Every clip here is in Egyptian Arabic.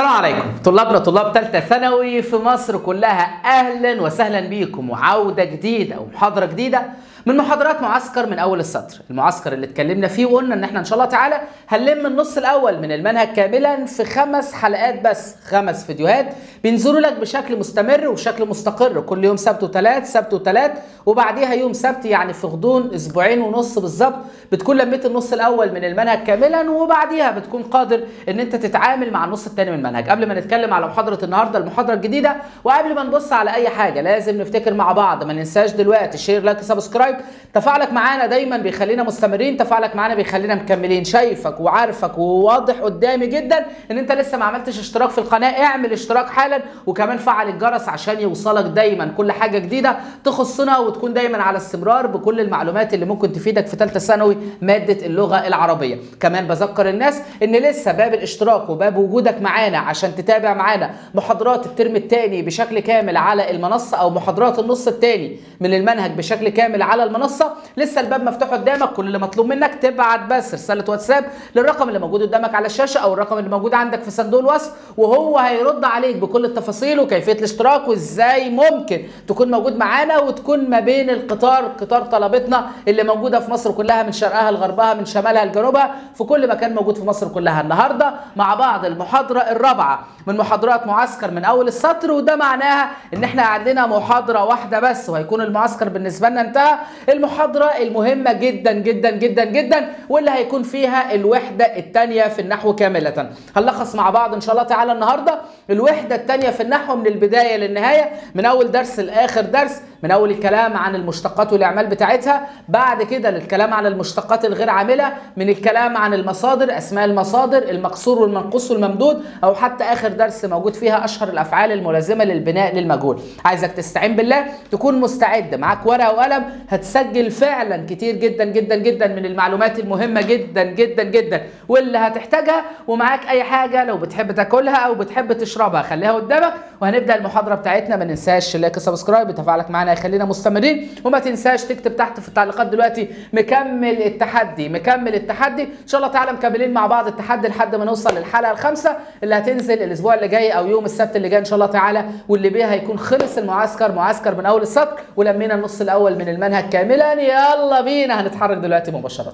عليكم طلابنا طلاب ثالثه ثانوي في مصر كلها اهلا وسهلا بيكم وعوده جديده ومحاضره جديده من محاضرات معسكر من اول السطر المعسكر اللي اتكلمنا فيه وقلنا ان احنا ان شاء الله تعالى هنلم النص الاول من المنهج كاملا في خمس حلقات بس خمس فيديوهات بينزلوا لك بشكل مستمر وبشكل مستقر كل يوم سبت وثلاث سبت وثلاث وبعديها يوم سبت يعني في غضون اسبوعين ونص بالظبط بتكون لميت النص الاول من المنهج كاملا وبعديها بتكون قادر ان انت تتعامل مع النص الثاني من المنهج قبل ما نتكلم على محاضره النهارده المحاضره الجديده وقبل ما نبص على اي حاجه لازم نفتكر مع بعض ما ننساش دلوقتي شير لايك سبسكرايب تفاعلك معانا دايما بيخلينا مستمرين تفاعلك معانا بيخلينا مكملين شايفك وعارفك وواضح قدامي جدا ان انت لسه ما عملتش اشتراك في القناه اعمل اشتراك حالا وكمان فعل الجرس عشان يوصلك دايما كل حاجه جديده تخصنا وتكون دايما على استمرار بكل المعلومات اللي ممكن تفيدك في ثالثه ثانوي ماده اللغه العربيه كمان بذكر الناس ان لسه باب الاشتراك وباب وجودك معانا عشان تتابع معانا محاضرات الترم الثاني بشكل كامل على المنصه او محاضرات النص الثاني من المنهج بشكل كامل على المنصه لسه الباب مفتوح قدامك كل اللي مطلوب منك تبعت بس رساله واتساب للرقم اللي موجود قدامك على الشاشه او الرقم اللي موجود عندك في صندوق الوصف وهو هيرد عليك بكل التفاصيل وكيفيه الاشتراك وازاي ممكن تكون موجود معانا وتكون ما بين القطار قطار طلبتنا اللي موجوده في مصر كلها من شرقها لغربها من شمالها لجنوبها في كل مكان موجود في مصر كلها النهارده مع بعض المحاضره الرابعه من محاضرات معسكر من اول السطر وده معناها ان احنا عندنا محاضره واحده بس وهيكون المعسكر بالنسبه لنا انتهى المحاضره المهمه جدا جدا جدا جدا واللي هيكون فيها الوحده الثانيه في النحو كامله هنلخص مع بعض ان شاء الله تعالى النهارده الوحده الثانيه في النحو من البدايه للنهايه من اول درس لاخر درس من اول الكلام عن المشتقات والاعمال بتاعتها بعد كده للكلام عن المشتقات الغير عامله من الكلام عن المصادر اسماء المصادر المقصور والمنقوص والممدود او حتى اخر درس موجود فيها اشهر الافعال الملازمه للبناء للمجهول عايزك تستعين بالله تكون مستعد معاك ورقه وقلم هتسجل فعلا كتير جدا جدا جدا من المعلومات المهمه جدا جدا جدا واللي هتحتاجها ومعاك اي حاجه لو بتحب تاكلها او بتحب تشربها خليها قدامك وهنبدا المحاضره بتاعتنا ما ننساش لايك سبسكرايب تفاعلك معانا يخلينا مستمرين وما تنساش تكتب تحت في التعليقات دلوقتي مكمل التحدي مكمل التحدي ان شاء الله تعالى مكملين مع بعض التحدي لحد ما نوصل للحلقه الخامسه اللي هتنزل الاسبوع اللي جاي او يوم السبت اللي جاي ان شاء الله تعالى واللي بيها هيكون خلص المعسكر معسكر من اول السطر ولمينا النص الاول من المنهج كاملا يلا بينا هنتحرك دلوقتي مباشره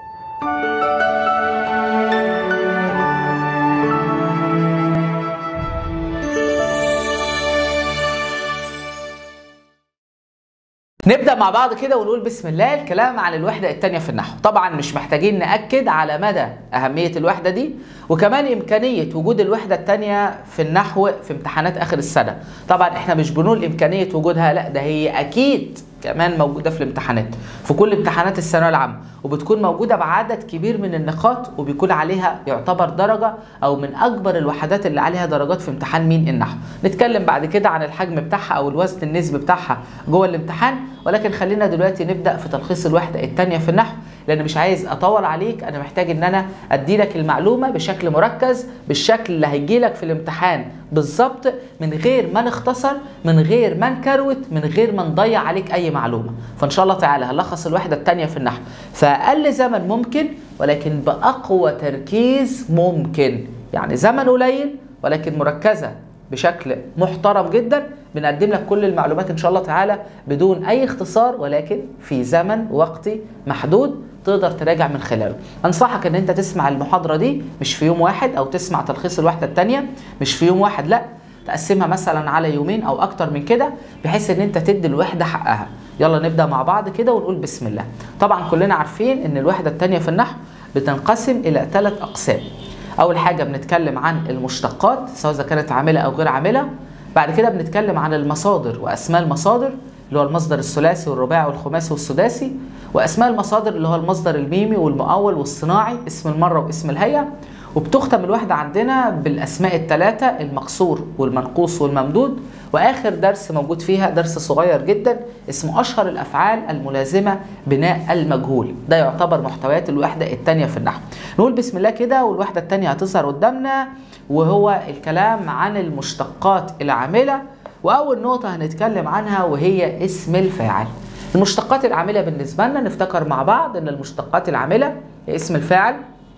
نبدا مع بعض كده ونقول بسم الله الكلام عن الوحده الثانيه في النحو طبعا مش محتاجين ناكد على مدى اهميه الوحده دي وكمان امكانيه وجود الوحده الثانيه في النحو في امتحانات اخر السنه طبعا احنا مش بنقول امكانيه وجودها لا ده هي اكيد كمان موجوده في الامتحانات في كل امتحانات الثانويه العامه وبتكون موجوده بعدد كبير من النقاط وبيكون عليها يعتبر درجه او من اكبر الوحدات اللي عليها درجات في امتحان مين النحو نتكلم بعد كده عن الحجم بتاعها او الوزن النسبي بتاعها جوه الامتحان ولكن خلينا دلوقتي نبدا في تلخيص الوحده الثانيه في النحو لان مش عايز اطول عليك انا محتاج ان انا ادي لك المعلومه بشكل مركز بالشكل اللي هيجي لك في الامتحان بالظبط من غير ما نختصر من غير ما نكروت من غير ما نضيع عليك اي معلومه فان شاء الله تعالى هلخص الوحده الثانيه في النحو في اقل زمن ممكن ولكن باقوى تركيز ممكن يعني زمن قليل ولكن مركزه بشكل محترم جدا بنقدم لك كل المعلومات ان شاء الله تعالى بدون اي اختصار ولكن في زمن وقتي محدود تقدر تراجع من خلاله انصحك ان انت تسمع المحاضره دي مش في يوم واحد او تسمع تلخيص الوحده الثانيه مش في يوم واحد لا تقسمها مثلا على يومين او اكتر من كده بحيث ان انت تدي الوحده حقها يلا نبدا مع بعض كده ونقول بسم الله طبعا كلنا عارفين ان الوحده الثانيه في النحو بتنقسم الى ثلاث اقسام اول حاجه بنتكلم عن المشتقات سواء اذا كانت عامله او غير عامله بعد كده بنتكلم عن المصادر واسماء المصادر اللي هو المصدر الثلاثي والرباعي والخماسي والسداسي واسماء المصادر اللي هو المصدر الميمي والمؤول والصناعي اسم المره واسم الهيئه وبتختم الوحدة عندنا بالأسماء الثلاثة المقصور والمنقوص والممدود وآخر درس موجود فيها درس صغير جدا اسمه أشهر الأفعال الملازمة بناء المجهول ده يعتبر محتويات الوحدة الثانية في النحو نقول بسم الله كده والوحدة الثانية هتظهر قدامنا وهو الكلام عن المشتقات العاملة وأول نقطة هنتكلم عنها وهي اسم الفاعل المشتقات العاملة بالنسبة لنا نفتكر مع بعض أن المشتقات العاملة هي اسم الفاعل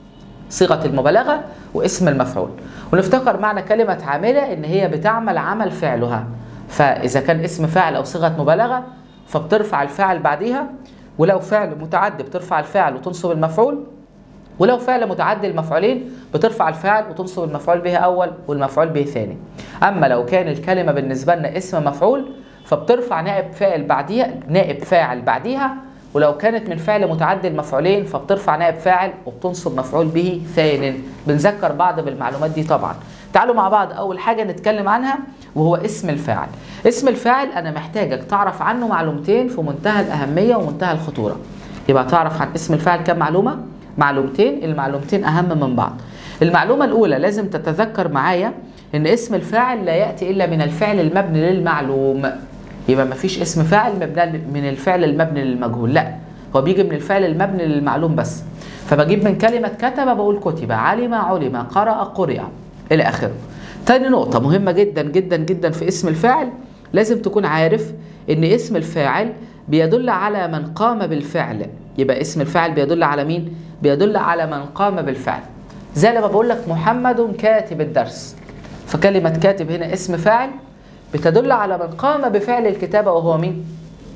صيغه المبالغه واسم المفعول ونفتكر معنى كلمه عامله ان هي بتعمل عمل فعلها فاذا كان اسم فاعل او صيغه مبالغه فبترفع الفاعل بعديها ولو فعل متعدي بترفع الفاعل وتنصب المفعول ولو فعل متعدي المفعولين بترفع الفاعل وتنصب المفعول به اول والمفعول به ثاني اما لو كان الكلمه بالنسبه لنا اسم مفعول فبترفع نائب فاعل بعديها نائب فاعل بعديها ولو كانت من فعل متعدي المفعولين فبترفع نائب فاعل وبتنصب مفعول به ثان بنذكر بعض بالمعلومات دي طبعا تعالوا مع بعض اول حاجه نتكلم عنها وهو اسم الفاعل اسم الفاعل انا محتاجك تعرف عنه معلومتين في منتهى الاهميه ومنتهى الخطوره يبقى تعرف عن اسم الفاعل كم معلومه معلومتين المعلومتين اهم من بعض المعلومه الاولى لازم تتذكر معايا ان اسم الفاعل لا ياتي الا من الفعل المبني للمعلوم يبقى ما فيش اسم فاعل مبني من الفعل المبني للمجهول لا هو بيجي من الفعل المبني للمعلوم بس فبجيب من كلمه كتب بقول كتب علم علم قرأ قرئ الى اخره تاني نقطة مهمة جدا جدا جدا في اسم الفاعل لازم تكون عارف ان اسم الفاعل بيدل على من قام بالفعل يبقى اسم الفاعل بيدل على مين؟ بيدل على من قام بالفعل زي لما بقول لك محمد كاتب الدرس فكلمة كاتب هنا اسم فاعل بتدل على من قام بفعل الكتابة وهو مين؟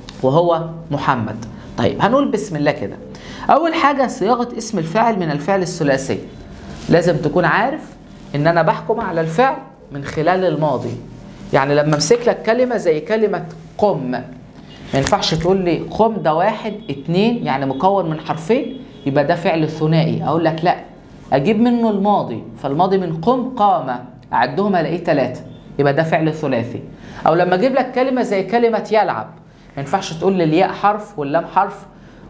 وهو محمد طيب هنقول بسم الله كده أول حاجة صياغة اسم الفاعل من الفعل الثلاثي لازم تكون عارف ان انا بحكم على الفعل من خلال الماضي يعني لما امسك لك كلمه زي كلمه قم ما ينفعش تقول لي قم ده واحد اتنين يعني مكون من حرفين يبقى ده فعل ثنائي اقول لك لا اجيب منه الماضي فالماضي من قم قام اعدهم الاقيه ثلاثه يبقى ده فعل ثلاثي او لما اجيب لك كلمه زي كلمه يلعب ما ينفعش تقول لي الياء حرف واللام حرف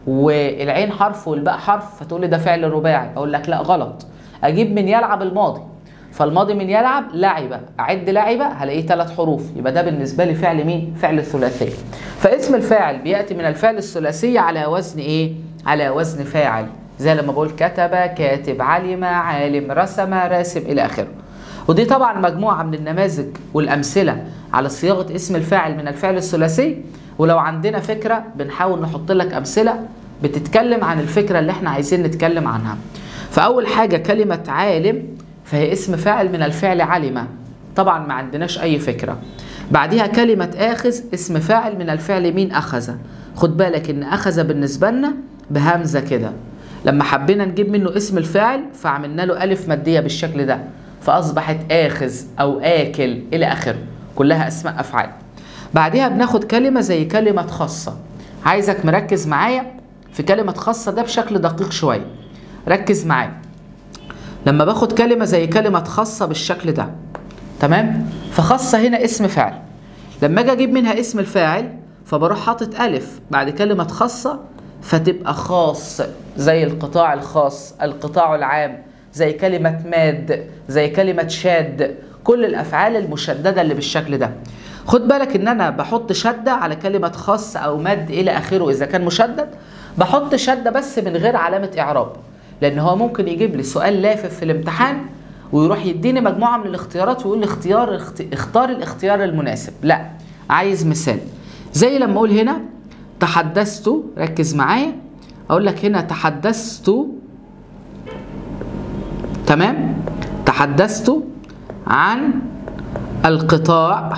والعين حرف والباء حرف فتقول لي ده فعل رباعي اقول لك لا غلط اجيب من يلعب الماضي فالماضي من يلعب لعب اعد لعب هلاقيه ثلاث حروف يبقى ده بالنسبه لي فعل مين فعل الثلاثي فاسم الفاعل بياتي من الفعل الثلاثي على وزن ايه على وزن فاعل زي لما بقول كتب كاتب علم عالم رسم راسم الى اخره ودي طبعا مجموعه من النماذج والامثله على صياغه اسم الفاعل من الفعل الثلاثي ولو عندنا فكره بنحاول نحط لك امثله بتتكلم عن الفكره اللي احنا عايزين نتكلم عنها فاول حاجه كلمه عالم فهي اسم فاعل من الفعل علم طبعا ما عندناش اي فكره بعديها كلمه اخذ اسم فاعل من الفعل مين اخذ خد بالك ان اخذ بالنسبه لنا بهمزه كده لما حبينا نجيب منه اسم الفاعل فعملنا له الف ماديه بالشكل ده فاصبحت اخذ او اكل الى اخره كلها اسماء افعال بعدها بناخد كلمه زي كلمه خاصه عايزك مركز معايا في كلمه خاصه ده بشكل دقيق شويه ركز معايا لما باخد كلمة زي كلمة خاصة بالشكل ده تمام فخاصة هنا اسم فاعل لما اجي اجيب منها اسم الفاعل فبروح حاطط ألف بعد كلمة خاصة فتبقى خاص زي القطاع الخاص القطاع العام زي كلمة ماد زي كلمة شاد كل الأفعال المشددة اللي بالشكل ده خد بالك ان انا بحط شدة على كلمة خاص او مد الى اخره اذا كان مشدد بحط شدة بس من غير علامة اعراب لان هو ممكن يجيب لي سؤال لافف في الامتحان ويروح يديني مجموعه من الاختيارات ويقول لي اختيار اخت... اختار الاختيار المناسب لا عايز مثال زي لما اقول هنا تحدثت ركز معايا اقول لك هنا تحدثت تمام تحدثت عن القطاع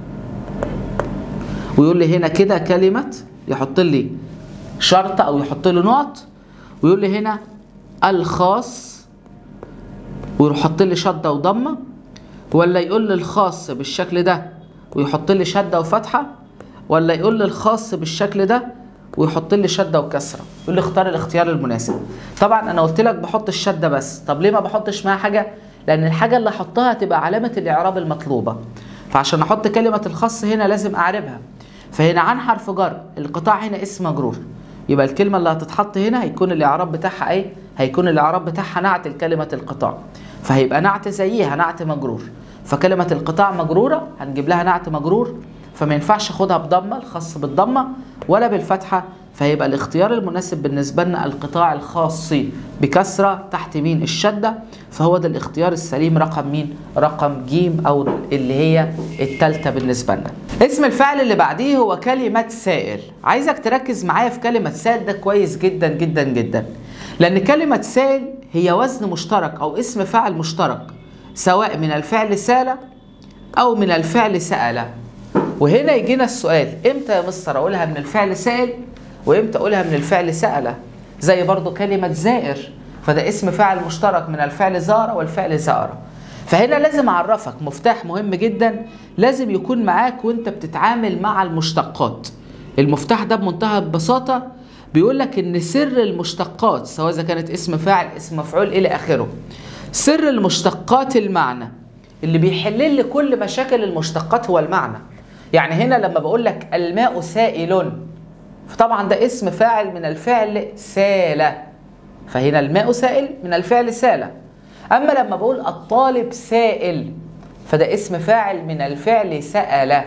ويقول لي هنا كده كلمه يحط لي شرطه او يحط لي نقط ويقول لي هنا الخاص ويروح يحط لي شده وضمه ولا يقول لي الخاص بالشكل ده ويحط لي شده وفتحه ولا يقول لي الخاص بالشكل ده ويحط لي شده وكسره يقول لي اختار الاختيار المناسب طبعا انا قلت لك بحط الشده بس طب ليه ما بحطش معاها حاجه لان الحاجه اللي احطها تبقى علامه الاعراب المطلوبه فعشان احط كلمه الخاص هنا لازم اعربها فهنا عن حرف جر القطاع هنا اسم مجرور يبقى الكلمه اللي هتتحط هنا هيكون الاعراب بتاعها ايه هيكون الاعراب بتاعها نعت لكلمه القطاع فهيبقى نعت زيها نعت مجرور فكلمه القطاع مجروره هنجيب لها نعت مجرور فما ينفعش اخدها بضمه الخاص بالضمه ولا بالفتحه فهيبقى الاختيار المناسب بالنسبه لنا القطاع الخاص بكسره تحت مين الشده فهو ده الاختيار السليم رقم مين رقم جيم او اللي هي الثالثه بالنسبه لنا اسم الفعل اللي بعديه هو كلمه سائل عايزك تركز معايا في كلمه سائل ده كويس جدا جدا جدا لان كلمه سائل هي وزن مشترك او اسم فاعل مشترك سواء من الفعل سال او من الفعل سأل وهنا يجينا السؤال امتى يا مستر اقولها من الفعل سائل وامتى اقولها من الفعل سأل زي برضو كلمة زائر فده اسم فاعل مشترك من الفعل زار والفعل زار فهنا لازم اعرفك مفتاح مهم جدا لازم يكون معاك وانت بتتعامل مع المشتقات المفتاح ده بمنتهى البساطة بيقول لك ان سر المشتقات سواء اذا كانت اسم فاعل اسم مفعول الى اخره سر المشتقات المعنى اللي بيحل لي كل مشاكل المشتقات هو المعنى يعني هنا لما بقول لك الماء سائل فطبعا ده اسم فاعل من الفعل سال فهنا الماء سائل من الفعل سال اما لما بقول الطالب سائل فده اسم فاعل من الفعل سأل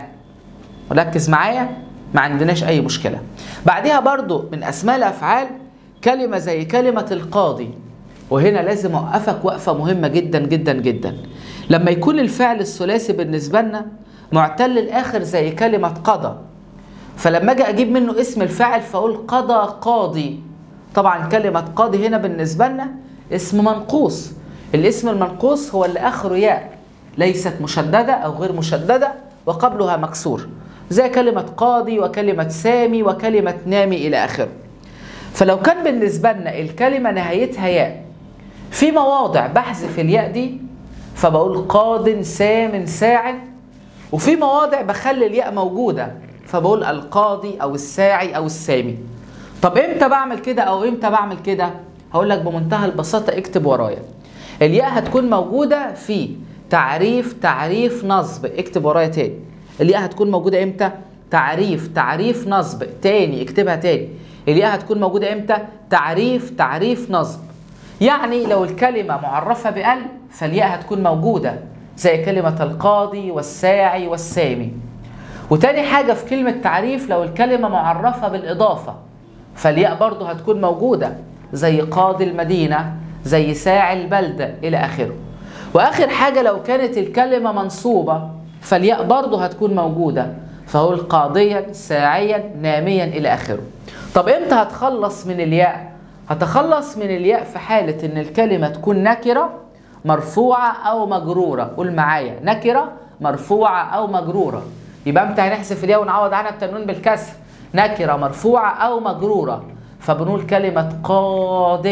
ركز معايا ما عندناش اي مشكله بعدها برضو من اسماء الافعال كلمه زي كلمه القاضي وهنا لازم اوقفك وقفه مهمه جدا جدا جدا لما يكون الفعل الثلاثي بالنسبه لنا معتل الاخر زي كلمه قضى فلما اجي اجيب منه اسم الفاعل فاقول قضى قاضي طبعا كلمه قاضي هنا بالنسبه لنا اسم منقوص الاسم المنقوص هو اللي اخره ياء ليست مشدده او غير مشدده وقبلها مكسور زي كلمة قاضي وكلمة سامي وكلمة نامي إلى آخره فلو كان بالنسبة لنا الكلمة نهايتها ياء في مواضع بحذف الياء دي فبقول قاض سام ساع وفي مواضع بخلي الياء موجودة فبقول القاضي أو الساعي أو السامي طب امتى بعمل كده أو امتى بعمل كده هقول لك بمنتهى البساطة اكتب ورايا الياء هتكون موجودة في تعريف تعريف نصب اكتب ورايا تاني الياء هتكون موجودة امتى؟ تعريف تعريف نصب تاني اكتبها تاني الياء هتكون موجودة امتى؟ تعريف تعريف نصب يعني لو الكلمة معرفة بأل فالياء هتكون موجودة زي كلمة القاضي والساعي والسامي وتاني حاجة في كلمة تعريف لو الكلمة معرفة بالإضافة فالياء برضه هتكون موجودة زي قاضي المدينة زي ساعي البلدة إلى آخره وآخر حاجة لو كانت الكلمة منصوبة فالياء برضه هتكون موجودة فهو قاضيا ساعيا ناميا إلى آخره طب إمتى هتخلص من الياء؟ هتخلص من الياء في حالة إن الكلمة تكون نكرة مرفوعة أو مجرورة قول معايا نكرة مرفوعة أو مجرورة يبقى إمتى هنحذف الياء ونعوض عنها التنوين بالكسر نكرة مرفوعة أو مجرورة فبنقول كلمة قاض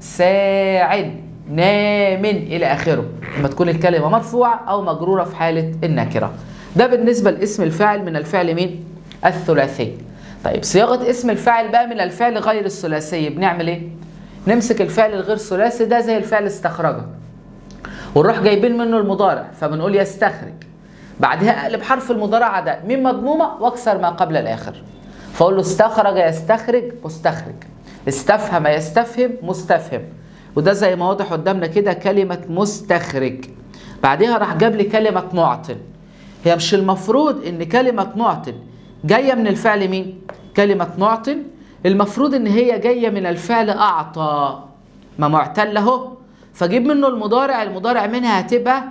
ساع نام إلى آخره لما تكون الكلمة مرفوعة أو مجرورة في حالة النكرة ده بالنسبة لاسم الفاعل من الفعل مين؟ الثلاثي طيب صياغة اسم الفاعل بقى من الفعل غير الثلاثي بنعمل ايه؟ نمسك الفعل الغير ثلاثي ده زي الفعل استخرجه ونروح جايبين منه المضارع فبنقول يستخرج بعدها اقلب حرف المضارعة ده من مضمومة واكسر ما قبل الاخر فاقول له استخرج يستخرج مستخرج استفهم يستفهم مستفهم وده زي ما واضح قدامنا كده كلمة مستخرج بعدها راح جاب لي كلمة معطل هي مش المفروض ان كلمة معطل جاية من الفعل مين؟ كلمة معطل المفروض ان هي جاية من الفعل اعطى ما معتل اهو فجيب منه المضارع المضارع منها هتبقى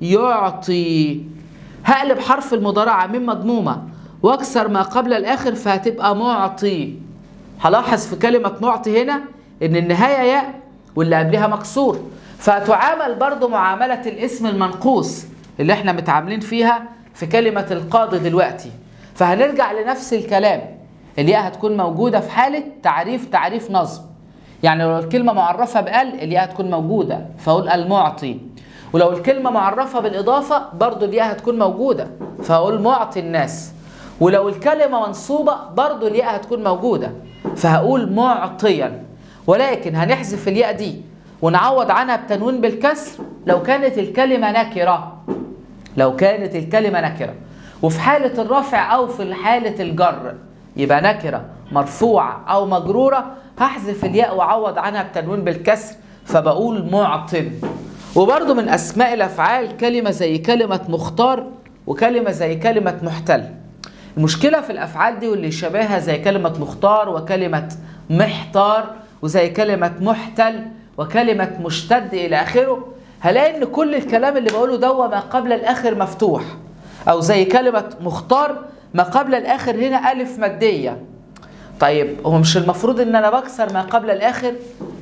يعطي هقلب حرف المضارعة من مضمومة واكسر ما قبل الاخر فهتبقى معطي هلاحظ في كلمة معطي هنا ان النهاية ياء واللي قبلها مكسور فتعامل برضو معاملة الاسم المنقوص اللي احنا متعاملين فيها في كلمة القاضي دلوقتي فهنرجع لنفس الكلام الياء هتكون موجودة في حالة تعريف تعريف نصب يعني لو الكلمة معرفة بال الياء هتكون موجودة فأقول المعطي ولو الكلمة معرفة بالإضافة برضو الياء هتكون موجودة فهقول معطي الناس ولو الكلمة منصوبة برضو الياء هتكون موجودة فهقول معطيا ولكن هنحذف الياء دي ونعوض عنها بتنوين بالكسر لو كانت الكلمة نكرة لو كانت الكلمة نكرة وفي حالة الرفع أو في حالة الجر يبقى نكرة مرفوعة أو مجرورة هحذف الياء وأعوض عنها بتنوين بالكسر فبقول معطل وبرضو من أسماء الأفعال كلمة زي كلمة مختار وكلمة زي كلمة محتل المشكلة في الأفعال دي واللي شبهها زي كلمة مختار وكلمة محتار وزي كلمة محتل وكلمة مشتد إلى آخره هلاقي إن كل الكلام اللي بقوله ده ما قبل الآخر مفتوح أو زي كلمة مختار ما قبل الآخر هنا ألف مادية طيب هو مش المفروض إن أنا بكسر ما قبل الآخر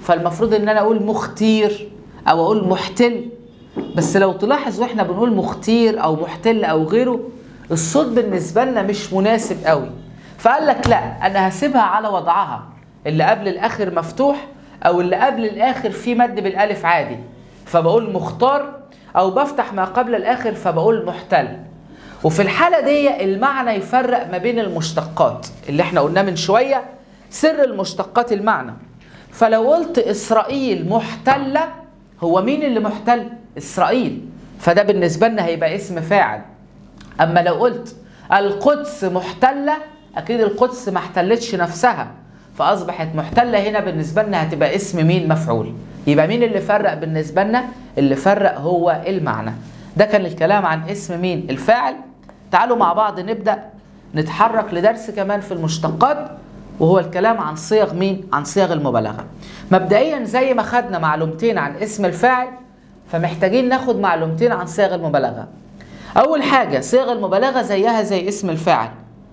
فالمفروض ان انا اقول مختير او اقول محتل بس لو تلاحظ واحنا بنقول مختير او محتل او غيره الصوت بالنسبه لنا مش مناسب قوي فقال لك لا انا هسيبها على وضعها اللي قبل الاخر مفتوح او اللي قبل الاخر فيه مد بالالف عادي فبقول مختار او بفتح ما قبل الاخر فبقول محتل وفي الحالة دي المعنى يفرق ما بين المشتقات اللي احنا قلناه من شوية سر المشتقات المعنى فلو قلت إسرائيل محتلة هو مين اللي محتل؟ إسرائيل فده بالنسبة لنا هيبقى اسم فاعل أما لو قلت القدس محتلة أكيد القدس ما احتلتش نفسها فأصبحت محتلة هنا بالنسبة لنا هتبقى اسم مين مفعول يبقى مين اللي فرق بالنسبة لنا؟ اللي فرق هو المعنى ده كان الكلام عن اسم مين الفاعل تعالوا مع بعض نبدأ نتحرك لدرس كمان في المشتقات وهو الكلام عن صيغ مين عن صيغ المبالغة مبدئيا زي ما خدنا معلومتين عن اسم الفاعل فمحتاجين ناخد معلومتين عن صيغ المبالغة أول حاجة صيغ المبالغة زيها زي اسم الفاعل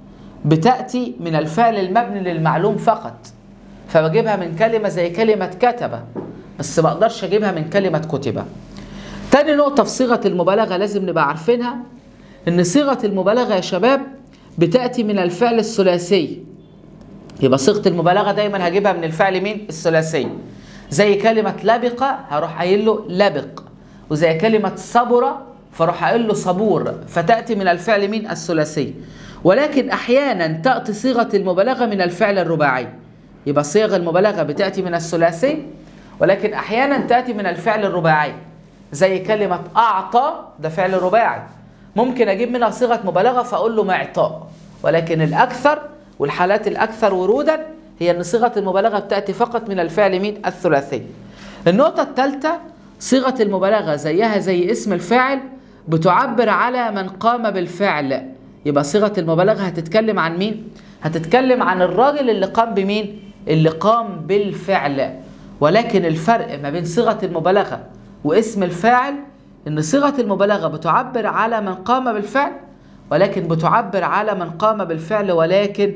بتأتي من الفعل المبني للمعلوم فقط فبجيبها من كلمة زي كلمة كتب بس ما اقدرش اجيبها من كلمة كتب تاني نقطة في صيغة المبالغة لازم نبقى عارفينها إن صيغة المبالغة يا شباب بتأتي من الفعل الثلاثي يبقى صيغة المبالغة دايما هجيبها من الفعل مين؟ الثلاثي زي كلمة لبق هروح قايل له لبق وزي كلمة صبر فاروح قايل له صبور فتأتي من الفعل مين؟ الثلاثي ولكن أحيانا تأتي صيغة المبالغة من الفعل الرباعي يبقى صيغ المبالغة بتأتي من الثلاثي ولكن أحيانا تأتي من الفعل الرباعي زي كلمة أعطى ده فعل رباعي ممكن أجيب منها صيغة مبالغة فأقول له معطاء ولكن الأكثر والحالات الأكثر ورودا هي أن صيغة المبالغة بتأتي فقط من الفعل مين الثلاثي النقطة الثالثة صيغة المبالغة زيها زي اسم الفاعل بتعبر على من قام بالفعل يبقى صيغة المبالغة هتتكلم عن مين؟ هتتكلم عن الراجل اللي قام بمين؟ اللي قام بالفعل ولكن الفرق ما بين صيغة المبالغة واسم الفاعل ان صيغه المبالغه بتعبر على من قام بالفعل ولكن بتعبر على من قام بالفعل ولكن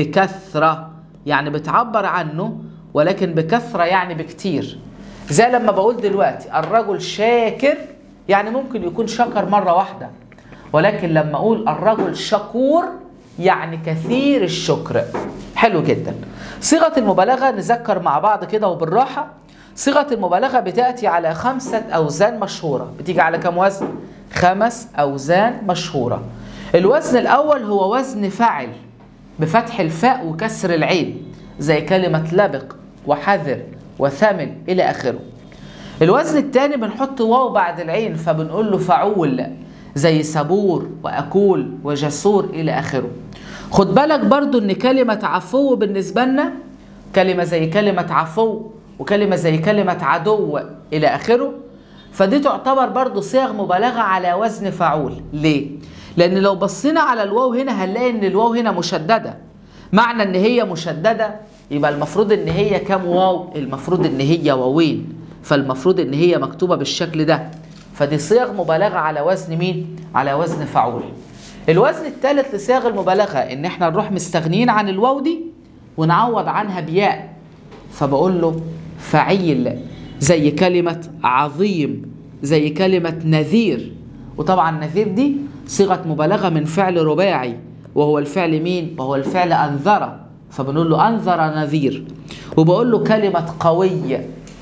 بكثره يعني بتعبر عنه ولكن بكثره يعني بكتير زي لما بقول دلوقتي الرجل شاكر يعني ممكن يكون شكر مره واحده ولكن لما اقول الرجل شكور يعني كثير الشكر حلو جدا صيغه المبالغه نذكر مع بعض كده وبالراحه صيغة المبالغة بتأتي على خمسة أوزان مشهورة بتيجي على كم وزن؟ خمس أوزان مشهورة الوزن الأول هو وزن فاعل بفتح الفاء وكسر العين زي كلمة لبق وحذر وثمن إلى آخره الوزن الثاني بنحط واو بعد العين فبنقول له فعول زي صبور وأكول وجسور إلى آخره خد بالك برضو إن كلمة عفو بالنسبة لنا كلمة زي كلمة عفو وكلمة زي كلمة عدو إلى آخره فدي تعتبر برضو صيغ مبالغة على وزن فعول ليه؟ لأن لو بصينا على الواو هنا هنلاقي إن الواو هنا مشددة معنى إن هي مشددة يبقى المفروض إن هي كام واو؟ المفروض إن هي واوين فالمفروض إن هي مكتوبة بالشكل ده فدي صيغ مبالغة على وزن مين؟ على وزن فعول الوزن الثالث لصيغ المبالغة إن إحنا نروح مستغنيين عن الواو دي ونعوض عنها بياء فبقول له فعيل زي كلمة عظيم زي كلمة نذير وطبعا نذير دي صيغة مبالغة من فعل رباعي وهو الفعل مين؟ وهو الفعل أنذر فبنقول له أنذر نذير وبقول له كلمة قوي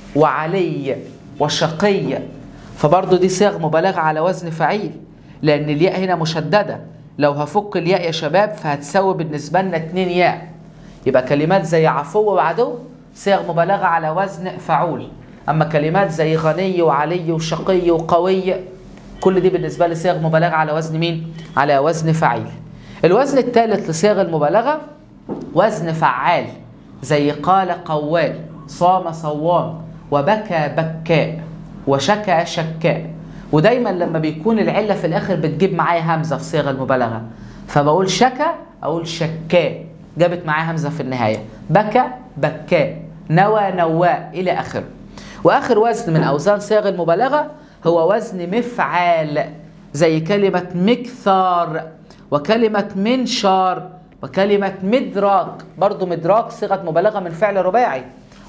وعلي وشقي فبرضه دي صيغ مبالغة على وزن فعيل لأن الياء هنا مشددة لو هفك الياء يا شباب فهتساوي بالنسبة لنا اتنين ياء يبقى كلمات زي عفو وعدو صيغ مبالغة على وزن فعول أما كلمات زي غني وعلي وشقي وقوي كل دي بالنسبة لي صيغ مبالغة على وزن مين؟ على وزن فعيل الوزن الثالث لصيغ المبالغة وزن فعال زي قال قوال صام صوام وبكى بكاء وشكى شكاء ودايما لما بيكون العلة في الآخر بتجيب معايا همزة في صيغ المبالغة فبقول شكى أقول شكاء جابت معاه همزة في النهاية بكى بكاء نوى نواء إلى آخره وآخر وزن من أوزان صيغ المبالغة هو وزن مفعال زي كلمة مكثار وكلمة منشار وكلمة مدراك برضو مدراك صيغة مبالغة من فعل رباعي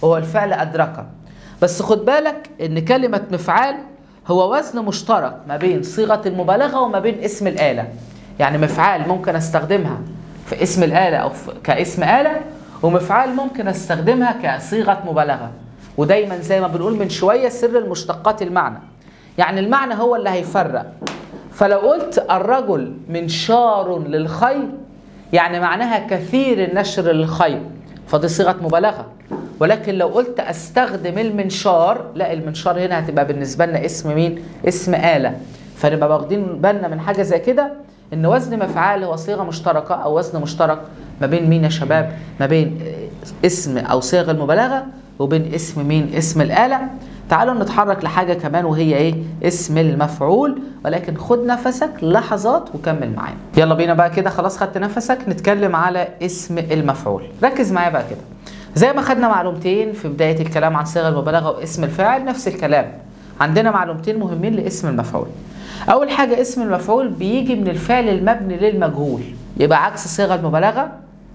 وهو الفعل أدرك بس خد بالك إن كلمة مفعال هو وزن مشترك ما بين صيغة المبالغة وما بين اسم الآلة يعني مفعال ممكن استخدمها في اسم الآلة أو في كاسم آلة ومفعال ممكن استخدمها كصيغة مبالغة ودايما زي ما بنقول من شوية سر المشتقات المعنى يعني المعنى هو اللي هيفرق فلو قلت الرجل منشار للخير يعني معناها كثير النشر للخير فدي صيغة مبالغة ولكن لو قلت استخدم المنشار لا المنشار هنا هتبقى بالنسبة لنا اسم مين؟ اسم آلة فنبقى واخدين بالنا من حاجة زي كده ان وزن مفعال هو صيغة مشتركة او وزن مشترك ما بين مين يا شباب؟ ما بين اسم او صيغ المبالغة وبين اسم مين؟ اسم الآلة تعالوا نتحرك لحاجة كمان وهي ايه؟ اسم المفعول ولكن خد نفسك لحظات وكمل معانا. يلا بينا بقى كده خلاص خدت نفسك نتكلم على اسم المفعول. ركز معايا بقى كده. زي ما خدنا معلومتين في بداية الكلام عن صيغ المبالغة واسم الفاعل نفس الكلام. عندنا معلومتين مهمين لاسم المفعول. أول حاجة اسم المفعول بيجي من الفعل المبني للمجهول. يبقى عكس صيغة المبالغة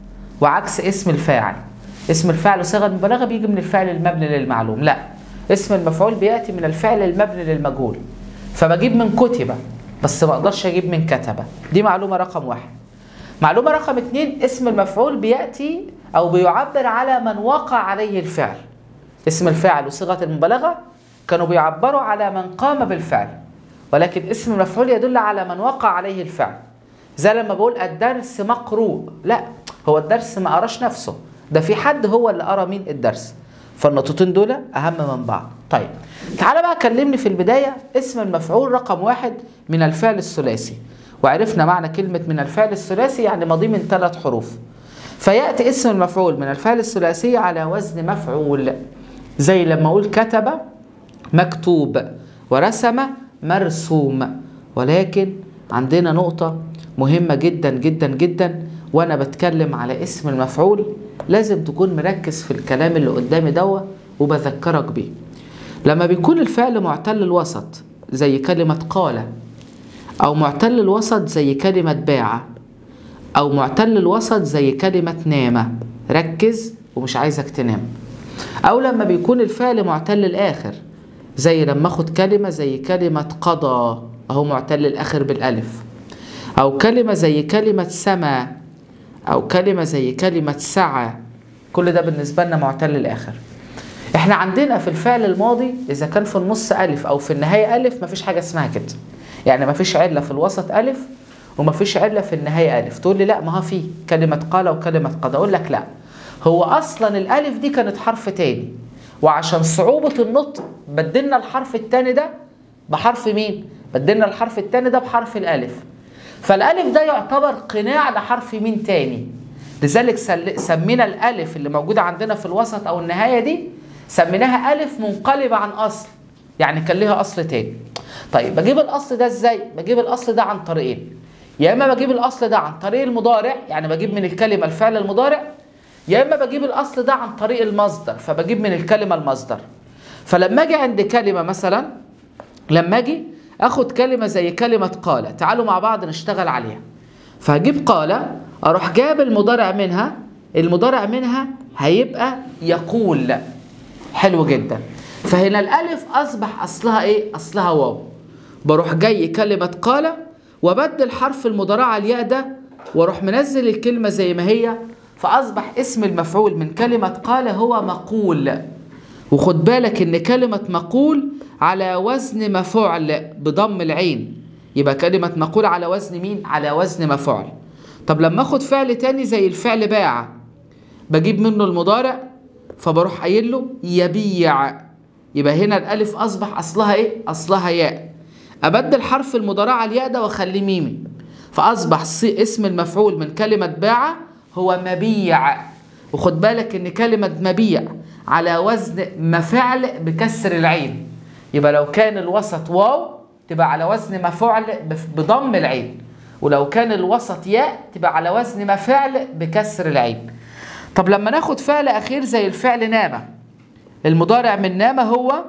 وعكس اسم الفاعل. اسم الفاعل وصيغة المبالغة بيجي من الفعل المبني للمعلوم. لا اسم المفعول بياتي من الفعل المبني للمجهول فبجيب من كتب بس ما اقدرش اجيب من كتب دي معلومه رقم واحد معلومه رقم اتنين اسم المفعول بياتي او بيعبر على من وقع عليه الفعل اسم الفاعل وصيغه المبالغه كانوا بيعبروا على من قام بالفعل ولكن اسم المفعول يدل على من وقع عليه الفعل زي لما بقول الدرس مقروء لا هو الدرس ما قراش نفسه ده في حد هو اللي قرا مين الدرس فالنقطتين دول اهم من بعض طيب تعالى بقى كلمني في البدايه اسم المفعول رقم واحد من الفعل الثلاثي وعرفنا معنى كلمه من الفعل الثلاثي يعني ماضي من ثلاث حروف فياتي اسم المفعول من الفعل الثلاثي على وزن مفعول زي لما اقول كتب مكتوب ورسم مرسوم ولكن عندنا نقطه مهمه جدا جدا جدا وانا بتكلم على اسم المفعول لازم تكون مركز في الكلام اللي قدامي دوا وبذكرك بيه لما بيكون الفعل معتل الوسط زي كلمة قال أو معتل الوسط زي كلمة باع أو معتل الوسط زي كلمة نام ركز ومش عايزك تنام أو لما بيكون الفعل معتل الآخر زي لما أخد كلمة زي كلمة قضى أهو معتل الآخر بالألف أو كلمة زي كلمة سما أو كلمة زي كلمة سعى كل ده بالنسبة لنا معتل الآخر احنا عندنا في الفعل الماضي إذا كان في النص ألف أو في النهاية ألف مفيش حاجة اسمها كده يعني مفيش علة في الوسط ألف ومفيش علة في النهاية ألف تقول لي لا ما هو في كلمة قال وكلمة قد أقول لك لا هو أصلا الألف دي كانت حرف تاني وعشان صعوبة النطق بدلنا الحرف التاني ده بحرف مين؟ بدلنا الحرف التاني ده بحرف الألف فالالف ده يعتبر قناع لحرف مين تاني لذلك سمينا الالف اللي موجوده عندنا في الوسط او النهايه دي سميناها الف منقلبه عن اصل يعني كان ليها اصل تاني طيب بجيب الاصل ده ازاي بجيب الاصل ده عن طريقين يا اما بجيب الاصل ده عن طريق المضارع يعني بجيب من الكلمه الفعل المضارع يا اما بجيب الاصل ده عن طريق المصدر فبجيب من الكلمه المصدر فلما اجي عند كلمه مثلا لما اجي اخد كلمه زي كلمه قال تعالوا مع بعض نشتغل عليها فهجيب قال اروح جاب المضارع منها المضارع منها هيبقى يقول حلو جدا فهنا الالف اصبح اصلها ايه اصلها واو بروح جاي كلمه قال وبدل حرف المضارعه الياء ده واروح منزل الكلمه زي ما هي فاصبح اسم المفعول من كلمه قال هو مقول وخد بالك ان كلمه مقول على وزن مفعل بضم العين يبقى كلمة مقول على وزن مين؟ على وزن مفعل طب لما اخد فعل تاني زي الفعل باع بجيب منه المضارع فبروح قايل له يبيع يبقى هنا الالف اصبح اصلها ايه؟ اصلها ياء ابدل حرف المضارعة الياء ده واخليه ميمي فاصبح اسم المفعول من كلمة باع هو مبيع وخد بالك ان كلمة مبيع على وزن مفعل بكسر العين يبقى لو كان الوسط واو تبقى على وزن مفعل بضم العين ولو كان الوسط ياء تبقى على وزن مفعل بكسر العين طب لما ناخد فعل اخير زي الفعل نام المضارع من نام هو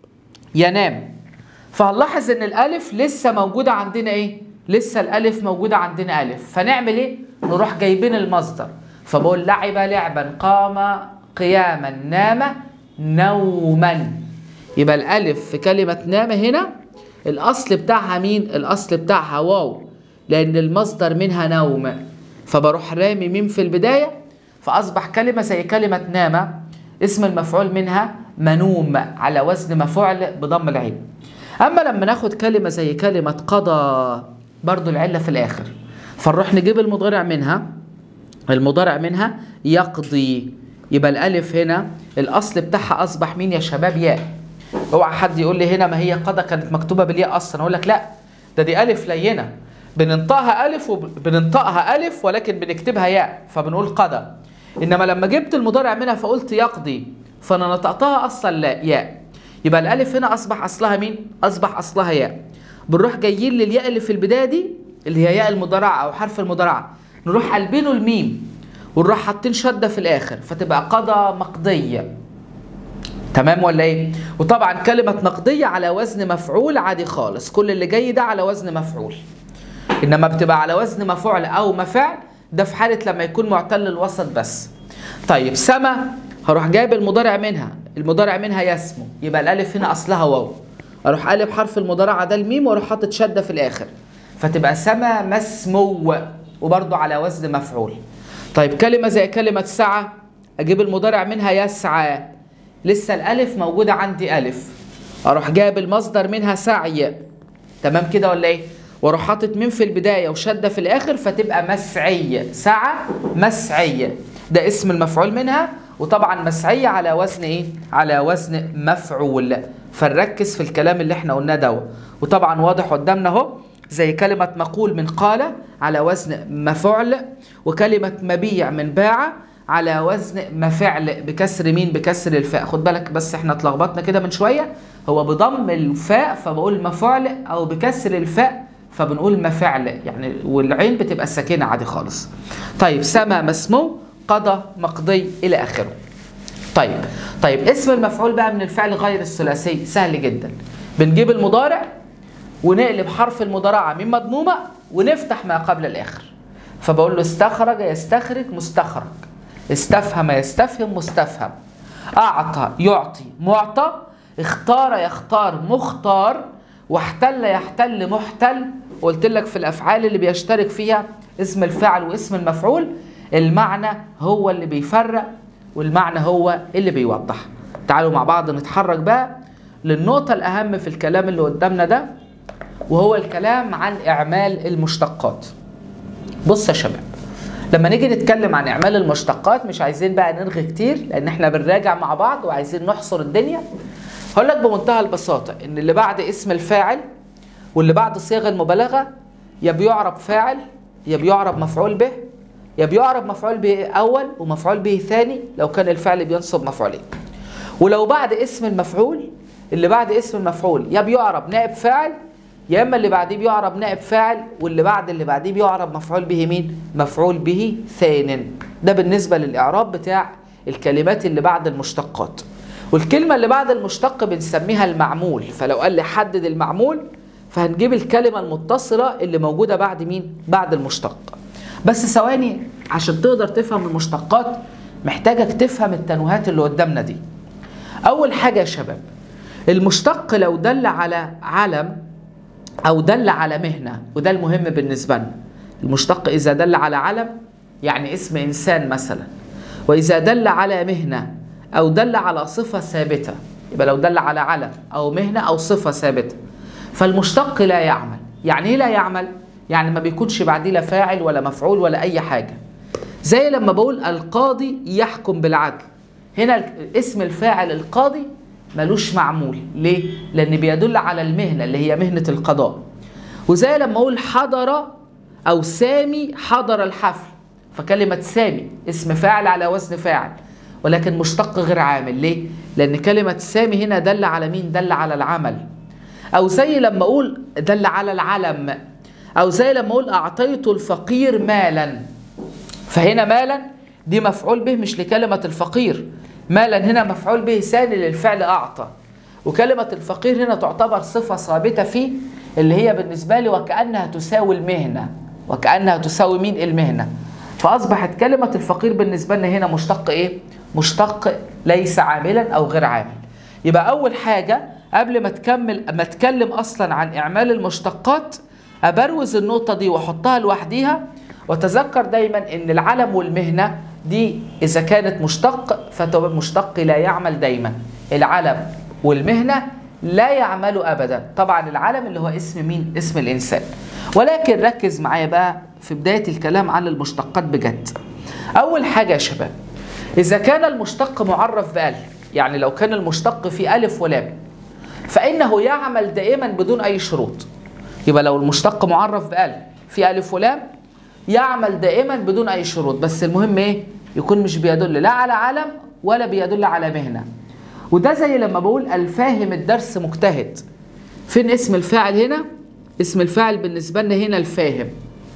ينام فهنلاحظ ان الالف لسه موجوده عندنا ايه لسه الالف موجوده عندنا الف فنعمل ايه نروح جايبين المصدر فبقول لعب لعبا قام قياما نام نوما يبقى الالف في كلمه نام هنا الاصل بتاعها مين الاصل بتاعها واو لان المصدر منها نوم فبروح رامي ميم في البدايه فاصبح كلمه زي كلمه نام اسم المفعول منها منوم على وزن مفعل بضم العين اما لما ناخد كلمه زي كلمه قضى برضو العله في الاخر فنروح نجيب المضارع منها المضارع منها يقضي يبقى الالف هنا الاصل بتاعها اصبح مين يا شباب ياء اوعى حد يقول لي هنا ما هي قضى كانت مكتوبه بالياء اصلا اقول لك لا ده دي الف لينه بننطقها الف وبننطقها الف ولكن بنكتبها ياء فبنقول قضى انما لما جبت المضارع منها فقلت يقضي فانا نطقتها اصلا لا ياء يبقى الالف هنا اصبح اصلها مين اصبح اصلها ياء بنروح جايين للياء اللي في البدايه دي اللي هي ياء المضارعه او حرف المضارعه نروح قلبينه الميم ونروح حاطين شده في الاخر فتبقى قضى مقضيه تمام ولا ايه وطبعا كلمه نقديه على وزن مفعول عادي خالص كل اللي جاي ده على وزن مفعول انما بتبقى على وزن مفعول او مفعل ده في حاله لما يكون معتل الوسط بس طيب سما هروح جايب المضارع منها المضارع منها يسمو يبقى الالف هنا اصلها واو اروح قالب حرف المضارعه ده الميم واروح حاطط شده في الاخر فتبقى سما مسمو وبرضه على وزن مفعول طيب كلمه زي كلمه سعى اجيب المضارع منها يسعى لسه الالف موجوده عندي الف اروح جايب المصدر منها سعي تمام كده ولا ايه واروح حاطط ميم في البدايه وشده في الاخر فتبقى مسعيه سعى مسعيه ده اسم المفعول منها وطبعا مسعيه على وزن ايه على وزن مفعول فنركز في الكلام اللي احنا قلناه ده وطبعا واضح قدامنا اهو زي كلمة مقول من قال على وزن مفعل وكلمة مبيع من باع على وزن مفعل بكسر مين بكسر الفاء خد بالك بس احنا اتلخبطنا كده من شوية هو بضم الفاء فبقول مفعل او بكسر الفاء فبنقول مفعل يعني والعين بتبقى ساكنة عادي خالص طيب سما مسمو قضى مقضي الى اخره طيب طيب اسم المفعول بقى من الفعل غير الثلاثي سهل جدا بنجيب المضارع ونقلب حرف المضارعة من مضمومة ونفتح ما قبل الآخر فبقول له استخرج يستخرج مستخرج استفهم يستفهم مستفهم أعطى يعطي معطى اختار يختار مختار واحتل يحتل محتل قلت لك في الأفعال اللي بيشترك فيها اسم الفاعل واسم المفعول المعنى هو اللي بيفرق والمعنى هو اللي بيوضح تعالوا مع بعض نتحرك بقى للنقطة الأهم في الكلام اللي قدامنا ده وهو الكلام عن إعمال المشتقات بص يا شباب لما نيجي نتكلم عن إعمال المشتقات مش عايزين بقى نرغي كتير لأن احنا بنراجع مع بعض وعايزين نحصر الدنيا هقول لك بمنتهى البساطة إن اللي بعد اسم الفاعل واللي بعد صيغ المبالغة يا بيعرب فاعل يا بيعرب مفعول به يا بيعرب مفعول به أول ومفعول به ثاني لو كان الفعل بينصب مفعولين ولو بعد اسم المفعول اللي بعد اسم المفعول يا بيعرب نائب فاعل يا اما اللي بعديه بيعرب نائب فاعل واللي بعد اللي بعديه بيعرب مفعول به مين مفعول به ثان ده بالنسبه للاعراب بتاع الكلمات اللي بعد المشتقات والكلمه اللي بعد المشتق بنسميها المعمول فلو قال لي حدد المعمول فهنجيب الكلمه المتصله اللي موجوده بعد مين بعد المشتق بس ثواني عشان تقدر تفهم المشتقات محتاجك تفهم التنويهات اللي قدامنا دي اول حاجه يا شباب المشتق لو دل على علم او دل على مهنه وده المهم بالنسبه لنا المشتق اذا دل على علم يعني اسم انسان مثلا واذا دل على مهنه او دل على صفه ثابته يبقى لو دل على علم او مهنه او صفه ثابته فالمشتق لا يعمل يعني ايه لا يعمل يعني ما بيكونش بعديه لا فاعل ولا مفعول ولا اي حاجه زي لما بقول القاضي يحكم بالعدل هنا اسم الفاعل القاضي ملوش معمول ليه؟ لأن بيدل على المهنة اللي هي مهنة القضاء وزي لما أقول حضر أو سامي حضر الحفل فكلمة سامي اسم فاعل على وزن فاعل ولكن مشتق غير عامل ليه؟ لأن كلمة سامي هنا دل على مين؟ دل على العمل أو زي لما أقول دل على العلم أو زي لما أقول أعطيت الفقير مالا فهنا مالا دي مفعول به مش لكلمة الفقير مالا هنا مفعول به ثاني للفعل أعطى وكلمة الفقير هنا تعتبر صفة ثابتة فيه اللي هي بالنسبة لي وكأنها تساوي المهنة وكأنها تساوي مين المهنة فاصبحت كلمه الفقير بالنسبه لنا هنا مشتق ايه مشتق ليس عاملا او غير عامل يبقى اول حاجه قبل ما تكمل ما اتكلم اصلا عن اعمال المشتقات ابروز النقطه دي واحطها لوحديها وتذكر دايما ان العلم والمهنه دي اذا كانت مشتق فتبقى مشتق لا يعمل دايما العلم والمهنه لا يعملوا ابدا طبعا العلم اللي هو اسم مين اسم الانسان ولكن ركز معايا بقى في بدايه الكلام عن المشتقات بجد اول حاجه يا شباب اذا كان المشتق معرف بألف يعني لو كان المشتق في ألف ولام فإنه يعمل دائما بدون أي شروط يبقى لو المشتق معرف بألف في ألف ولام يعمل دائما بدون أي شروط بس المهم إيه يكون مش بيدل لا على علم ولا بيدل على مهنة وده زي لما بقول الفاهم الدرس مجتهد فين اسم الفاعل هنا اسم الفاعل بالنسبة لنا هنا الفاهم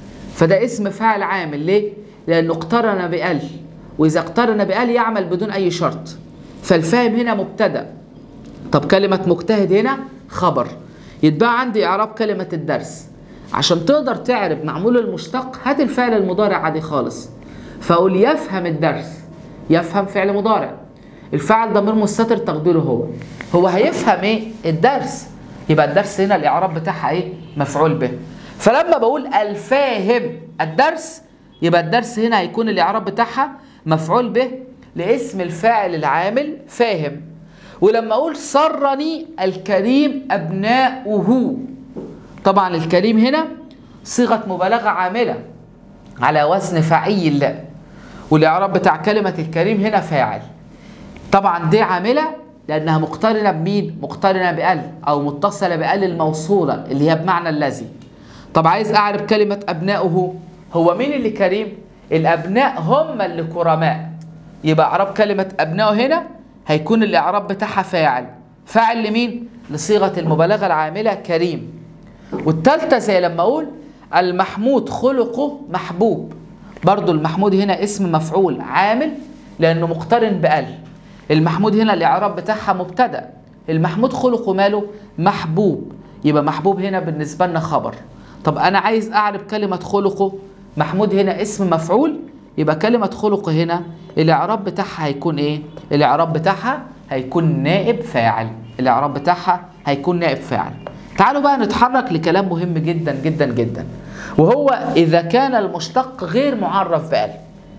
فده اسم فاعل عامل ليه لأنه اقترن بأل وإذا اقترن بأل يعمل بدون أي شرط فالفاهم هنا مبتدأ طب كلمة مجتهد هنا خبر يتبقى عندي إعراب كلمة الدرس عشان تقدر تعرف معمول المشتق هات الفعل المضارع عادي خالص فأقول يفهم الدرس يفهم فعل مضارع الفعل ضمير مستتر تقديره هو هو هيفهم ايه الدرس يبقى الدرس هنا الاعراب بتاعها ايه مفعول به فلما بقول الفاهم الدرس يبقى الدرس هنا هيكون الاعراب بتاعها مفعول به لاسم الفاعل العامل فاهم ولما اقول سرني الكريم ابناؤه طبعا الكريم هنا صيغه مبالغه عامله على وزن فعيل والاعراب بتاع كلمه الكريم هنا فاعل طبعا دي عامله لانها مقترنه بمين مقترنه بال او متصله بال الموصوله اللي هي بمعنى الذي طب عايز اعرف كلمه ابناؤه هو مين اللي كريم الابناء هم اللي كرماء يبقى اعراب كلمه ابناؤه هنا هيكون الاعراب بتاعها فاعل فاعل لمين لصيغه المبالغه العامله كريم والثالثه زي لما اقول المحمود خلقه محبوب برضو المحمود هنا اسم مفعول عامل لانه مقترن بال المحمود هنا الاعراب بتاعها مبتدا المحمود خلقه ماله محبوب يبقى محبوب هنا بالنسبه لنا خبر طب انا عايز اعرف كلمه خلقه محمود هنا اسم مفعول يبقى كلمه خلقه هنا الاعراب بتاعها هيكون ايه الاعراب بتاعها هيكون نائب فاعل الاعراب بتاعها هيكون نائب فاعل تعالوا بقى نتحرك لكلام مهم جدا جدا جدا وهو اذا كان المشتق غير معرف بال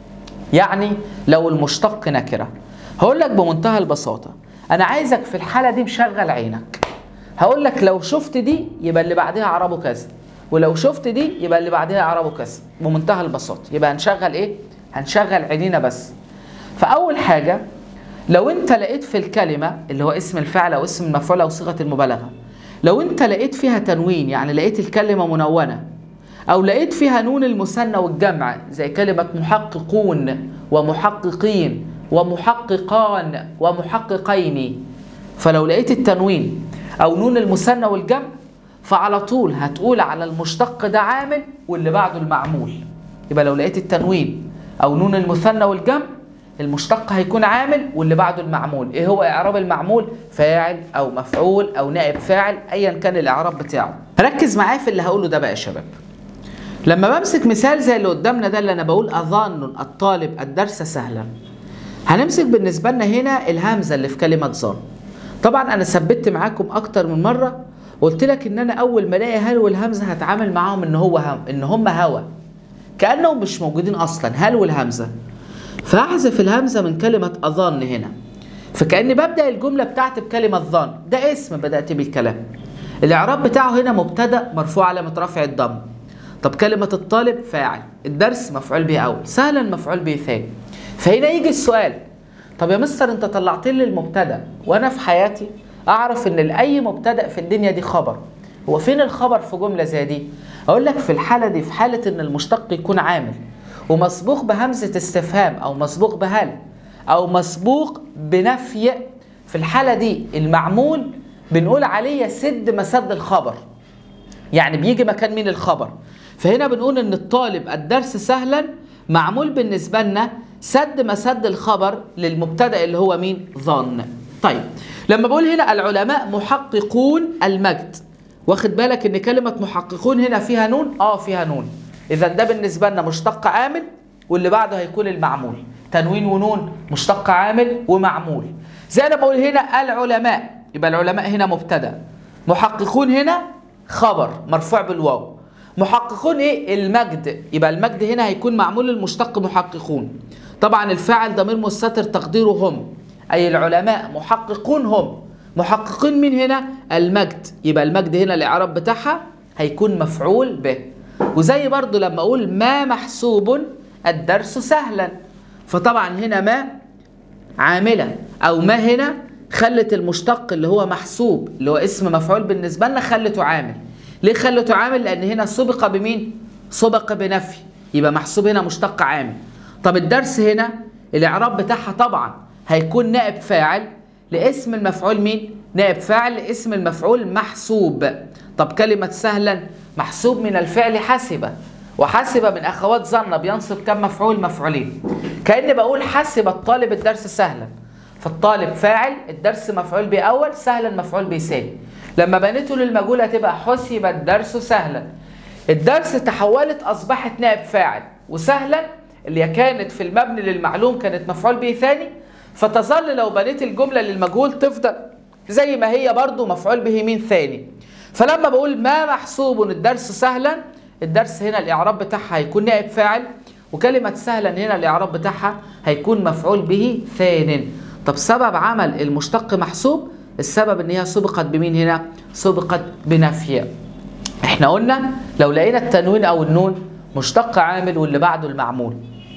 يعني لو المشتق نكره هقول لك بمنتهى البساطة أنا عايزك في الحالة دي مشغل عينك هقول لك لو شفت دي يبقى اللي بعدها إعرابه كذا ولو شفت دي يبقى اللي بعدها إعرابه كذا بمنتهى البساطة يبقى هنشغل إيه؟ هنشغل عينينا بس فأول حاجة لو أنت لقيت في الكلمة اللي هو اسم الفعل أو اسم المفعول أو صيغة المبالغة لو أنت لقيت فيها تنوين يعني لقيت الكلمة منونة أو لقيت فيها نون المثنى والجمع زي كلمة محققون ومحققين ومحققان ومحققين فلو لقيت التنوين او نون المثنى والجمع فعلى طول هتقول على المشتق ده عامل واللي بعده المعمول يبقى لو لقيت التنوين او نون المثنى والجمع المشتق هيكون عامل واللي بعده المعمول ايه هو اعراب المعمول فاعل او مفعول او نائب فاعل ايا كان الاعراب بتاعه ركز معايا في اللي هقوله ده بقى يا شباب لما بمسك مثال زي اللي قدامنا ده اللي انا بقول اظن الطالب الدرس سهلا هنمسك بالنسبة لنا هنا الهمزة اللي في كلمة ظن طبعا أنا ثبت معاكم أكتر من مرة قلت لك إن أنا أول ما ألاقي هل والهمزة هتعامل معاهم إن هو هم إن هم هوا كأنهم مش موجودين أصلا هل والهمزة فهحذف الهمزة من كلمة أظن هنا فكأني ببدأ الجملة بتاعتي بكلمة ظن ده اسم بدأت بيه الكلام الإعراب بتاعه هنا مبتدأ مرفوع علامة رفع الضم طب كلمة الطالب فاعل الدرس مفعول به أول سهلا مفعول به ثاني فهنا يجي السؤال طب يا مستر انت طلعت لي المبتدا وانا في حياتي اعرف ان لاي مبتدا في الدنيا دي خبر هو فين الخبر في جمله زي دي اقول لك في الحاله دي في حاله ان المشتق يكون عامل ومسبوق بهمزه استفهام او مسبوق بهل او مسبوق بنفي في الحاله دي المعمول بنقول عليه يسد مسد الخبر يعني بيجي مكان مين الخبر فهنا بنقول ان الطالب الدرس سهلا معمول بالنسبه لنا سد مسد الخبر للمبتدا اللي هو مين ظن طيب لما بقول هنا العلماء محققون المجد واخد بالك ان كلمه محققون هنا فيها نون اه فيها نون اذا ده بالنسبه لنا مشتق عامل واللي بعده هيكون المعمول تنوين ونون مشتق عامل ومعمول زي انا بقول هنا العلماء يبقى العلماء هنا مبتدا محققون هنا خبر مرفوع بالواو محققون ايه المجد يبقى المجد هنا هيكون معمول المشتق محققون طبعا الفاعل ضمير مستتر تقديره هم اي العلماء محققون هم محققين من هنا المجد يبقى المجد هنا الاعراب بتاعها هيكون مفعول به وزي برضو لما اقول ما محسوب الدرس سهلا فطبعا هنا ما عامله او ما هنا خلت المشتق اللي هو محسوب اللي هو اسم مفعول بالنسبه لنا خلته عامل ليه خلته عامل لان هنا سبق بمين سبق بنفي يبقى محسوب هنا مشتق عامل طب الدرس هنا الاعراب بتاعها طبعا هيكون نائب فاعل لاسم المفعول مين نائب فاعل لاسم المفعول محسوب طب كلمه سهلا محسوب من الفعل حسب وحسب من اخوات ظن بينصب كم مفعول مفعولين كاني بقول حسب الطالب الدرس سهلا فالطالب فاعل الدرس مفعول به اول سهلا مفعول به ثاني لما بنيته للمجهول هتبقى حسب الدرس سهلا الدرس تحولت اصبحت نائب فاعل وسهلا اللي كانت في المبني للمعلوم كانت مفعول به ثاني فتظل لو بنيت الجمله للمجهول تفضل زي ما هي برضو مفعول به مين ثاني فلما بقول ما محسوب الدرس سهلا الدرس هنا الاعراب بتاعها هيكون نائب فاعل وكلمه سهلا هنا الاعراب بتاعها هيكون مفعول به ثان طب سبب عمل المشتق محسوب السبب ان هي سبقت بمين هنا سبقت بنفي احنا قلنا لو لقينا التنوين او النون مشتق عامل واللي بعده المعمول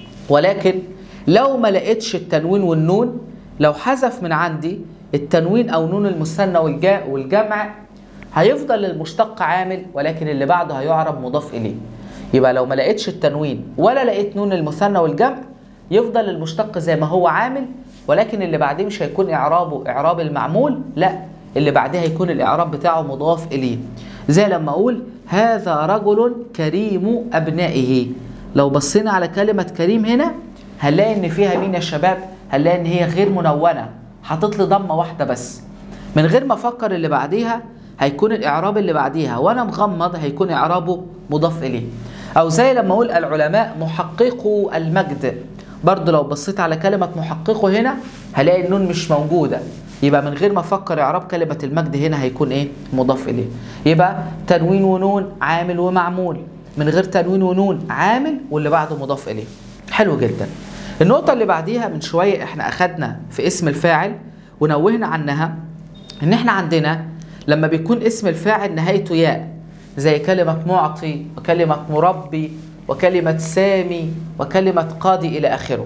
ولكن لو ما لقيتش التنوين والنون لو حذف من عندي التنوين او نون المثنى والجاء والجمع هيفضل المشتق عامل ولكن اللي بعده هيعرب مضاف اليه يبقى لو ما لقيتش التنوين ولا لقيت نون المثنى والجمع يفضل المشتق زي ما هو عامل ولكن اللي بعديه مش هيكون اعرابه اعراب المعمول لا اللي بعديه هيكون الاعراب بتاعه مضاف اليه زي لما اقول هذا رجل كريم ابنائه لو بصينا على كلمه كريم هنا هنلاقي ان فيها مين يا شباب هنلاقي ان هي غير منونه حاطط لي ضمه واحده بس من غير ما افكر اللي بعديها هيكون الاعراب اللي بعديها وانا مغمض هيكون اعرابه مضاف اليه او زي لما اقول العلماء محققو المجد برضه لو بصيت على كلمة محققه هنا هلاقي النون مش موجودة يبقى من غير ما افكر اعراب كلمة المجد هنا هيكون ايه؟ مضاف اليه. يبقى تنوين ونون عامل ومعمول. من غير تنوين ونون عامل واللي بعده مضاف اليه. حلو جدا. النقطة اللي بعديها من شوية احنا اخدنا في اسم الفاعل ونوهنا عنها ان احنا عندنا لما بيكون اسم الفاعل نهايته ياء زي كلمة معطي وكلمة مربي وكلمة سامي وكلمة قاضي إلى آخره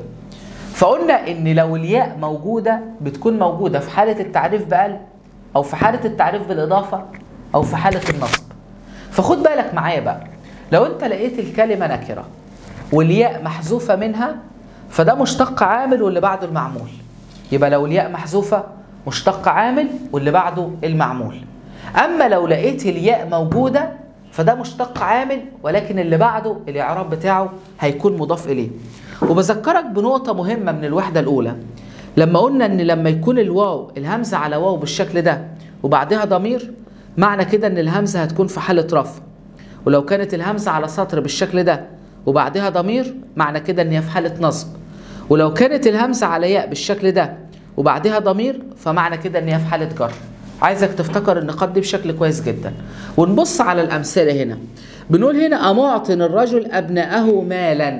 فقلنا إن لو الياء موجودة بتكون موجودة في حالة التعريف بقل أو في حالة التعريف بالإضافة أو في حالة النصب فخد بالك معايا بقى لو أنت لقيت الكلمة نكرة والياء محذوفة منها فده مشتق عامل واللي بعده المعمول يبقى لو الياء محذوفة مشتق عامل واللي بعده المعمول أما لو لقيت الياء موجودة فده مشتق عامل ولكن اللي بعده الاعراب بتاعه هيكون مضاف اليه وبذكرك بنقطه مهمه من الوحده الاولى لما قلنا ان لما يكون الواو الهمزه على واو بالشكل ده وبعدها ضمير معنى كده ان الهمزه هتكون في حاله رفع ولو كانت الهمزه على سطر بالشكل ده وبعدها ضمير معنى كده ان هي في حاله نصب ولو كانت الهمزه على ياء بالشكل ده وبعدها ضمير فمعنى كده ان هي في حاله جر عايزك تفتكر النقاط دي بشكل كويس جدا ونبص على الامثله هنا بنقول هنا امعط الرجل ابنائه مالا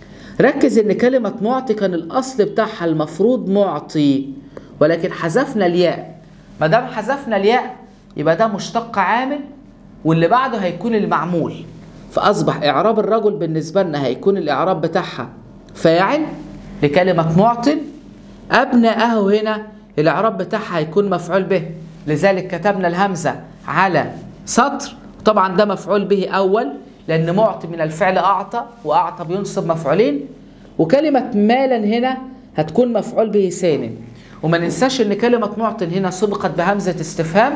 ركز ان كلمه معطي كان الاصل بتاعها المفروض معطي ولكن حذفنا الياء ما دام حذفنا الياء يبقى ده مشتق عامل واللي بعده هيكون المعمول فاصبح اعراب الرجل بالنسبه لنا هيكون الاعراب بتاعها فاعل لكلمه معطي ابنائه هنا الاعراب بتاعها هيكون مفعول به لذلك كتبنا الهمزة على سطر طبعا ده مفعول به أول لأن معطي من الفعل أعطى وأعطى بينصب مفعولين وكلمة مالا هنا هتكون مفعول به ثاني وما ننساش ان كلمة معطن هنا سبقت بهمزة استفهام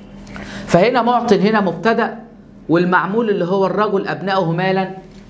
فهنا معطن هنا مبتدأ والمعمول اللي هو الرجل أبنائه مالا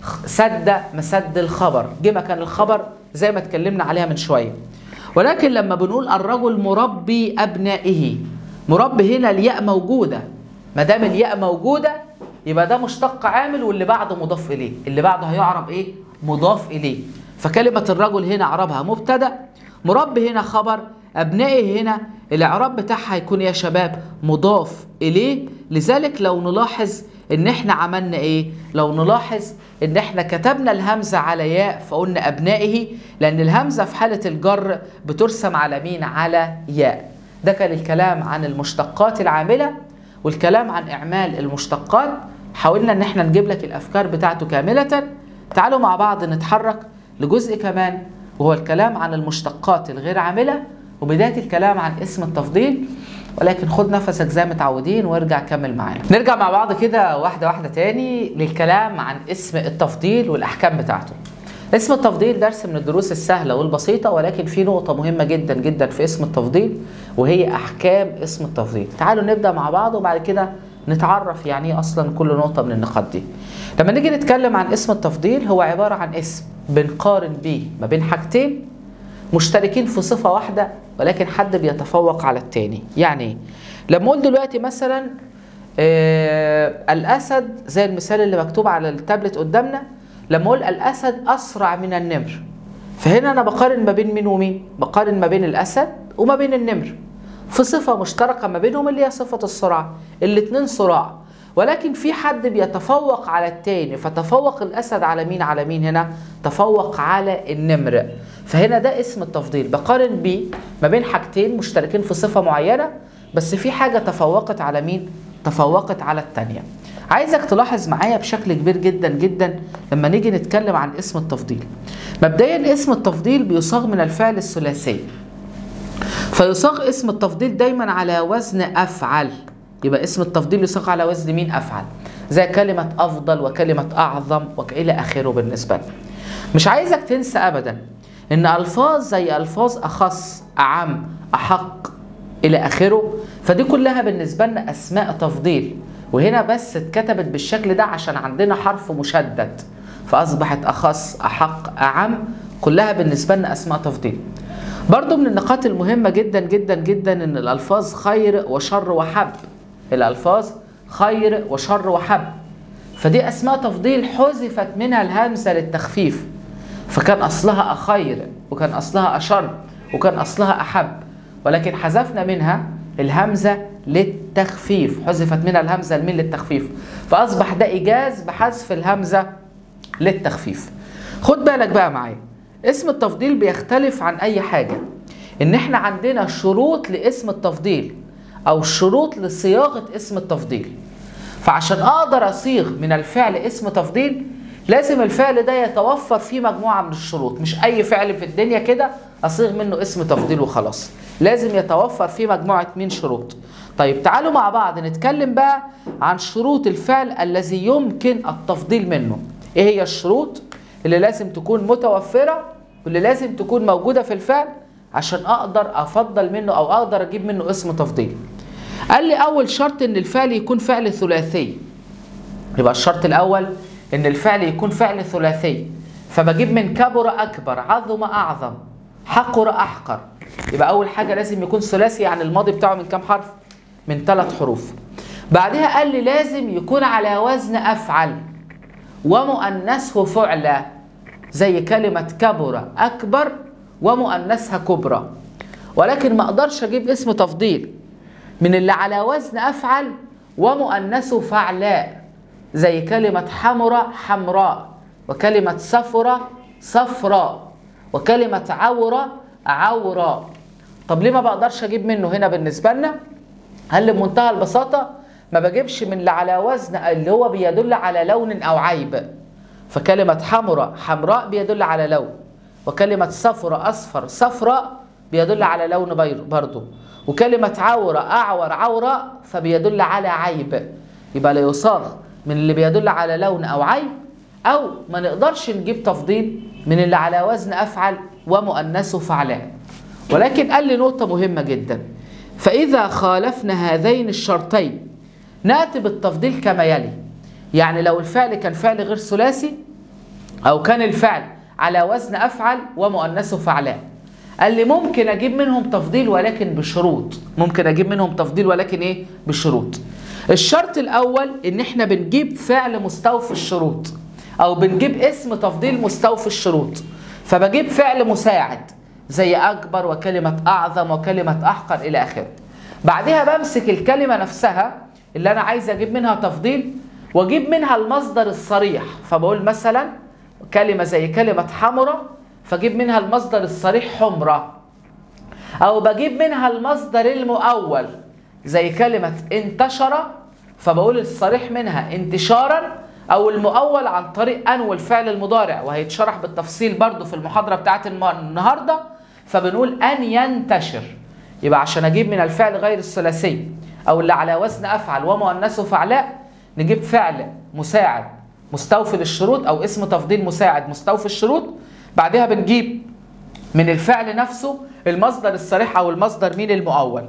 سد مسد الخبر جه مكان الخبر زي ما اتكلمنا عليها من شوية ولكن لما بنقول الرجل مربي أبنائه مربي هنا الياء موجودة ما دام الياء موجودة يبقى ده مشتق عامل واللي بعده مضاف إليه اللي بعده هيعرب إيه؟ مضاف إليه فكلمة الرجل هنا اعرابها مبتدأ مربي هنا خبر أبنائي هنا الإعراب بتاعها هيكون يا شباب مضاف إليه لذلك لو نلاحظ إن إحنا عملنا إيه؟ لو نلاحظ إن إحنا كتبنا الهمزة على ياء فقلنا أبنائه لأن الهمزة في حالة الجر بترسم على مين؟ على ياء ده كان الكلام عن المشتقات العاملة والكلام عن إعمال المشتقات حاولنا إن إحنا نجيب لك الأفكار بتاعته كاملة تعالوا مع بعض نتحرك لجزء كمان وهو الكلام عن المشتقات الغير عاملة وبداية الكلام عن اسم التفضيل ولكن خد نفسك زي متعودين وارجع كمل معانا نرجع مع بعض كده واحدة واحدة تاني للكلام عن اسم التفضيل والأحكام بتاعته اسم التفضيل درس من الدروس السهلة والبسيطة ولكن في نقطة مهمة جدا جدا في اسم التفضيل وهي أحكام اسم التفضيل تعالوا نبدأ مع بعض وبعد كده نتعرف يعني ايه اصلا كل نقطة من النقاط دي لما نيجي نتكلم عن اسم التفضيل هو عبارة عن اسم بنقارن بيه ما بين حاجتين مشتركين في صفة واحدة ولكن حد بيتفوق على التاني يعني ايه لما اقول دلوقتي مثلا آه الاسد زي المثال اللي مكتوب على التابلت قدامنا لما اقول الاسد اسرع من النمر فهنا انا بقارن ما بين مين ومين بقارن ما بين الاسد وما بين النمر في صفة مشتركة ما بينهم اللي هي صفة السرعة الاتنين صراع ولكن في حد بيتفوق على التاني فتفوق الأسد على مين على مين هنا تفوق على النمر فهنا ده اسم التفضيل بقارن بيه ما بين حاجتين مشتركين في صفة معينة بس في حاجة تفوقت على مين تفوقت على التانية عايزك تلاحظ معايا بشكل كبير جدا جدا لما نيجي نتكلم عن اسم التفضيل مبدئيا اسم التفضيل بيصاغ من الفعل الثلاثي فيصاغ اسم التفضيل دايما على وزن افعل يبقى اسم التفضيل يصاغ على وزن مين افعل زي كلمة افضل وكلمة اعظم والى اخره بالنسبة لنا مش عايزك تنسى ابدا ان الفاظ زي الفاظ اخص اعم احق الى اخره فدي كلها بالنسبة لنا اسماء تفضيل وهنا بس اتكتبت بالشكل ده عشان عندنا حرف مشدد فاصبحت اخص احق اعم كلها بالنسبة لنا اسماء تفضيل برضو من النقاط المهمة جدا جدا جدا ان الالفاظ خير وشر وحب الالفاظ خير وشر وحب فدي اسماء تفضيل حذفت منها الهمزة للتخفيف فكان اصلها اخير وكان اصلها اشر وكان اصلها احب ولكن حذفنا منها الهمزة للتخفيف حذفت منها الهمزة لمين للتخفيف فاصبح ده ايجاز بحذف الهمزة للتخفيف خد بالك بقى معايا اسم التفضيل بيختلف عن اي حاجة ان احنا عندنا شروط لاسم التفضيل او شروط لصياغة اسم التفضيل فعشان اقدر اصيغ من الفعل اسم تفضيل لازم الفعل ده يتوفر فيه مجموعة من الشروط مش اي فعل في الدنيا كده اصيغ منه اسم تفضيل وخلاص لازم يتوفر فيه مجموعة من شروط طيب تعالوا مع بعض نتكلم بقى عن شروط الفعل الذي يمكن التفضيل منه ايه هي الشروط اللي لازم تكون متوفرة واللي لازم تكون موجودة في الفعل عشان اقدر افضل منه او اقدر اجيب منه اسم تفضيل قال لي اول شرط ان الفعل يكون فعل ثلاثي يبقى الشرط الاول ان الفعل يكون فعل ثلاثي فبجيب من كبر اكبر عظم اعظم حقر احقر يبقى اول حاجه لازم يكون ثلاثي يعني الماضي بتاعه من كام حرف من ثلاث حروف بعدها قال لي لازم يكون على وزن افعل ومؤنثه فعلى زي كلمة كبر أكبر ومؤنثها كبرى ولكن ما أقدرش أجيب اسم تفضيل من اللي على وزن أفعل ومؤنثه فعلاء زي كلمة حمرة حمراء وكلمة صفرة صفراء وكلمة عورة عوراء طب ليه ما بقدرش أجيب منه هنا بالنسبة لنا؟ هل بمنتهى البساطة ما بجيبش من اللي على وزن اللي هو بيدل على لون أو عيب فكلمة حمراء حمراء بيدل على لون وكلمة صفرة أصفر صفراء بيدل على لون برضه وكلمة عورة أعور عورة فبيدل على عيب يبقى لا يصاغ من اللي بيدل على لون أو عيب أو ما نقدرش نجيب تفضيل من اللي على وزن أفعل ومؤنثه فعلان ولكن قال لي نقطة مهمة جدا فإذا خالفنا هذين الشرطين نأتي بالتفضيل كما يلي يعني لو الفعل كان فعل غير ثلاثي او كان الفعل على وزن افعل ومؤنثه فعلان قال لي ممكن اجيب منهم تفضيل ولكن بشروط ممكن اجيب منهم تفضيل ولكن ايه بشروط الشرط الاول ان احنا بنجيب فعل مستوفي الشروط او بنجيب اسم تفضيل مستوفي الشروط فبجيب فعل مساعد زي اكبر وكلمه اعظم وكلمه احقر الى اخره بعدها بمسك الكلمه نفسها اللي انا عايز اجيب منها تفضيل واجيب منها المصدر الصريح فبقول مثلا كلمه زي كلمه حمرة فاجيب منها المصدر الصريح حمرة او بجيب منها المصدر المؤول زي كلمه انتشر فبقول الصريح منها انتشارا او المؤول عن طريق انو الفعل المضارع وهيتشرح بالتفصيل برضو في المحاضره بتاعت الم- النهارده فبنقول ان ينتشر يبقى عشان اجيب من الفعل غير الثلاثي او اللي على وزن افعل ومؤنثه فعلاء نجيب فعل مساعد مستوفي للشروط او اسم تفضيل مساعد مستوفي الشروط بعدها بنجيب من الفعل نفسه المصدر الصريح او المصدر مين المؤول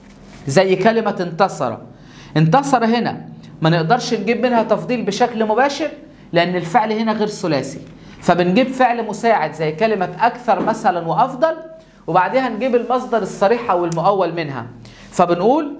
زي كلمة انتصر انتصر هنا ما نقدرش نجيب منها تفضيل بشكل مباشر لأن الفعل هنا غير ثلاثي فبنجيب فعل مساعد زي كلمة أكثر مثلا وأفضل وبعدها نجيب المصدر الصريح أو المؤول منها فبنقول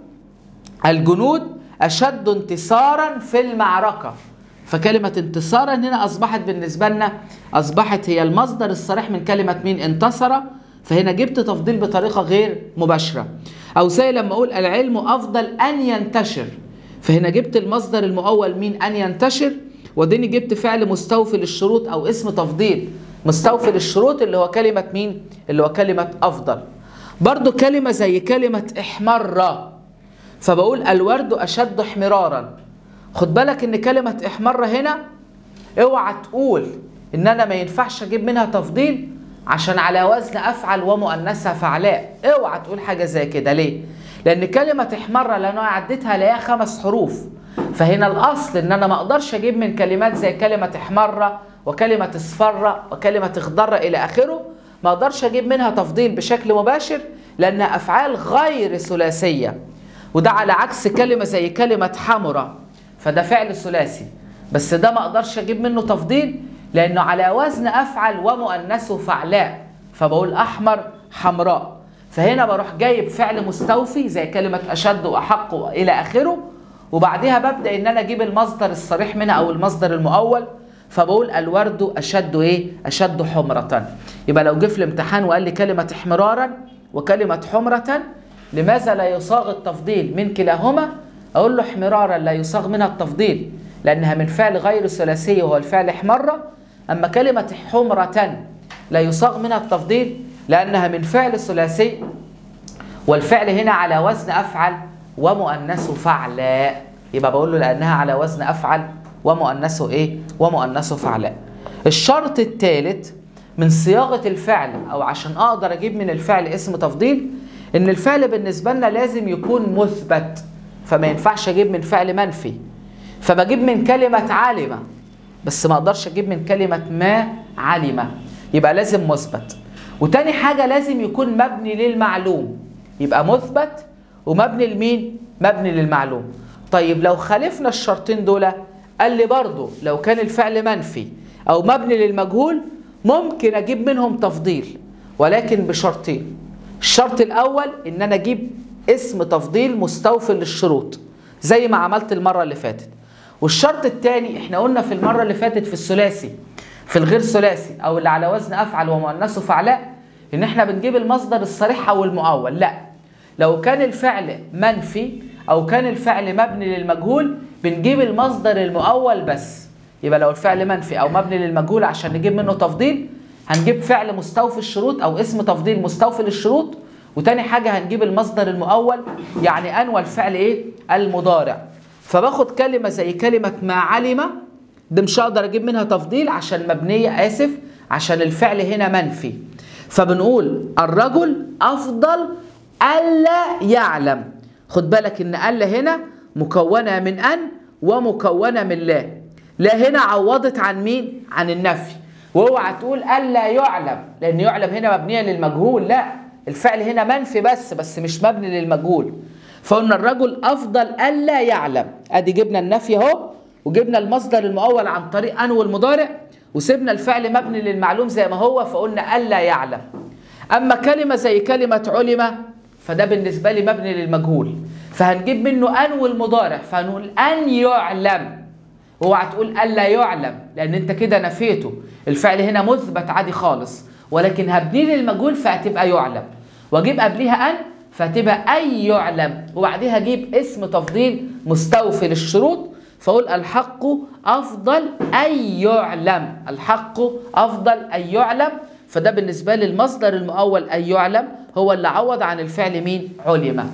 الجنود أشد انتصارا في المعركة فكلمة انتصارا هنا أصبحت بالنسبة لنا أصبحت هي المصدر الصريح من كلمة مين انتصر فهنا جبت تفضيل بطريقة غير مباشرة أو زي لما أقول العلم أفضل أن ينتشر فهنا جبت المصدر المؤول مين أن ينتشر وديني جبت فعل مستوفي للشروط أو اسم تفضيل مستوفي للشروط اللي هو كلمة مين اللي هو كلمة أفضل برضو كلمة زي كلمة احمر فبقول الورد أشد احمرارا خد بالك ان كلمة احمر هنا اوعى تقول ان انا ما ينفعش اجيب منها تفضيل عشان على وزن افعل ومؤنثها فعلاء اوعى تقول حاجة زي كده ليه لان كلمة احمر لان انا عديتها ليها خمس حروف فهنا الاصل ان انا ما اقدرش اجيب من كلمات زي كلمة احمر وكلمة اصفر وكلمة اخضر الى اخره ما اقدرش اجيب منها تفضيل بشكل مباشر لانها افعال غير ثلاثيه وده على عكس كلمه زي كلمه حمرة فده فعل ثلاثي بس ده ما اقدرش اجيب منه تفضيل لانه على وزن افعل ومؤنثه فعلاء فبقول احمر حمراء فهنا بروح جايب فعل مستوفي زي كلمه اشد واحق الى اخره وبعدها ببدا ان انا اجيب المصدر الصريح منها او المصدر المؤول فبقول الورد اشد ايه اشد حمرة يبقى لو جه في الامتحان وقال لي كلمة احمرارا وكلمة حمرة لماذا لا يصاغ التفضيل من كلاهما اقول له احمرارا لا يصاغ منها التفضيل لانها من فعل غير ثلاثي وهو الفعل احمر اما كلمة حمرة لا يصاغ منها التفضيل لانها من فعل ثلاثي والفعل هنا على وزن افعل ومؤنثه فعلاء يبقى بقول له لانها على وزن افعل ومؤنثه ايه ومؤنثه فعلاء الشرط الثالث من صياغه الفعل او عشان اقدر اجيب من الفعل اسم تفضيل ان الفعل بالنسبه لنا لازم يكون مثبت فما ينفعش اجيب من فعل منفي فبجيب من كلمه علم بس ما اقدرش اجيب من كلمه ما علم يبقى لازم مثبت وتاني حاجه لازم يكون مبني للمعلوم يبقى مثبت ومبني لمين مبني للمعلوم طيب لو خالفنا الشرطين دول قال لي برضو لو كان الفعل منفي او مبني للمجهول ممكن اجيب منهم تفضيل ولكن بشرطين الشرط الاول ان انا اجيب اسم تفضيل مستوفي للشروط زي ما عملت المره اللي فاتت والشرط الثاني احنا قلنا في المره اللي فاتت في الثلاثي في الغير ثلاثي او اللي على وزن افعل ومؤنثه فعلاء ان احنا بنجيب المصدر الصريح او المؤول لا لو كان الفعل منفي او كان الفعل مبني للمجهول بنجيب المصدر المؤول بس يبقى لو الفعل منفي او مبني للمجهول عشان نجيب منه تفضيل هنجيب فعل مستوفي الشروط او اسم تفضيل مستوفي للشروط وتاني حاجه هنجيب المصدر المؤول يعني انوى الفعل ايه المضارع فباخد كلمه زي كلمه ما علم دي مش هقدر اجيب منها تفضيل عشان مبنيه اسف عشان الفعل هنا منفي فبنقول الرجل افضل الا يعلم خد بالك ان الا هنا مكونه من ان ومكونه من لا لا هنا عوضت عن مين عن النفي واوعى تقول الا يعلم لان يعلم هنا مبنيه للمجهول لا الفعل هنا منفي بس بس مش مبني للمجهول فقلنا الرجل افضل الا يعلم ادي جبنا النفي اهو وجبنا المصدر المؤول عن طريق ان والمضارع وسيبنا الفعل مبني للمعلوم زي ما هو فقلنا الا يعلم اما كلمه زي كلمه علم فده بالنسبه لي مبني للمجهول فهنجيب منه ان والمضارع فهنقول ان يعلم اوعى تقول الا يعلم لان انت كده نفيته الفعل هنا مثبت عادي خالص ولكن هبني لي المجهول فهتبقى يعلم واجيب قبليها ان فهتبقى اي يعلم وبعديها اجيب اسم تفضيل مستوفي للشروط فاقول الحق افضل اي يعلم الحق افضل اي يعلم فده بالنسبه لي المصدر المؤول اي يعلم هو اللي عوض عن الفعل مين علم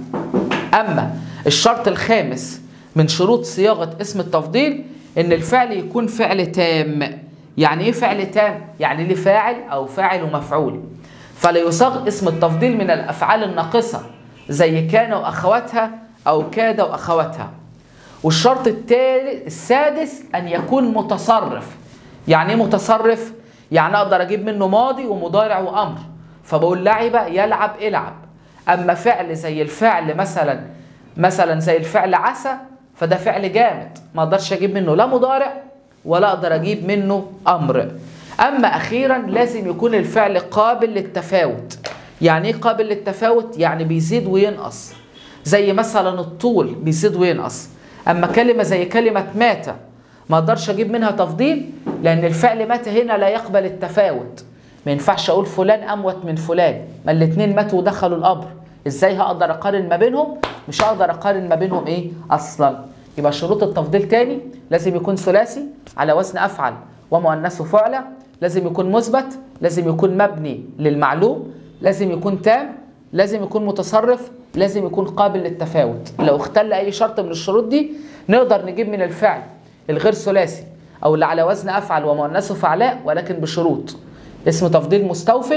اما الشرط الخامس من شروط صياغه اسم التفضيل ان الفعل يكون فعل تام يعني ايه فعل تام يعني ليه فاعل او فاعل ومفعول فلا يصاغ اسم التفضيل من الافعال الناقصه زي كان واخواتها او كاد واخواتها والشرط التالي السادس ان يكون متصرف يعني ايه متصرف يعني اقدر اجيب منه ماضي ومضارع وامر فبقول لعب يلعب العب اما فعل زي الفعل مثلا مثلا زي الفعل عسى فده فعل جامد ما اقدرش اجيب منه لا مضارع ولا اقدر اجيب منه امر اما اخيرا لازم يكون الفعل قابل للتفاوت يعني ايه قابل للتفاوت يعني بيزيد وينقص زي مثلا الطول بيزيد وينقص اما كلمه زي كلمه مات ما اقدرش اجيب منها تفضيل لان الفعل مات هنا لا يقبل التفاوت ما ينفعش اقول فلان اموت من فلان ما الاثنين ماتوا ودخلوا القبر ازاي هقدر اقارن ما بينهم مش هقدر اقارن ما بينهم ايه اصلا يبقى شروط التفضيل تاني لازم يكون ثلاثي على وزن افعل ومؤنثه فعلة لازم يكون مثبت لازم يكون مبني للمعلوم لازم يكون تام لازم يكون متصرف لازم يكون قابل للتفاوت لو اختل اي شرط من الشروط دي نقدر نجيب من الفعل الغير ثلاثي او اللي على وزن افعل ومؤنثه فعلاء ولكن بشروط اسم تفضيل مستوف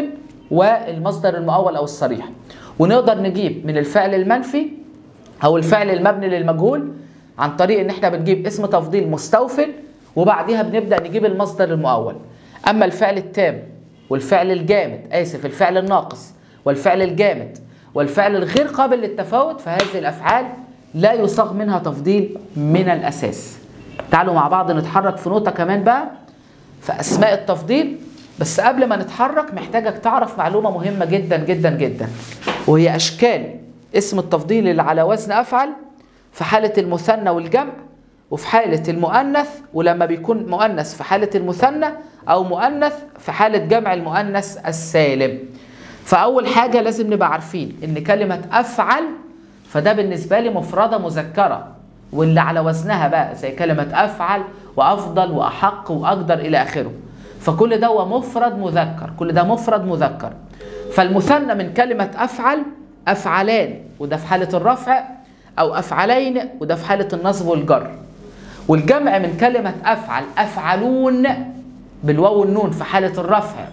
والمصدر المؤول او الصريح ونقدر نجيب من الفعل المنفي او الفعل المبني للمجهول عن طريق ان احنا بنجيب اسم تفضيل مستوفل وبعديها بنبدا نجيب المصدر المؤول اما الفعل التام والفعل الجامد اسف الفعل الناقص والفعل الجامد والفعل الغير قابل للتفاوت فهذه الافعال لا يصاغ منها تفضيل من الاساس تعالوا مع بعض نتحرك في نقطه كمان بقى في اسماء التفضيل بس قبل ما نتحرك محتاجك تعرف معلومه مهمه جدا جدا جدا وهي اشكال اسم التفضيل اللي على وزن افعل في حاله المثنى والجمع وفي حاله المؤنث ولما بيكون مؤنث في حاله المثنى او مؤنث في حاله جمع المؤنث السالم فاول حاجه لازم نبقى عارفين ان كلمه افعل فده بالنسبه لي مفرده مذكره واللي على وزنها بقى زي كلمه افعل وافضل واحق واقدر الى اخره فكل ده هو مفرد مذكر كل ده مفرد مذكر فالمثنى من كلمه افعل افعلان وده في حاله الرفع او افعلين وده في حاله النصب والجر والجمع من كلمه افعل افعلون بالواو والنون في حاله الرفع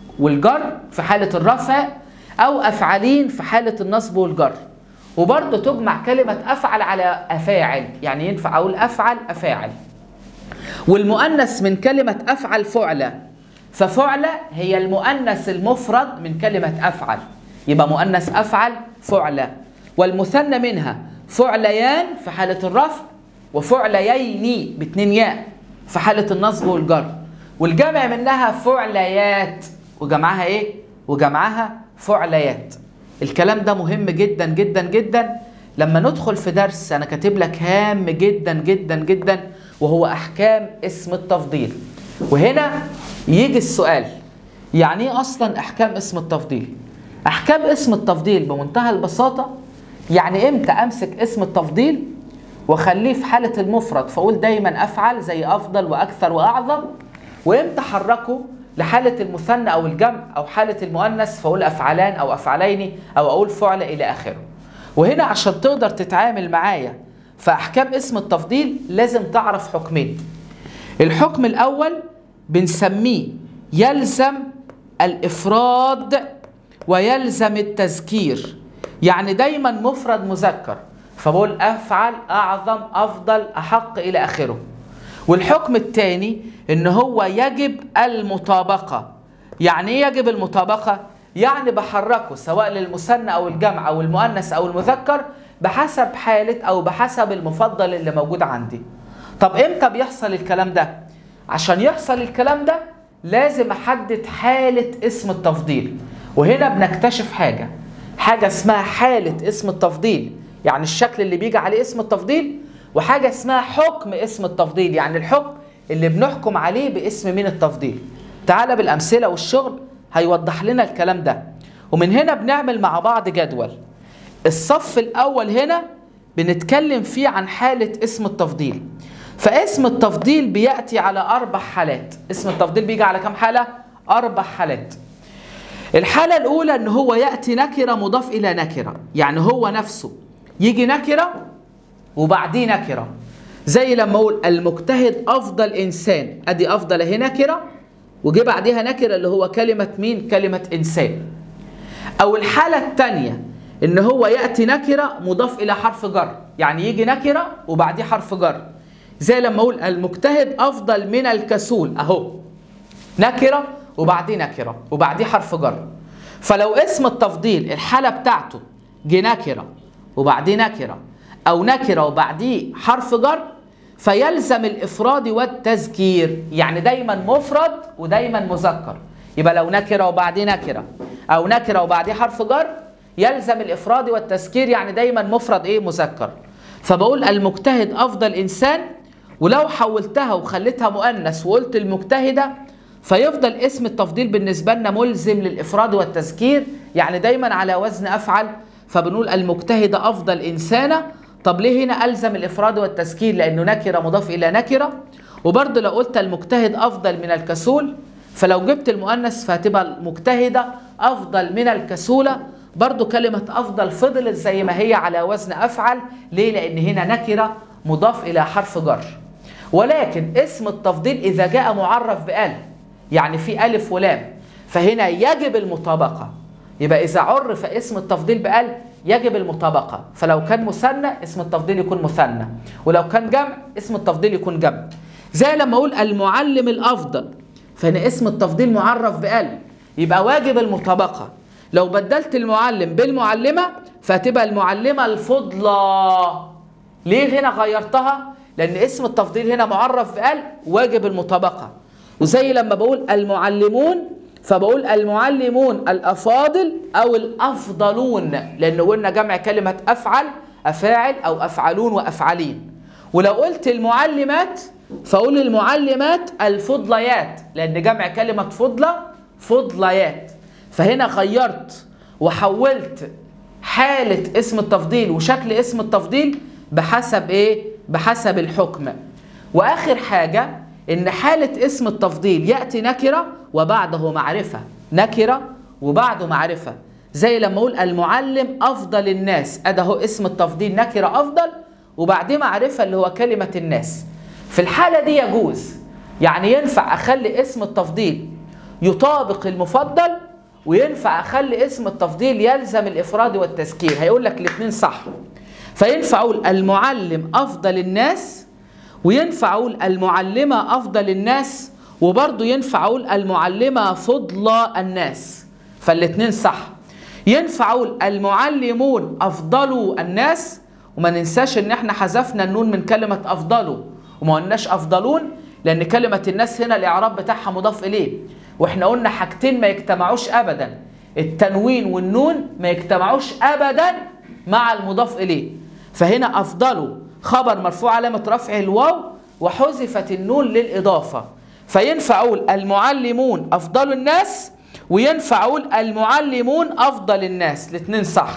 والجر في حاله الرفع او افعلين في حاله النصب والجر وبرضه تجمع كلمه افعل على افاعل يعني ينفع اقول افعل افاعل والمؤنث من كلمه افعل فعلة ففعلة هي المؤنث المفرد من كلمه افعل يبقى مؤنث افعل فعلة والمثنى منها فعليان في حاله الرفع وفعليين باتنين ياء في حاله النصب والجر والجمع منها فعليات وجمعها ايه وجمعها فعليات الكلام ده مهم جدا جدا جدا لما ندخل في درس انا كاتب لك هام جدا جدا جدا وهو احكام اسم التفضيل وهنا يجي السؤال يعني ايه اصلا احكام اسم التفضيل احكام اسم التفضيل بمنتهى البساطه يعني امتى امسك اسم التفضيل واخليه في حاله المفرد فاقول دايما افعل زي افضل واكثر واعظم وامتى احركه لحاله المثنى او الجمع او حاله المؤنث فاقول افعلان او افعلين او اقول فعل الى اخره وهنا عشان تقدر تتعامل معايا في احكام اسم التفضيل لازم تعرف حكمين الحكم الاول بنسميه يلزم الافراد ويلزم التذكير يعني دايما مفرد مذكر فبقول افعل اعظم افضل احق الى اخره والحكم الثاني ان هو يجب المطابقه يعني ايه يجب المطابقه يعني بحركه سواء للمثنى او الجمع او المؤنث او المذكر بحسب حاله او بحسب المفضل اللي موجود عندي طب امتى بيحصل الكلام ده عشان يحصل الكلام ده لازم احدد حاله اسم التفضيل وهنا بنكتشف حاجه حاجه اسمها حاله اسم التفضيل يعني الشكل اللي بيجي عليه اسم التفضيل وحاجه اسمها حكم اسم التفضيل يعني الحكم اللي بنحكم عليه باسم من التفضيل تعالى بالامثله والشغل هيوضح لنا الكلام ده ومن هنا بنعمل مع بعض جدول الصف الاول هنا بنتكلم فيه عن حاله اسم التفضيل فاسم التفضيل بياتي على اربع حالات اسم التفضيل بيجي على كم حاله اربع حالات الحالة الأولى إن هو يأتي نكرة مضاف إلى نكرة، يعني هو نفسه يجي نكرة وبعديه نكرة. زي لما أقول المجتهد أفضل إنسان، أدي أفضل أهي نكرة وجي بعديها نكرة اللي هو كلمة مين؟ كلمة إنسان. أو الحالة الثانية إن هو يأتي نكرة مضاف إلى حرف جر، يعني يجي نكرة وبعديه حرف جر. زي لما أقول المجتهد أفضل من الكسول، أهو. نكرة وبعديه نكره وبعديه حرف جر فلو اسم التفضيل الحاله بتاعته جه نكره وبعديه نكره او نكره وبعديه حرف جر فيلزم الافراد والتذكير يعني دايما مفرد ودايما مذكر يبقى لو نكره وبعديه نكره او نكره وبعديه حرف جر يلزم الافراد والتذكير يعني دايما مفرد ايه مذكر فبقول المجتهد افضل انسان ولو حولتها وخليتها مؤنث وقلت المجتهده فيفضل اسم التفضيل بالنسبة لنا ملزم للإفراد والتذكير يعني دايما على وزن أفعل فبنقول المجتهدة أفضل إنسانة طب ليه هنا ألزم الإفراد والتذكير لأنه نكرة مضاف إلى نكرة وبرضه لو قلت المجتهد أفضل من الكسول فلو جبت المؤنث فهتبقى المجتهدة أفضل من الكسولة برضه كلمة أفضل فضلت زي ما هي على وزن أفعل ليه؟ لأن هنا نكرة مضاف إلى حرف جر ولكن اسم التفضيل إذا جاء معرف بأل يعني في ألف ولام فهنا يجب المطابقة يبقى إذا عرف اسم التفضيل بأل يجب المطابقة فلو كان مثنى اسم التفضيل يكون مثنى ولو كان جمع اسم التفضيل يكون جمع زي لما أقول المعلم الأفضل فهنا اسم التفضيل معرف بأل يبقى واجب المطابقة لو بدلت المعلم بالمعلمة فتبقى المعلمة الفضلى ليه هنا غيرتها؟ لأن اسم التفضيل هنا معرف بأل واجب المطابقة وزي لما بقول المعلمون فبقول المعلمون الافاضل او الافضلون لان قلنا جمع كلمه افعل افاعل او افعلون وافعلين ولو قلت المعلمات فاقول المعلمات الفضليات لان جمع كلمه فضله فضليات فهنا غيرت وحولت حاله اسم التفضيل وشكل اسم التفضيل بحسب ايه بحسب الحكم واخر حاجه ان حالة اسم التفضيل يأتي نكرة وبعده معرفة نكرة وبعده معرفة زي لما اقول المعلم افضل الناس اداه اسم التفضيل نكرة افضل وبعديه معرفة اللي هو كلمة الناس في الحالة دي يجوز يعني ينفع اخلي اسم التفضيل يطابق المفضل وينفع اخلي اسم التفضيل يلزم الافراد والتذكير هيقول لك الاثنين صح فينفع اقول المعلم افضل الناس وينفع اقول المعلمه افضل الناس وبرضه ينفع اقول المعلمه فضلى الناس فالاثنين صح ينفع اقول المعلمون افضلوا الناس وما ننساش ان احنا حذفنا النون من كلمه افضلوا وما قلناش افضلون لان كلمه الناس هنا الاعراب بتاعها مضاف اليه واحنا قلنا حاجتين ما يجتمعوش ابدا التنوين والنون ما يجتمعوش ابدا مع المضاف اليه فهنا افضلوا خبر مرفوع علامه رفعه الواو وحذفت النون للاضافه فينفع اقول المعلمون افضل الناس وينفع اقول المعلمون افضل الناس الاثنين صح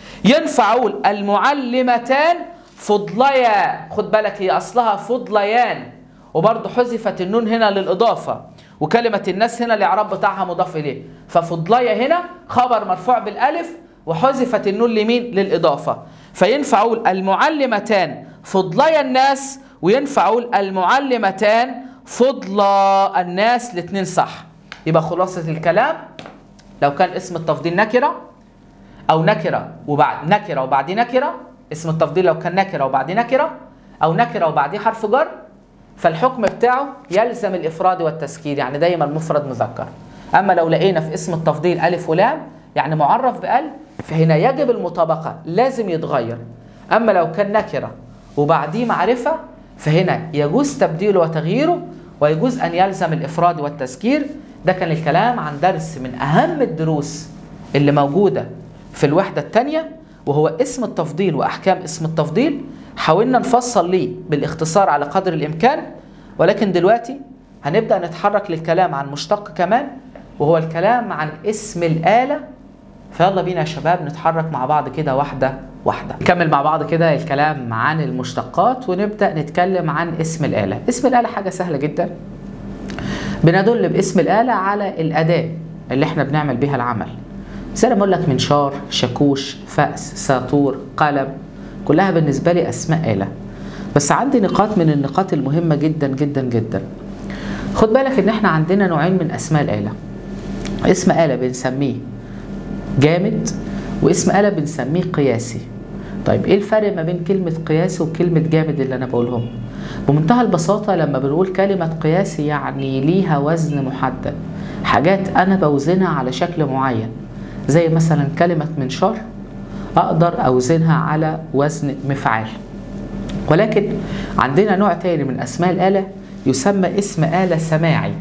ينفع اقول المعلمتان فضليا خد بالك هي اصلها فضليان وبرضه حذفت النون هنا للاضافه وكلمه الناس هنا الاعراب بتاعها مضاف اليه ففضليا هنا خبر مرفوع بالالف وحذفت النون لمين للاضافه فينفع اقول المعلمتان فضلي الناس وينفع اقول المعلمتان فضلى الناس الاثنين صح يبقى خلاصه الكلام لو كان اسم التفضيل نكره او نكره وبعد نكره وبعديه نكره اسم التفضيل لو كان نكره وبعديه نكره او نكره وبعديه حرف جر فالحكم بتاعه يلزم الافراد والتذكير يعني دايما مفرد مذكر اما لو لقينا في اسم التفضيل الف ولام يعني معرف بال فهنا يجب المطابقه لازم يتغير اما لو كان نكره وبعديه معرفه فهنا يجوز تبديله وتغييره ويجوز ان يلزم الافراد والتذكير ده كان الكلام عن درس من اهم الدروس اللي موجوده في الوحده الثانيه وهو اسم التفضيل واحكام اسم التفضيل حاولنا نفصل ليه بالاختصار على قدر الامكان ولكن دلوقتي هنبدا نتحرك للكلام عن مشتق كمان وهو الكلام عن اسم الاله فيلا بينا يا شباب نتحرك مع بعض كده واحده واحده نكمل مع بعض كده الكلام عن المشتقات ونبدا نتكلم عن اسم الاله اسم الاله حاجه سهله جدا بندل باسم الاله على الاداه اللي احنا بنعمل بيها العمل زي ما اقول لك منشار شاكوش فأس ساطور قلم كلها بالنسبة لي أسماء آلة بس عندي نقاط من النقاط المهمة جدا جدا جدا خد بالك إن إحنا عندنا نوعين من أسماء الآلة اسم آلة بنسميه جامد واسم آلة بنسميه قياسي طيب إيه الفرق ما بين كلمة قياسي وكلمة جامد اللي أنا بقولهم بمنتهى البساطة لما بنقول كلمة قياسي يعني ليها وزن محدد حاجات أنا بوزنها على شكل معين زي مثلا كلمة منشار أقدر أوزنها على وزن مفعال ولكن عندنا نوع تاني من أسماء الآلة يسمى اسم آلة سماعي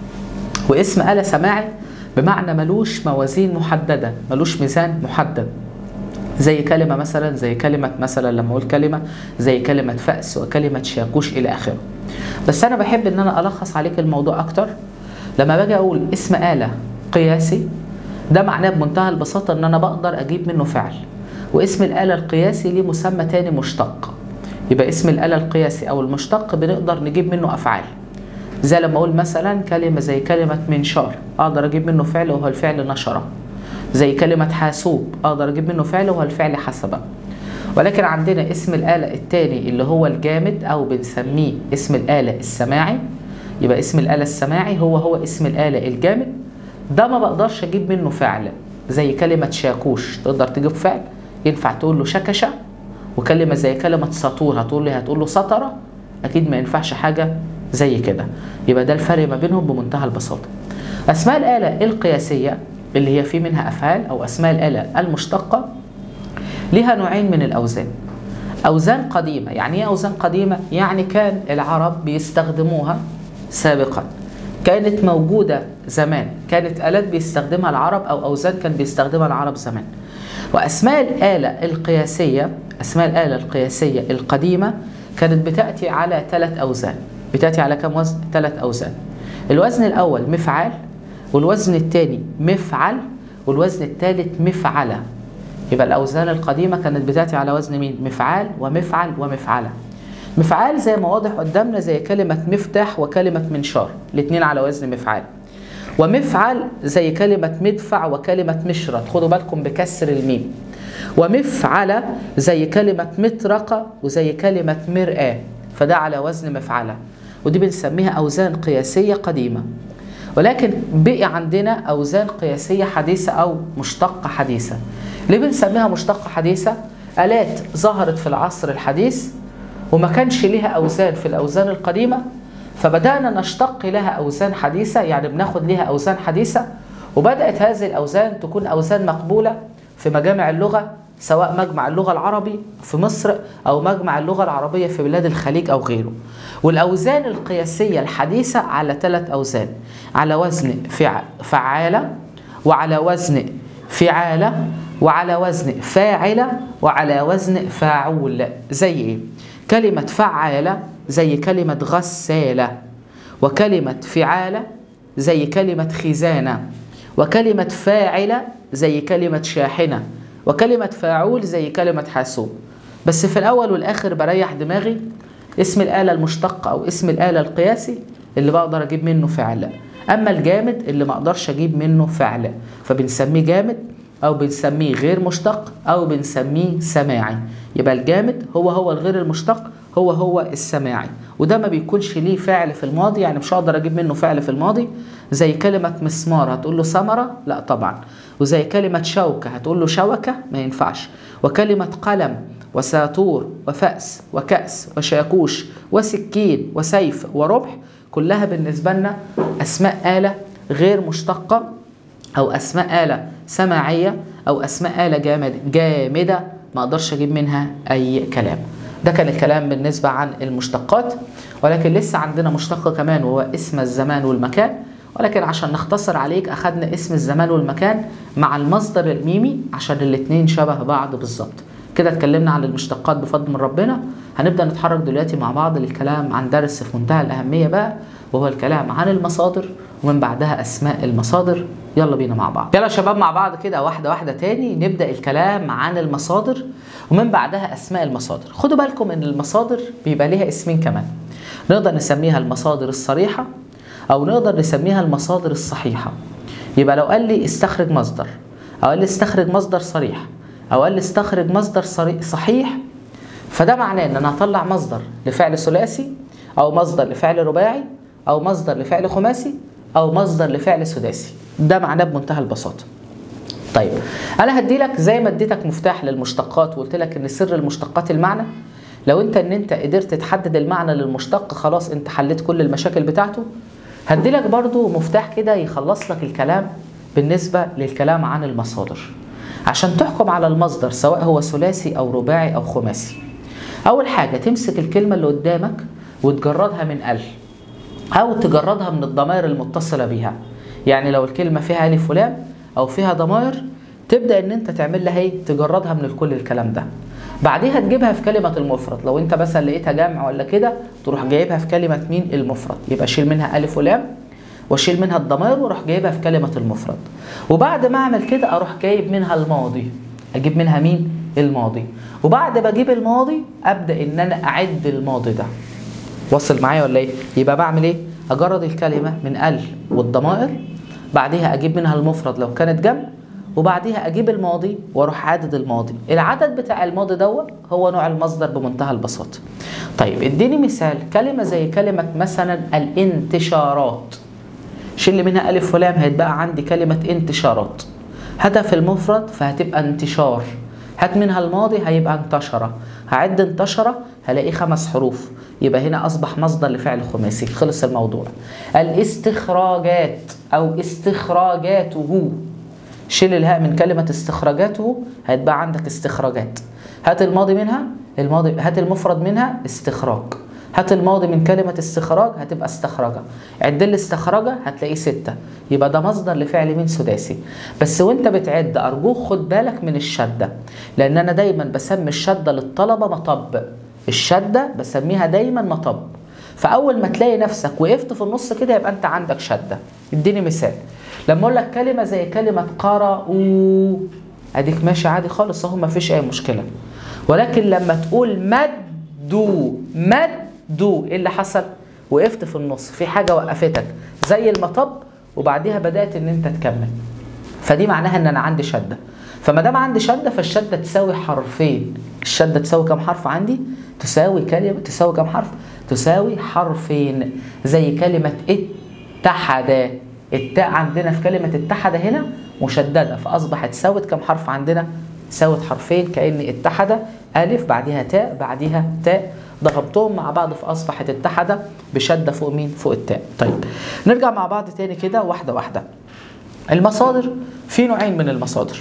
واسم آلة سماعي بمعنى ملوش موازين محددة ملوش ميزان محدد زي كلمة مثلا زي كلمة مثلا لما أقول كلمة زي كلمة فأس وكلمة شاكوش إلى آخره بس أنا بحب إن أنا ألخص عليك الموضوع أكتر لما باجي أقول اسم آلة قياسي ده معناه بمنتهى البساطة إن أنا بقدر أجيب منه فعل واسم الآلة القياسي ليه مسمى تاني مشتق يبقى اسم الآلة القياسي أو المشتق بنقدر نجيب منه أفعال زي لما أقول مثلا كلمة زي كلمة منشار أقدر أجيب منه فعل وهو الفعل نشره زي كلمة حاسوب أقدر أجيب منه فعل وهو الفعل حسب ولكن عندنا اسم الآلة التاني اللي هو الجامد أو بنسميه اسم الآلة السماعي يبقى اسم الآلة السماعي هو هو اسم الآلة الجامد ده ما بقدرش أجيب منه فعل زي كلمة شاكوش تقدر تجيب فعل ينفع تقول له شكشة وكلمة زي كلمة سطور هتقول لي هتقول له سطرة أكيد ما ينفعش حاجة زي كده يبقى ده الفرق ما بينهم بمنتهى البساطة أسماء الآلة القياسية اللي هي في منها أفعال أو أسماء الآلة المشتقة لها نوعين من الأوزان أوزان قديمة يعني إيه أوزان قديمة؟ يعني كان العرب بيستخدموها سابقا كانت موجودة زمان كانت آلات بيستخدمها العرب أو أوزان كان بيستخدمها العرب زمان وأسماء الآلة القياسية أسماء الآلة القياسية القديمة كانت بتأتي على ثلاث أوزان بتأتي على كم وزن؟ ثلاث أوزان الوزن الأول مفعال والوزن الثاني مفعل والوزن الثالث مفعلة يبقى الأوزان القديمة كانت بتأتي على وزن مين؟ مفعال ومفعل ومفعلة مفعال زي ما واضح قدامنا زي كلمة مفتاح وكلمة منشار الاثنين على وزن مفعال ومفعل زي كلمة مدفع وكلمة مشرط خدوا بالكم بكسر الميم ومفعلة زي كلمة مطرقة وزي كلمة مرآة فده على وزن مفعلة ودي بنسميها أوزان قياسية قديمة ولكن بقي عندنا أوزان قياسية حديثة أو مشتقة حديثة ليه بنسميها مشتقة حديثة؟ آلات ظهرت في العصر الحديث وما كانش ليها أوزان في الأوزان القديمة فبدأنا نشتق لها أوزان حديثة يعني بناخد لها أوزان حديثة وبدأت هذه الأوزان تكون أوزان مقبولة في مجامع اللغة سواء مجمع اللغة العربي في مصر أو مجمع اللغة العربية في بلاد الخليج أو غيره والأوزان القياسية الحديثة على ثلاث أوزان على وزن فع... فعالة وعلى وزن فعالة وعلى وزن فاعلة وعلى وزن فاعول زي إيه؟ كلمة فعالة زي كلمة غسالة وكلمة فعالة زي كلمة خزانة وكلمة فاعلة زي كلمة شاحنة وكلمة فاعول زي كلمة حاسوب بس في الأول والآخر بريح دماغي اسم الآلة المشتقة أو اسم الآلة القياسي اللي بقدر أجيب منه فعل أما الجامد اللي ما أقدرش أجيب منه فعل فبنسميه جامد أو بنسميه غير مشتق أو بنسميه سماعي يبقى الجامد هو هو الغير المشتق هو هو السماعي وده ما بيكونش ليه فعل في الماضي يعني مش هقدر اجيب منه فعل في الماضي زي كلمة مسمار هتقول له ثمرة لا طبعا وزي كلمة شوكة هتقول له شوكة ما ينفعش وكلمة قلم وساطور وفأس وكأس وشاكوش وسكين وسيف وربح كلها بالنسبة لنا أسماء آلة غير مشتقة أو أسماء آلة سماعية أو أسماء آلة جامد جامدة ما أقدرش أجيب منها أي كلام ده كان الكلام بالنسبة عن المشتقات ولكن لسه عندنا مشتق كمان وهو اسم الزمان والمكان ولكن عشان نختصر عليك أخدنا اسم الزمان والمكان مع المصدر الميمي عشان الاتنين شبه بعض بالظبط كده اتكلمنا عن المشتقات بفضل من ربنا هنبدا نتحرك دلوقتي مع بعض للكلام عن درس في منتهى الاهميه بقى وهو الكلام عن المصادر ومن بعدها اسماء المصادر يلا بينا مع بعض يلا يا شباب مع بعض كده واحده واحده تاني نبدا الكلام عن المصادر ومن بعدها اسماء المصادر خدوا بالكم ان المصادر بيبقى ليها اسمين كمان نقدر نسميها المصادر الصريحه او نقدر نسميها المصادر الصحيحه يبقى لو قال لي استخرج مصدر او قال لي استخرج مصدر صريح او قال لي استخرج مصدر صحيح فده معناه ان انا هطلع مصدر لفعل ثلاثي او مصدر لفعل رباعي او مصدر لفعل خماسي او مصدر لفعل سداسي ده معناه بمنتهى البساطه طيب انا هدي لك زي ما اديتك مفتاح للمشتقات وقلت لك ان سر المشتقات المعنى لو انت ان انت قدرت تحدد المعنى للمشتق خلاص انت حليت كل المشاكل بتاعته هدي لك برضو مفتاح كده يخلص لك الكلام بالنسبه للكلام عن المصادر عشان تحكم على المصدر سواء هو ثلاثي او رباعي او خماسي اول حاجه تمسك الكلمه اللي قدامك وتجردها من ال او تجردها من الضمائر المتصله بيها يعني لو الكلمه فيها الف ولام او فيها ضمائر تبدا ان انت تعمل لها ايه تجردها من كل الكلام ده بعديها تجيبها في كلمه المفرد لو انت مثلا لقيتها جمع ولا كده تروح جايبها في كلمه مين المفرد يبقى شيل منها الف ولام واشيل منها الضمائر واروح جايبها في كلمه المفرد وبعد ما اعمل كده اروح جايب منها الماضي اجيب منها مين الماضي وبعد ما اجيب الماضي ابدا ان انا اعد الماضي ده وصل معايا ولا ايه يبقى بعمل ايه اجرد الكلمه من ال والضمائر بعديها اجيب منها المفرد لو كانت جمع وبعديها اجيب الماضي واروح عدد الماضي العدد بتاع الماضي دوت هو نوع المصدر بمنتهى البساطه طيب اديني مثال كلمه زي كلمه مثلا الانتشارات شيل منها الف ولام هيتبقى عندي كلمه انتشارات هدف المفرد فهتبقى انتشار هات منها الماضي هيبقى انتشر هعد انتشر هلاقيه خمس حروف يبقى هنا اصبح مصدر لفعل خماسي خلص الموضوع الاستخراجات او استخراجاته شيل الهاء من كلمة استخراجاته هيتبقى عندك استخراجات هات الماضي منها الماضي هات المفرد منها استخراج هات الماضي من كلمة استخراج هتبقى استخرجة عد لي استخرجة هتلاقيه ستة يبقى ده مصدر لفعل مين سداسي بس وانت بتعد أرجوك خد بالك من الشدة لأن أنا دايما بسمي الشدة للطلبة مطب الشدة بسميها دايما مطب فأول ما تلاقي نفسك وقفت في النص كده يبقى أنت عندك شدة اديني مثال لما أقول لك كلمة زي كلمة قرأوا أديك ماشي عادي خالص أهو مفيش أي مشكلة ولكن لما تقول مدوا مدوا إيه اللي حصل؟ وقفت في النص في حاجة وقفتك زي المطب وبعديها بدأت إن أنت تكمل فدي معناها إن أنا عندي شدة فما دام عندي شده فالشده تساوي حرفين الشده تساوي كم حرف عندي تساوي كلمه تساوي كم حرف تساوي حرفين زي كلمه اتحد التاء عندنا في كلمه اتحد هنا مشدده فاصبحت ساوت كم حرف عندنا ساوت حرفين كان اتحد الف بعدها تاء بعدها تاء ضغمتهم مع بعض فاصبحت اتحد بشده فوق مين فوق التاء طيب نرجع مع بعض تاني كده واحده واحده المصادر في نوعين من المصادر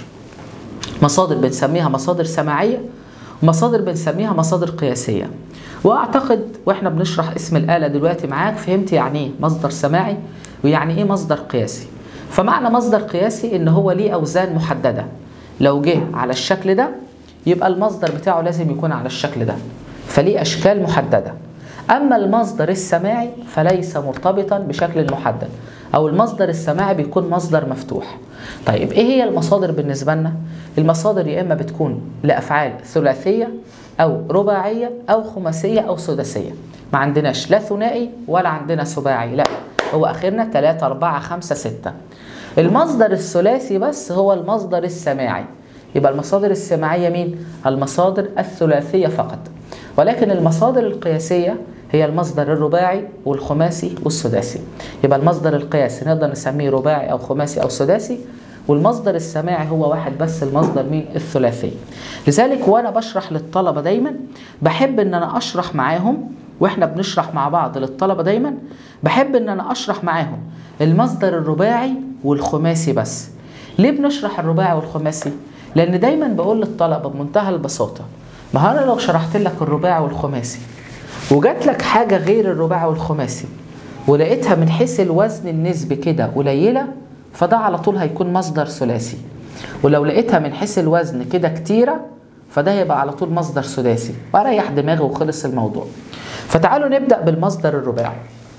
مصادر بنسميها مصادر سماعية ومصادر بنسميها مصادر قياسية وأعتقد وإحنا بنشرح اسم الآلة دلوقتي معاك فهمت يعني إيه مصدر سماعي ويعني إيه مصدر قياسي فمعنى مصدر قياسي إن هو ليه أوزان محددة لو جه على الشكل ده يبقى المصدر بتاعه لازم يكون على الشكل ده فليه أشكال محددة أما المصدر السماعي فليس مرتبطا بشكل محدد أو المصدر السماعي بيكون مصدر مفتوح طيب إيه هي المصادر بالنسبة لنا؟ المصادر يا إما بتكون لأفعال ثلاثية أو رباعية أو خماسية أو سداسية ما عندناش لا ثنائي ولا عندنا سباعي لا هو آخرنا 3 4 5 6 المصدر الثلاثي بس هو المصدر السماعي يبقى المصادر السماعية مين؟ المصادر الثلاثية فقط ولكن المصادر القياسية هي المصدر الرباعي والخماسي والسداسي يبقى المصدر القياسي نقدر نسميه رباعي أو خماسي أو سداسي والمصدر السماعي هو واحد بس المصدر مين الثلاثي لذلك وانا بشرح للطلبه دايما بحب ان انا اشرح معاهم واحنا بنشرح مع بعض للطلبه دايما بحب ان انا اشرح معاهم المصدر الرباعي والخماسي بس ليه بنشرح الرباعي والخماسي لان دايما بقول للطلبه بمنتهى البساطه ما انا لو شرحت لك الرباعي والخماسي وجات لك حاجه غير الرباعي والخماسي ولقيتها من حيث الوزن النسبي كده قليله فده على طول هيكون مصدر ثلاثي ولو لقيتها من حيث الوزن كده كتيره فده يبقى على طول مصدر سداسي واريح دماغي وخلص الموضوع فتعالوا نبدا بالمصدر الرباعي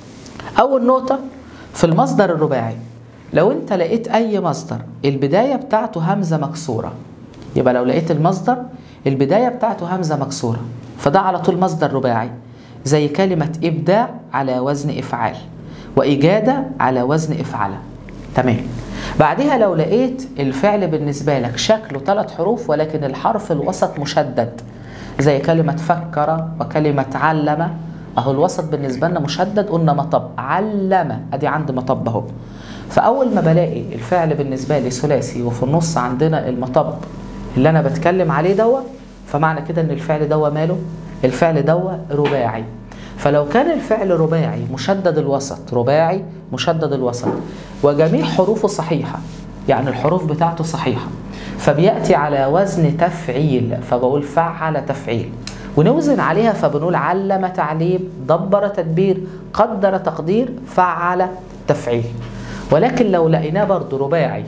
اول نقطه في المصدر الرباعي لو انت لقيت اي مصدر البدايه بتاعته همزه مكسوره يبقى لو لقيت المصدر البدايه بتاعته همزه مكسوره فده على طول مصدر رباعي زي كلمه ابداع على وزن افعال واجاده على وزن افعله تمام بعدها لو لقيت الفعل بالنسبه لك شكله ثلاث حروف ولكن الحرف الوسط مشدد زي كلمه فكر وكلمه علم اهو الوسط بالنسبه لنا مشدد قلنا مطب علم ادي عند مطب اهو فاول ما بلاقي الفعل بالنسبه لي ثلاثي وفي النص عندنا المطب اللي انا بتكلم عليه دوا فمعنى كده ان الفعل دوا ماله الفعل دوا رباعي فلو كان الفعل رباعي مشدد الوسط رباعي مشدد الوسط وجميع حروفه صحيحه يعني الحروف بتاعته صحيحه فبياتي على وزن تفعيل فبقول فعل تفعيل ونوزن عليها فبنقول علم تعليم دبر تدبير قدر تقدير فعل تفعيل ولكن لو لقيناه برضه رباعي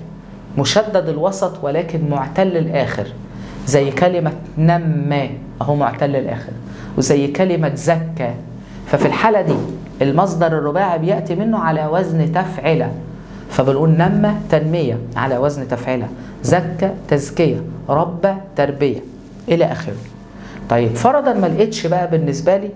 مشدد الوسط ولكن معتل الآخر زي كلمة نمى أهو معتل الآخر وزي كلمة زكى ففي الحالة دي المصدر الرباعي بيأتي منه على وزن تفعلة فبنقول نمى تنمية على وزن تفعلة زكى تزكية ربى تربية إلى آخره طيب فرضا ما لقيتش بقى بالنسبة لي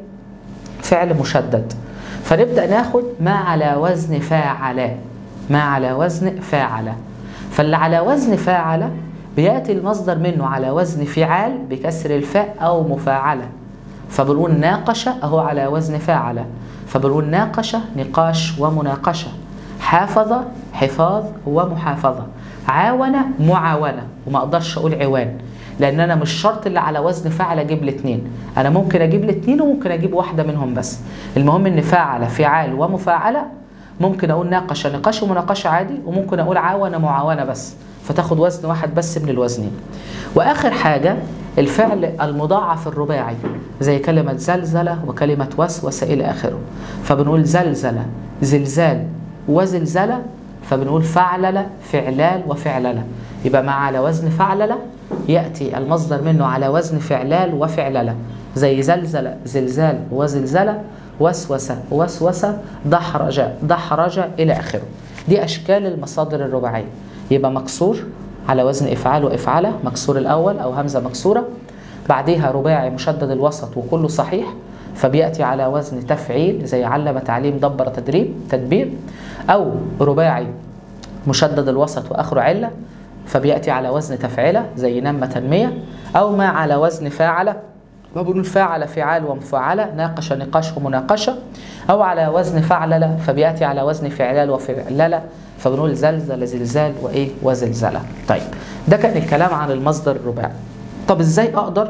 فعل مشدد فنبدأ ناخد ما على وزن فاعل ما على وزن فاعل فاللي على وزن فاعل بيأتي المصدر منه على وزن فعال بكسر الفاء أو مفاعلة فبنقول ناقش أهو على وزن فاعل فبنقول ناقش نقاش ومناقشة حافظ حفاظ ومحافظة عاون معاونة وما أقدرش أقول عوان لأن أنا مش شرط اللي على وزن فاعل أجيب الاثنين أنا ممكن أجيب الاثنين وممكن أجيب واحدة منهم بس المهم إن فاعل فعال ومفاعلة ممكن اقول ناقش نقاش ومناقشه عادي وممكن اقول عاون معاونه بس فتاخد وزن واحد بس من الوزنين واخر حاجه الفعل المضاعف الرباعي زي كلمه زلزله وكلمه وسوس الى اخره فبنقول زلزله زلزال وزلزله فبنقول فعلل فعلال وفعلله يبقى مع على وزن فعلله ياتي المصدر منه على وزن فعلال وفعلله زي زلزله زلزال وزلزله وسوس وسوس دحرج دحرج إلى آخره دي أشكال المصادر الرباعية يبقى مكسور على وزن إفعال وإفعالة مكسور الأول أو همزة مكسورة بعديها رباعي مشدد الوسط وكله صحيح فبيأتي على وزن تفعيل زي علم تعليم دبر تدريب تدبير أو رباعي مشدد الوسط وآخره علة فبيأتي على وزن تفعيلة زي نم تنمية أو ما على وزن فاعلة وبنقول فاعل فعال ومفعلة ناقش نقاش ومناقشة أو على وزن فعللة فبيأتي على وزن فعلال وفعللة فبنقول زلزل زلزال وإيه وزلزلة طيب ده كان الكلام عن المصدر الرباعي طب إزاي أقدر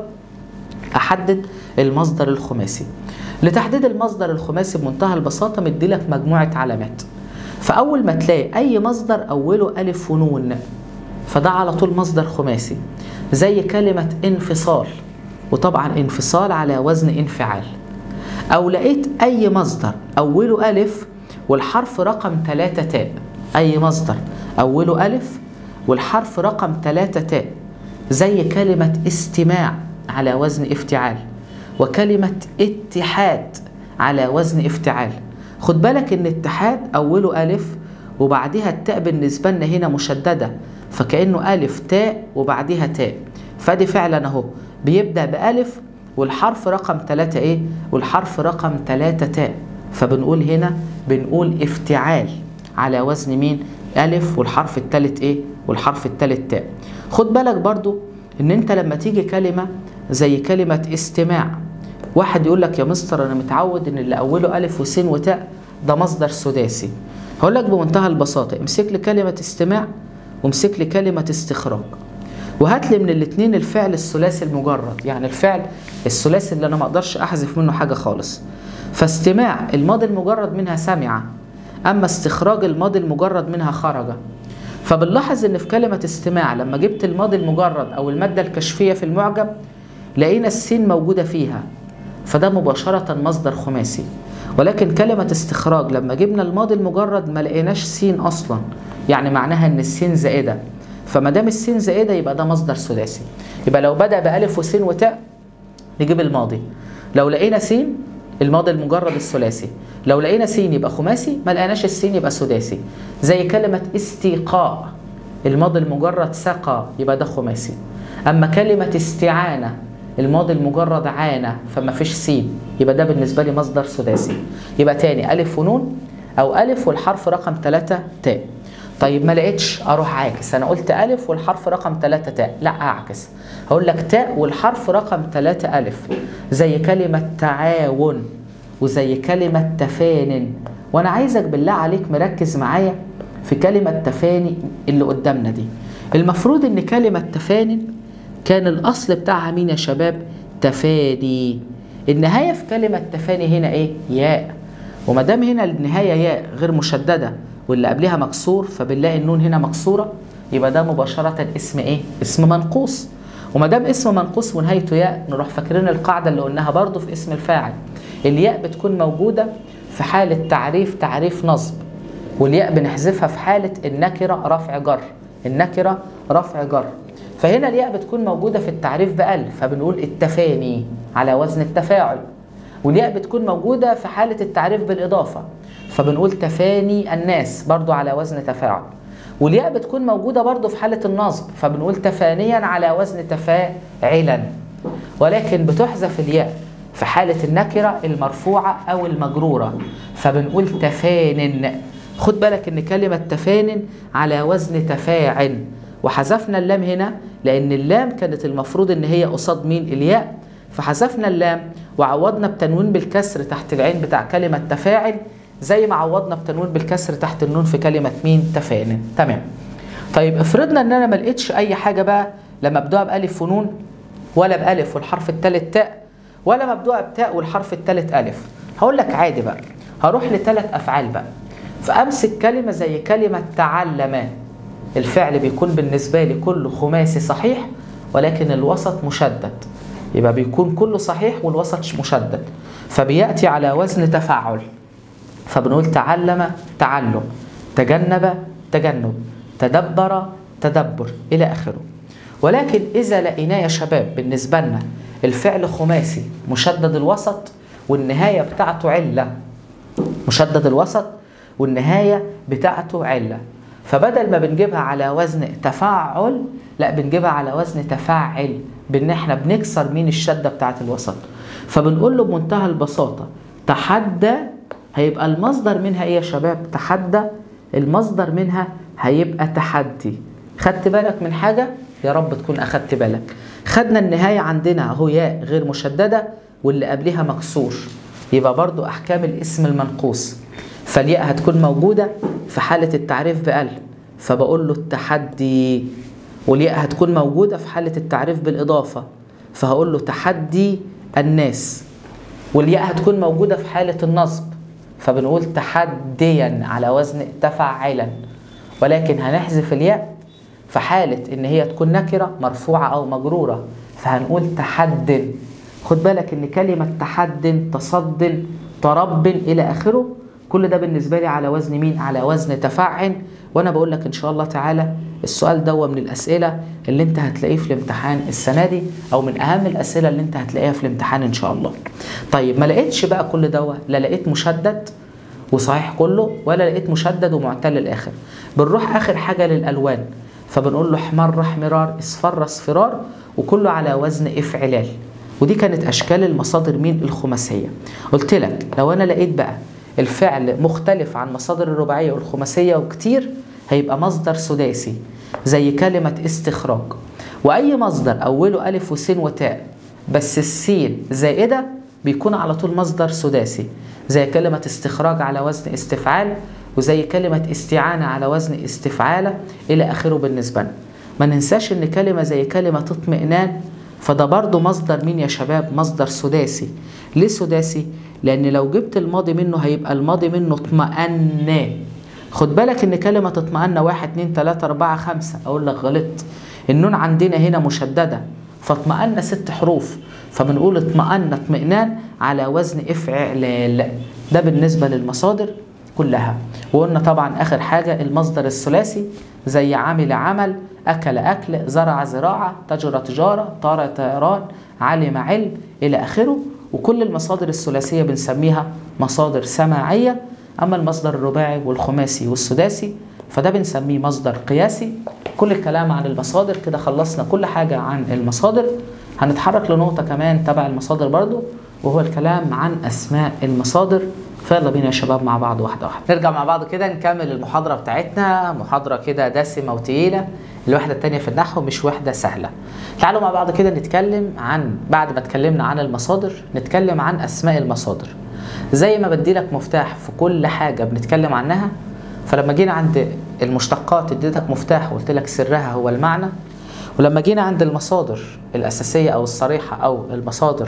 أحدد المصدر الخماسي لتحديد المصدر الخماسي بمنتهى البساطة مديلك مجموعة علامات فأول ما تلاقي أي مصدر أوله ألف ونون فده على طول مصدر خماسي زي كلمة انفصال وطبعا انفصال على وزن انفعال أو لقيت أي مصدر أوله ألف والحرف رقم 3 تاء أي مصدر أوله ألف والحرف رقم 3 تاء زي كلمة استماع على وزن افتعال وكلمة اتحاد على وزن افتعال خد بالك ان اتحاد أوله ألف وبعدها التاء بالنسبة لنا هنا مشددة فكأنه ألف تاء وبعدها تاء فدي فعلا أهو بيبدأ بألف والحرف رقم ثلاثة إيه؟ والحرف رقم ثلاثة تاء فبنقول هنا بنقول افتعال على وزن مين؟ ألف والحرف الثالث إيه؟ والحرف الثالث تاء خد بالك برضو إن أنت لما تيجي كلمة زي كلمة استماع واحد يقول لك يا مستر أنا متعود إن اللي أوله ألف وسين وتاء ده مصدر سداسي هقول لك بمنتهى البساطة امسك لي كلمة استماع وامسك لي كلمة استخراج وهات لي من الاثنين الفعل الثلاثي المجرد يعني الفعل الثلاثي اللي انا ما اقدرش احذف منه حاجه خالص فاستماع الماضي المجرد منها سمع اما استخراج الماضي المجرد منها خرج فبنلاحظ ان في كلمه استماع لما جبت الماضي المجرد او الماده الكشفيه في المعجم لقينا السين موجوده فيها فده مباشره مصدر خماسي ولكن كلمه استخراج لما جبنا الماضي المجرد ما لقيناش سين اصلا يعني معناها ان السين زائده فما دام السين زائده يبقى ده مصدر سداسي يبقى لو بدا بالف وسين وتاء نجيب الماضي لو لقينا سين الماضي المجرد الثلاثي لو لقينا سين يبقى خماسي ما لقيناش السين يبقى سداسي زي كلمه استيقاء الماضي المجرد سقى يبقى ده خماسي اما كلمه استعانه الماضي المجرد عانى فما فيش سين يبقى ده بالنسبه لي مصدر سداسي يبقى تاني الف ونون او الف والحرف رقم 3 تاء طيب ما لقيتش اروح عاكس انا قلت الف والحرف رقم 3 تاء لا اعكس هقول لك تاء والحرف رقم 3 الف زي كلمه تعاون وزي كلمه تفان وانا عايزك بالله عليك مركز معايا في كلمه تفاني اللي قدامنا دي المفروض ان كلمه تفان كان الاصل بتاعها مين يا شباب تفاني النهايه في كلمه تفاني هنا ايه ياء وما دام هنا النهايه ياء غير مشدده واللي قبلها مكسور فبنلاقي النون هنا مكسوره يبقى ده مباشره اسم ايه اسم منقوص وما دام اسم منقوص ونهايته ياء نروح فاكرين القاعده اللي قلناها برضو في اسم الفاعل الياء بتكون موجوده في حاله تعريف تعريف نصب والياء بنحذفها في حاله النكره رفع جر النكره رفع جر فهنا الياء بتكون موجوده في التعريف بأل فبنقول التفاني على وزن التفاعل والياء بتكون موجوده في حاله التعريف بالاضافه فبنقول تفاني الناس برضو على وزن تفاعل والياء بتكون موجودة برضو في حالة النصب فبنقول تفانيا على وزن تفاعلا ولكن بتحذف الياء في حالة النكرة المرفوعة أو المجرورة فبنقول تفان خد بالك إن كلمة تفان على وزن تفاعل وحذفنا اللام هنا لأن اللام كانت المفروض إن هي قصاد مين الياء فحذفنا اللام وعوضنا بتنوين بالكسر تحت العين بتاع كلمة تفاعل زي ما عوضنا بتنوين بالكسر تحت النون في كلمة مين تفان تمام طيب افرضنا ان انا ما لقيتش اي حاجة بقى لا مبدوءة بألف ونون ولا بألف والحرف التالت تاء ولا مبدوءة بتاء والحرف التالت ألف هقول لك عادي بقى هروح لثلاث أفعال بقى فأمسك كلمة زي كلمة تعلم الفعل بيكون بالنسبة لي كله خماسي صحيح ولكن الوسط مشدد يبقى بيكون كله صحيح والوسط مشدد فبيأتي على وزن تفاعل فبنقول تعلم تعلم تجنب تجنب تدبر تدبر إلى آخره ولكن إذا لقيناه يا شباب بالنسبة لنا الفعل خماسي مشدد الوسط والنهاية بتاعته علة مشدد الوسط والنهاية بتاعته علة فبدل ما بنجيبها على وزن تفاعل لا بنجيبها على وزن تفاعل بان احنا بنكسر مين الشده بتاعت الوسط فبنقول له بمنتهى البساطه تحدى هيبقى المصدر منها ايه يا شباب تحدى المصدر منها هيبقى تحدي خدت بالك من حاجه يا رب تكون اخدت بالك خدنا النهايه عندنا اهو ياء غير مشدده واللي قبلها مكسور يبقى برضو احكام الاسم المنقوص فالياء هتكون موجوده في حاله التعريف بال فبقول له التحدي والياء هتكون موجوده في حاله التعريف بالاضافه فهقول له تحدي الناس والياء هتكون موجوده في حاله النصب فبنقول تحديا على وزن تفعلا ولكن هنحذف الياء في حالة إن هي تكون نكرة مرفوعة أو مجرورة فهنقول تحد خد بالك إن كلمة تحد تصد ترب إلى آخره كل ده بالنسبة لي على وزن مين؟ على وزن تفعل وأنا بقول لك إن شاء الله تعالى السؤال ده من الأسئلة اللي أنت هتلاقيه في الامتحان السنة دي أو من أهم الأسئلة اللي أنت هتلاقيها في الامتحان إن شاء الله. طيب ما لقيتش بقى كل ده لا لقيت مشدد وصحيح كله ولا لقيت مشدد ومعتل الآخر. بنروح آخر حاجة للألوان فبنقول له احمر احمرار اصفر اصفرار وكله على وزن افعلال ودي كانت اشكال المصادر مين الخماسيه قلت لك لو انا لقيت بقى الفعل مختلف عن مصادر الرباعيه والخماسيه وكتير هيبقى مصدر سداسي زي كلمه استخراج واي مصدر اوله الف وسين وتاء بس السين زائده بيكون على طول مصدر سداسي زي كلمه استخراج على وزن استفعال وزي كلمة استعانة على وزن استفعالة إلى آخره بالنسبة لنا ما ننساش إن كلمة زي كلمة اطمئنان فده برضه مصدر مين يا شباب مصدر سداسي ليه سداسي لأن لو جبت الماضي منه هيبقى الماضي منه اطمأن خد بالك إن كلمة اطمأن واحد اتنين تلاتة أربعة خمسة أقول لك غلطت النون عندنا هنا مشددة فاطمأن ست حروف فبنقول اطمأن اطمئنان على وزن افعلال ده بالنسبة للمصادر كلها وقلنا طبعا اخر حاجه المصدر الثلاثي زي عمل عمل أكل أكل زرع زراعة تجر تجارة طار طيران علم علم إلى آخره وكل المصادر الثلاثية بنسميها مصادر سماعية أما المصدر الرباعي والخماسي والسداسي فده بنسميه مصدر قياسي كل الكلام عن المصادر كده خلصنا كل حاجة عن المصادر هنتحرك لنقطة كمان تبع المصادر برضو وهو الكلام عن أسماء المصادر فيلا بينا يا شباب مع بعض واحدة واحدة نرجع مع بعض كده نكمل المحاضرة بتاعتنا محاضرة كده دسمة وتقيلة الوحدة التانية في النحو مش وحدة سهلة تعالوا مع بعض كده نتكلم عن بعد ما اتكلمنا عن المصادر نتكلم عن أسماء المصادر زي ما بديلك مفتاح في كل حاجة بنتكلم عنها فلما جينا عند المشتقات اديتك مفتاح وقلت لك سرها هو المعنى ولما جينا عند المصادر الأساسية أو الصريحة أو المصادر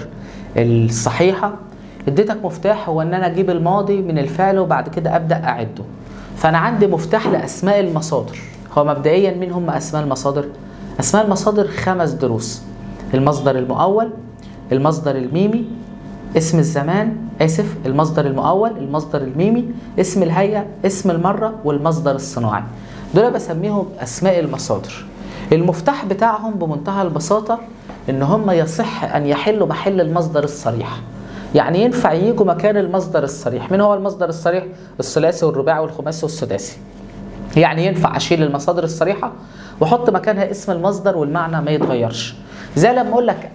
الصحيحة اديتك مفتاح هو ان انا اجيب الماضي من الفعل وبعد كده ابدا اعده فانا عندي مفتاح لاسماء المصادر هو مبدئيا مين هم اسماء المصادر اسماء المصادر خمس دروس المصدر المؤول المصدر الميمي اسم الزمان اسف المصدر المؤول المصدر الميمي اسم الهيئه اسم المره والمصدر الصناعي دول بسميهم اسماء المصادر المفتاح بتاعهم بمنتهى البساطه ان هم يصح ان يحلوا محل المصدر الصريح يعني ينفع يجوا مكان المصدر الصريح من هو المصدر الصريح الثلاثي والرباعي والخماسي والسداسي يعني ينفع اشيل المصادر الصريحه واحط مكانها اسم المصدر والمعنى ما يتغيرش زي لما اقول لك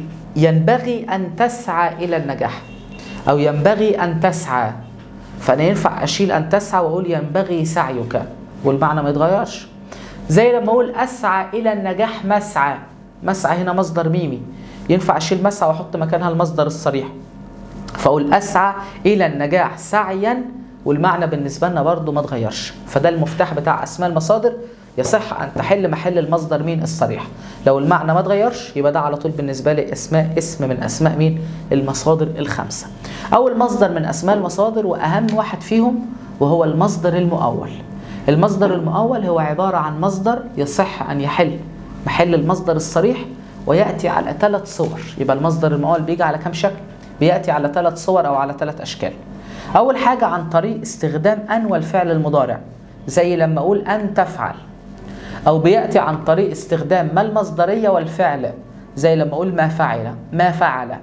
ينبغي ان تسعى الى النجاح او ينبغي ان تسعى فانا ينفع اشيل ان تسعى واقول ينبغي سعيك والمعنى ما يتغيرش زي لما اقول اسعى الى النجاح مسعى مسعى هنا مصدر ميمي ينفع اشيل مسعى واحط مكانها المصدر الصريح فاقول اسعى الى النجاح سعيا والمعنى بالنسبه لنا برضو ما اتغيرش فده المفتاح بتاع اسماء المصادر يصح ان تحل محل المصدر مين الصريح لو المعنى ما اتغيرش يبقى ده على طول بالنسبه لي اسماء اسم من اسماء مين المصادر الخمسه اول مصدر من اسماء المصادر واهم واحد فيهم وهو المصدر المؤول المصدر المؤول هو عباره عن مصدر يصح ان يحل محل المصدر الصريح وياتي على ثلاث صور يبقى المصدر المؤول بيجي على كم شكل بياتي على ثلاث صور او على ثلاث اشكال اول حاجه عن طريق استخدام ان والفعل المضارع زي لما اقول ان تفعل او بياتي عن طريق استخدام ما المصدريه والفعل زي لما اقول ما فعل ما فعل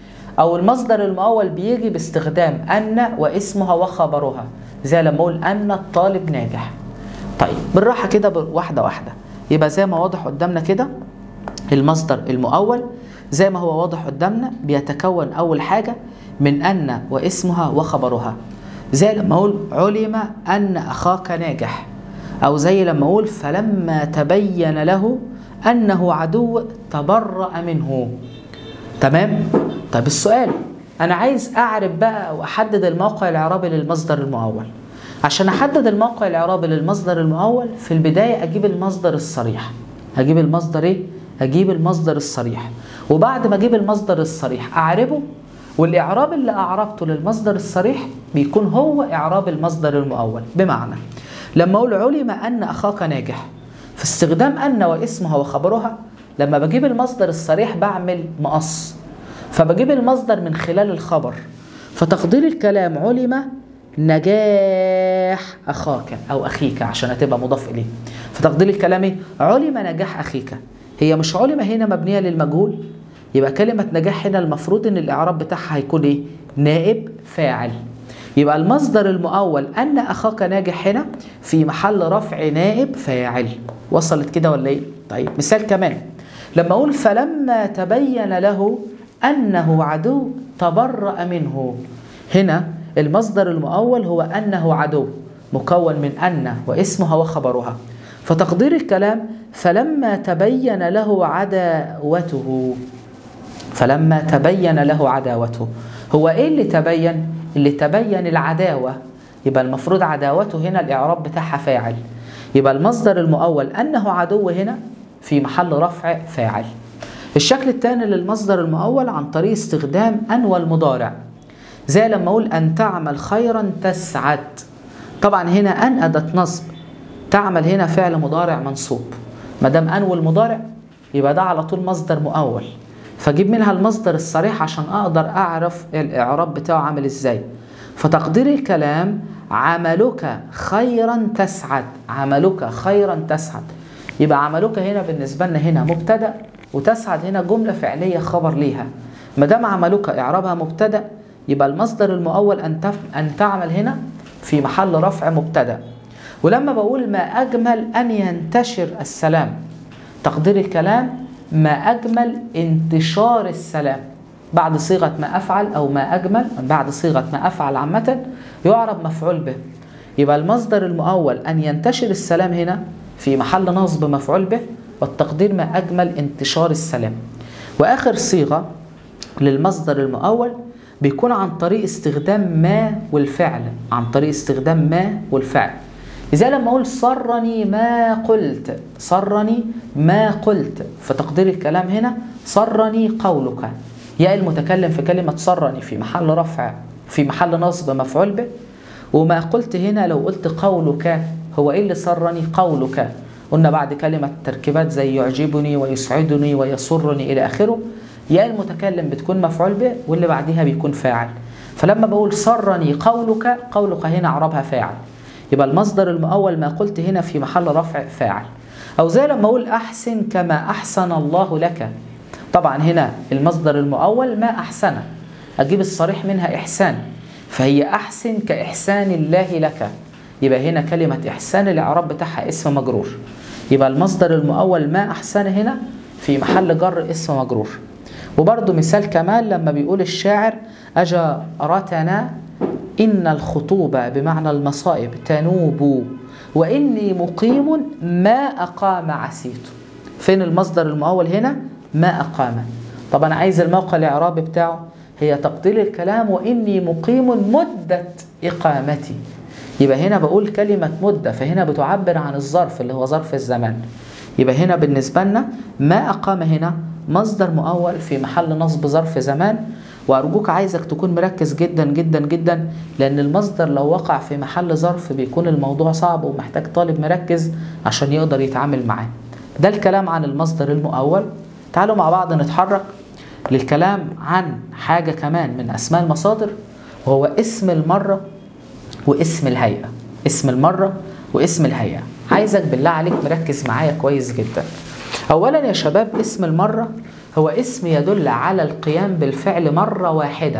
او المصدر المؤول بيجي باستخدام ان واسمها وخبرها زي لما اقول ان الطالب ناجح طيب بالراحه كده واحده واحده يبقى زي ما واضح قدامنا كده المصدر المؤول زي ما هو واضح قدامنا بيتكون أول حاجة من أن واسمها وخبرها زي لما أقول علم أن أخاك ناجح أو زي لما أقول فلما تبين له أنه عدو تبرأ منه تمام؟ طيب السؤال أنا عايز أعرف بقى أو أحدد الموقع الإعرابي للمصدر المؤول عشان أحدد الموقع الإعرابي للمصدر المؤول في البداية أجيب المصدر الصريح أجيب المصدر إيه؟ أجيب المصدر الصريح وبعد ما اجيب المصدر الصريح اعربه والاعراب اللي اعربته للمصدر الصريح بيكون هو اعراب المصدر المؤول بمعنى لما اقول علم ان اخاك ناجح في استخدام ان واسمها وخبرها لما بجيب المصدر الصريح بعمل مقص فبجيب المصدر من خلال الخبر فتقدير الكلام علم نجاح اخاك او اخيك عشان هتبقى مضاف اليه فتقدير الكلام ايه علم نجاح اخيك هي مش علم هنا مبنيه للمجهول يبقى كلمة نجاح هنا المفروض ان الاعراب بتاعها هيكون ايه؟ نائب فاعل. يبقى المصدر المؤول ان اخاك ناجح هنا في محل رفع نائب فاعل. وصلت كده ولا ايه؟ طيب مثال كمان لما اقول فلما تبين له انه عدو تبرأ منه. هنا المصدر المؤول هو انه عدو مكون من ان واسمها وخبرها. فتقدير الكلام فلما تبين له عداوته فلما تبين له عداوته هو ايه اللي تبين اللي تبين العداوه يبقى المفروض عداوته هنا الاعراب بتاعها فاعل يبقى المصدر المؤول انه عدو هنا في محل رفع فاعل الشكل الثاني للمصدر المؤول عن طريق استخدام ان والمضارع زي لما اقول ان تعمل خيرا تسعد طبعا هنا ان اداه نصب تعمل هنا فعل مضارع منصوب ما دام ان والمضارع يبقى ده على طول مصدر مؤول فاجيب منها المصدر الصريح عشان اقدر اعرف الاعراب بتاعه عامل ازاي فتقدير الكلام عملك خيرا تسعد عملك خيرا تسعد يبقى عملوك هنا بالنسبة لنا هنا مبتدأ وتسعد هنا جملة فعلية خبر ليها ما دام عملوك إعرابها مبتدأ يبقى المصدر المؤول أن تف... أن تعمل هنا في محل رفع مبتدأ ولما بقول ما أجمل أن ينتشر السلام تقدير الكلام ما أجمل انتشار السلام بعد صيغة ما أفعل أو ما أجمل بعد صيغة ما أفعل عامة يعرب مفعول به يبقى المصدر المؤول أن ينتشر السلام هنا في محل نصب مفعول به والتقدير ما أجمل انتشار السلام وآخر صيغة للمصدر المؤول بيكون عن طريق استخدام ما والفعل عن طريق استخدام ما والفعل إذا لما أقول صرني ما قلت صرني ما قلت فتقدير الكلام هنا صرني قولك يا المتكلم في كلمة صرني في محل رفع في محل نصب مفعول به وما قلت هنا لو قلت قولك هو إيه اللي صرني قولك قلنا بعد كلمة تركيبات زي يعجبني ويسعدني ويسرني إلى آخره يا المتكلم بتكون مفعول به واللي بعدها بيكون فاعل فلما بقول صرني قولك قولك هنا عربها فاعل يبقى المصدر المؤول ما قلت هنا في محل رفع فاعل أو زي لما أقول أحسن كما أحسن الله لك طبعا هنا المصدر المؤول ما أحسن أجيب الصريح منها إحسان فهي أحسن كإحسان الله لك يبقى هنا كلمة إحسان الإعراب بتاعها اسم مجرور يبقى المصدر المؤول ما أحسن هنا في محل جر اسم مجرور وبرضه مثال كمان لما بيقول الشاعر أجارتنا إن الخطوبة بمعنى المصائب تنوب وإني مقيم ما أقام عسيت فين المصدر المؤول هنا ما أقام طب أنا عايز الموقع الإعرابي بتاعه هي تقدير الكلام وإني مقيم مدة إقامتي يبقى هنا بقول كلمة مدة فهنا بتعبر عن الظرف اللي هو ظرف الزمان يبقى هنا بالنسبة لنا ما أقام هنا مصدر مؤول في محل نصب ظرف زمان وأرجوك عايزك تكون مركز جدا جدا جدا لأن المصدر لو وقع في محل ظرف بيكون الموضوع صعب ومحتاج طالب مركز عشان يقدر يتعامل معاه ده الكلام عن المصدر المؤول تعالوا مع بعض نتحرك للكلام عن حاجة كمان من أسماء المصادر وهو اسم المرة واسم الهيئة اسم المرة واسم الهيئة عايزك بالله عليك مركز معايا كويس جدا أولا يا شباب اسم المرة هو اسم يدل على القيام بالفعل مرة واحدة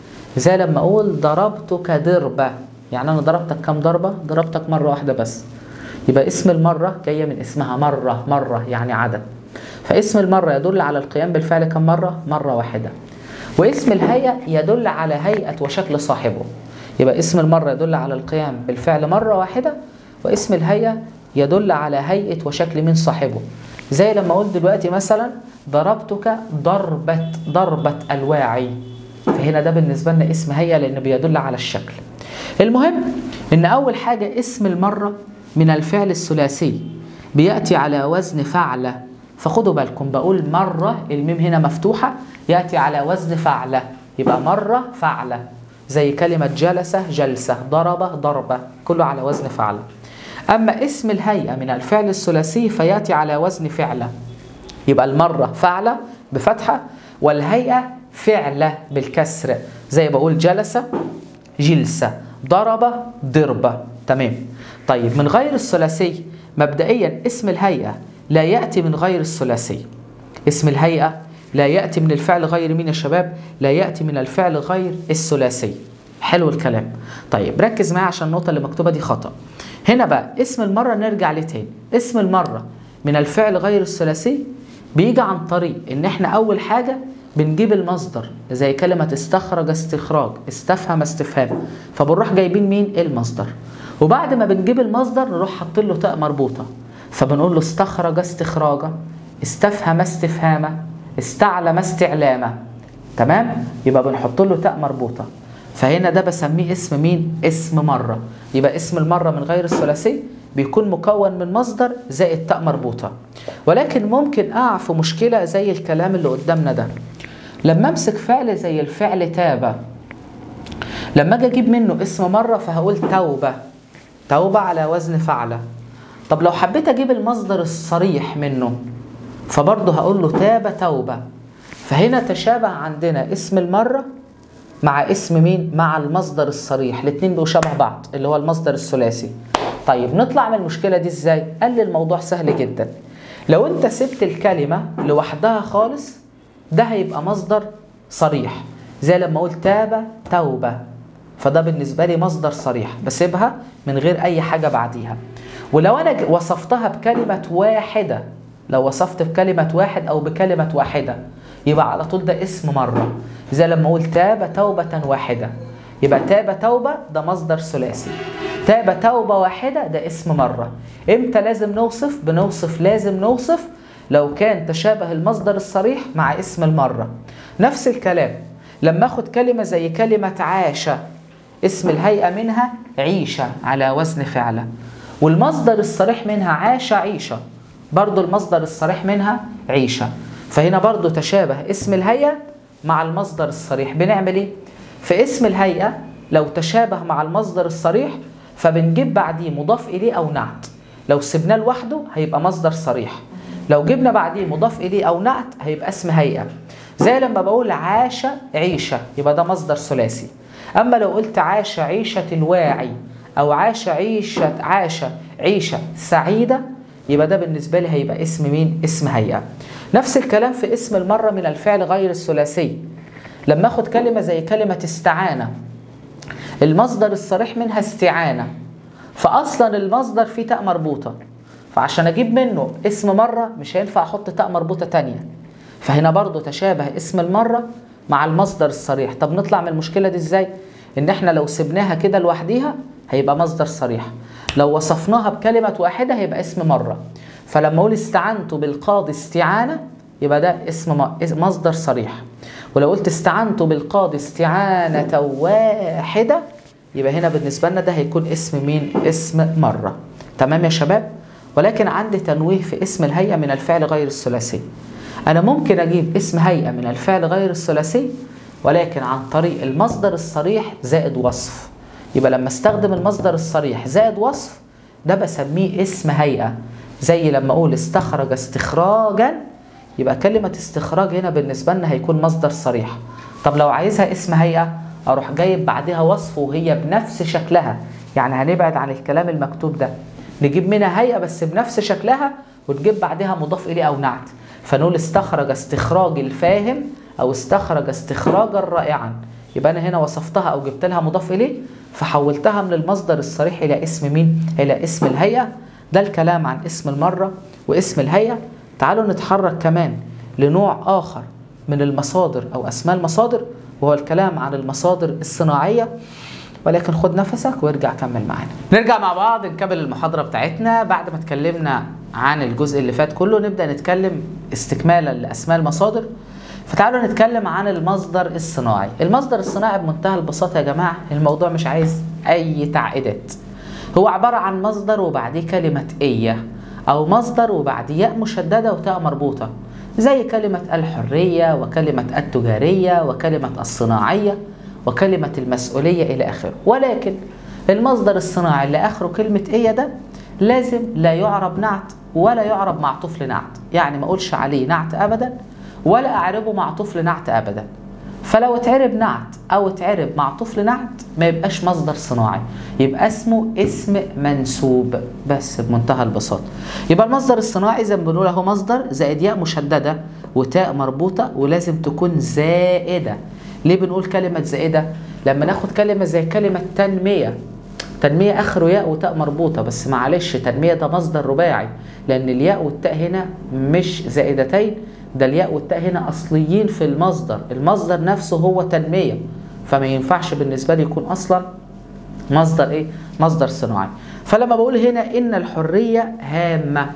زي لما أقول ضربتك ضربة يعني أنا ضربتك كم ضربة؟ ضربتك مرة واحدة بس يبقى اسم المرة جاية من اسمها مرة مرة يعني عدد فاسم المرة يدل على القيام بالفعل كم مرة؟ مرة واحدة واسم الهيئة يدل على هيئة وشكل صاحبه يبقى اسم المرة يدل على القيام بالفعل مرة واحدة واسم الهيئة يدل على هيئة وشكل من صاحبه زي لما أقول دلوقتي مثلا ضربتك ضربة ضربة الواعي فهنا ده بالنسبة لنا اسم هيئة لأنه بيدل على الشكل المهم إن أول حاجة اسم المرة من الفعل الثلاثي بيأتي على وزن فعلة فخدوا بالكم بقول مرة الميم هنا مفتوحة يأتي على وزن فعلة يبقى مرة فعلة زي كلمة جلسة جلسة ضربة ضربة كله على وزن فعلة أما اسم الهيئة من الفعل الثلاثي فيأتي على وزن فعلة يبقى المرة فعلة بفتحة والهيئة فعلة بالكسر زي بقول جلسة جلسة ضربة ضربة تمام طيب من غير الثلاثي مبدئيا اسم الهيئة لا يأتي من غير الثلاثي اسم الهيئة لا يأتي من الفعل غير مين يا شباب لا يأتي من الفعل غير الثلاثي حلو الكلام طيب ركز معايا عشان النقطة اللي مكتوبة دي خطأ هنا بقى اسم المرة نرجع ليه تاني اسم المرة من الفعل غير الثلاثي بيجي عن طريق ان احنا اول حاجة بنجيب المصدر زي كلمة استخرج استخراج استفهم استفهام فبنروح جايبين مين المصدر وبعد ما بنجيب المصدر نروح حاطين له تاء مربوطة فبنقول له استخرج استخراجا استفهم استفهاما استعلم استعلاما تمام يبقى بنحط له تاء مربوطة فهنا ده بسميه اسم مين اسم مرة يبقى اسم المرة من غير الثلاثي بيكون مكون من مصدر زائد تاء مربوطة ولكن ممكن أقع في مشكلة زي الكلام اللي قدامنا ده لما أمسك فعل زي الفعل تاب لما أجي أجيب منه اسم مرة فهقول توبة توبة على وزن فعلة طب لو حبيت أجيب المصدر الصريح منه فبرضه هقول له تاب توبة فهنا تشابه عندنا اسم المرة مع اسم مين؟ مع المصدر الصريح الاتنين بيبقوا شبه بعض اللي هو المصدر الثلاثي طيب نطلع من المشكلة دي ازاي؟ قال لي الموضوع سهل جدا لو انت سبت الكلمة لوحدها خالص ده هيبقى مصدر صريح زي لما اقول تاب توبة فده بالنسبة لي مصدر صريح بسيبها من غير اي حاجة بعديها ولو انا ج- وصفتها بكلمة واحدة لو وصفت بكلمة واحد او بكلمة واحدة يبقى على طول ده اسم مرة زي لما اقول تاب توبة واحدة يبقى تاب توبة ده مصدر ثلاثي تاب توبة واحدة ده اسم مرة امتى لازم نوصف بنوصف لازم نوصف لو كان تشابه المصدر الصريح مع اسم المرة نفس الكلام لما اخد كلمة زي كلمة عاشة اسم الهيئة منها عيشة على وزن فعلة والمصدر الصريح منها عاش عيشة برضو المصدر الصريح منها عيشة فهنا برضو تشابه اسم الهيئة مع المصدر الصريح بنعمل ايه؟ في اسم الهيئة لو تشابه مع المصدر الصريح فبنجيب بعديه مضاف إليه أو نعت لو سبناه لوحده هيبقى مصدر صريح لو جبنا بعديه مضاف إليه أو نعت هيبقى اسم هيئة زي لما بقول عاش عيشة يبقى ده مصدر ثلاثي أما لو قلت عاش عيشة الواعي أو عاش عيشة عاش عيشة سعيدة يبقى ده بالنسبة لي هيبقى اسم مين؟ اسم هيئة نفس الكلام في اسم المرة من الفعل غير الثلاثي لما اخد كلمة زي كلمة استعانة المصدر الصريح منها استعانة فأصلا المصدر فيه تاء مربوطة فعشان أجيب منه اسم مرة مش هينفع أحط تاء مربوطة تانية فهنا برضو تشابه اسم المرة مع المصدر الصريح طب نطلع من المشكلة دي ازاي؟ إن احنا لو سبناها كده لوحديها هيبقى مصدر صريح لو وصفناها بكلمة واحدة هيبقى اسم مرة فلما أقول استعنت بالقاضي استعانة يبقى ده اسم م- اس- مصدر صريح ولو قلت استعنت بالقاضي استعانة واحدة يبقى هنا بالنسبة لنا ده هيكون اسم مين؟ اسم مرة تمام يا شباب؟ ولكن عندي تنويه في اسم الهيئة من الفعل غير الثلاثي أنا ممكن أجيب اسم هيئة من الفعل غير الثلاثي ولكن عن طريق المصدر الصريح زائد وصف يبقى لما استخدم المصدر الصريح زائد وصف ده بسميه اسم هيئة زي لما أقول استخرج استخراجا يبقى كلمة استخراج هنا بالنسبة لنا هيكون مصدر صريح طب لو عايزها اسم هيئة أروح جايب بعدها وصف وهي بنفس شكلها يعني هنبعد عن الكلام المكتوب ده نجيب منها هيئة بس بنفس شكلها وتجيب بعدها مضاف إليه أو نعت فنقول استخرج استخراج الفاهم أو استخرج استخراجا رائعا يبقى أنا هنا وصفتها أو جبت لها مضاف إليه فحولتها من المصدر الصريح إلى اسم مين؟ إلى اسم الهيئة ده الكلام عن اسم المرة واسم الهيئة تعالوا نتحرك كمان لنوع آخر من المصادر أو أسماء المصادر وهو الكلام عن المصادر الصناعية ولكن خد نفسك وارجع كمل معانا نرجع مع بعض نكمل المحاضرة بتاعتنا بعد ما اتكلمنا عن الجزء اللي فات كله نبدأ نتكلم استكمالا لأسماء المصادر فتعالوا نتكلم عن المصدر الصناعي المصدر الصناعي بمنتهى البساطة يا جماعة الموضوع مش عايز أي تعقيدات هو عبارة عن مصدر وبعديه كلمة إيه أو مصدر وبعديه ياء مشددة وتاء مربوطة زي كلمة الحرية وكلمة التجارية وكلمة الصناعية وكلمة المسؤولية إلى آخره ولكن المصدر الصناعي اللي آخره كلمة إيه ده لازم لا يعرب نعت ولا يعرب معطوف لنعت يعني ما أقولش عليه نعت أبدا ولا أعربه معطوف لنعت أبدا فلو اتعرب نعت او اتعرب معطوف لنعت ما يبقاش مصدر صناعي يبقى اسمه اسم منسوب بس بمنتهى البساطه يبقى المصدر الصناعي زي ما بنقول اهو مصدر زائد ياء مشدده وتاء مربوطه ولازم تكون زائده ليه بنقول كلمه زائده لما ناخد كلمه زي كلمه تنميه تنمية آخره ياء وتاء مربوطة بس معلش تنمية ده مصدر رباعي لأن الياء والتاء هنا مش زائدتين ده الياء والتاء هنا أصليين في المصدر المصدر نفسه هو تنمية فما ينفعش بالنسبة لي يكون أصلا مصدر إيه؟ مصدر صناعي فلما بقول هنا إن الحرية هامة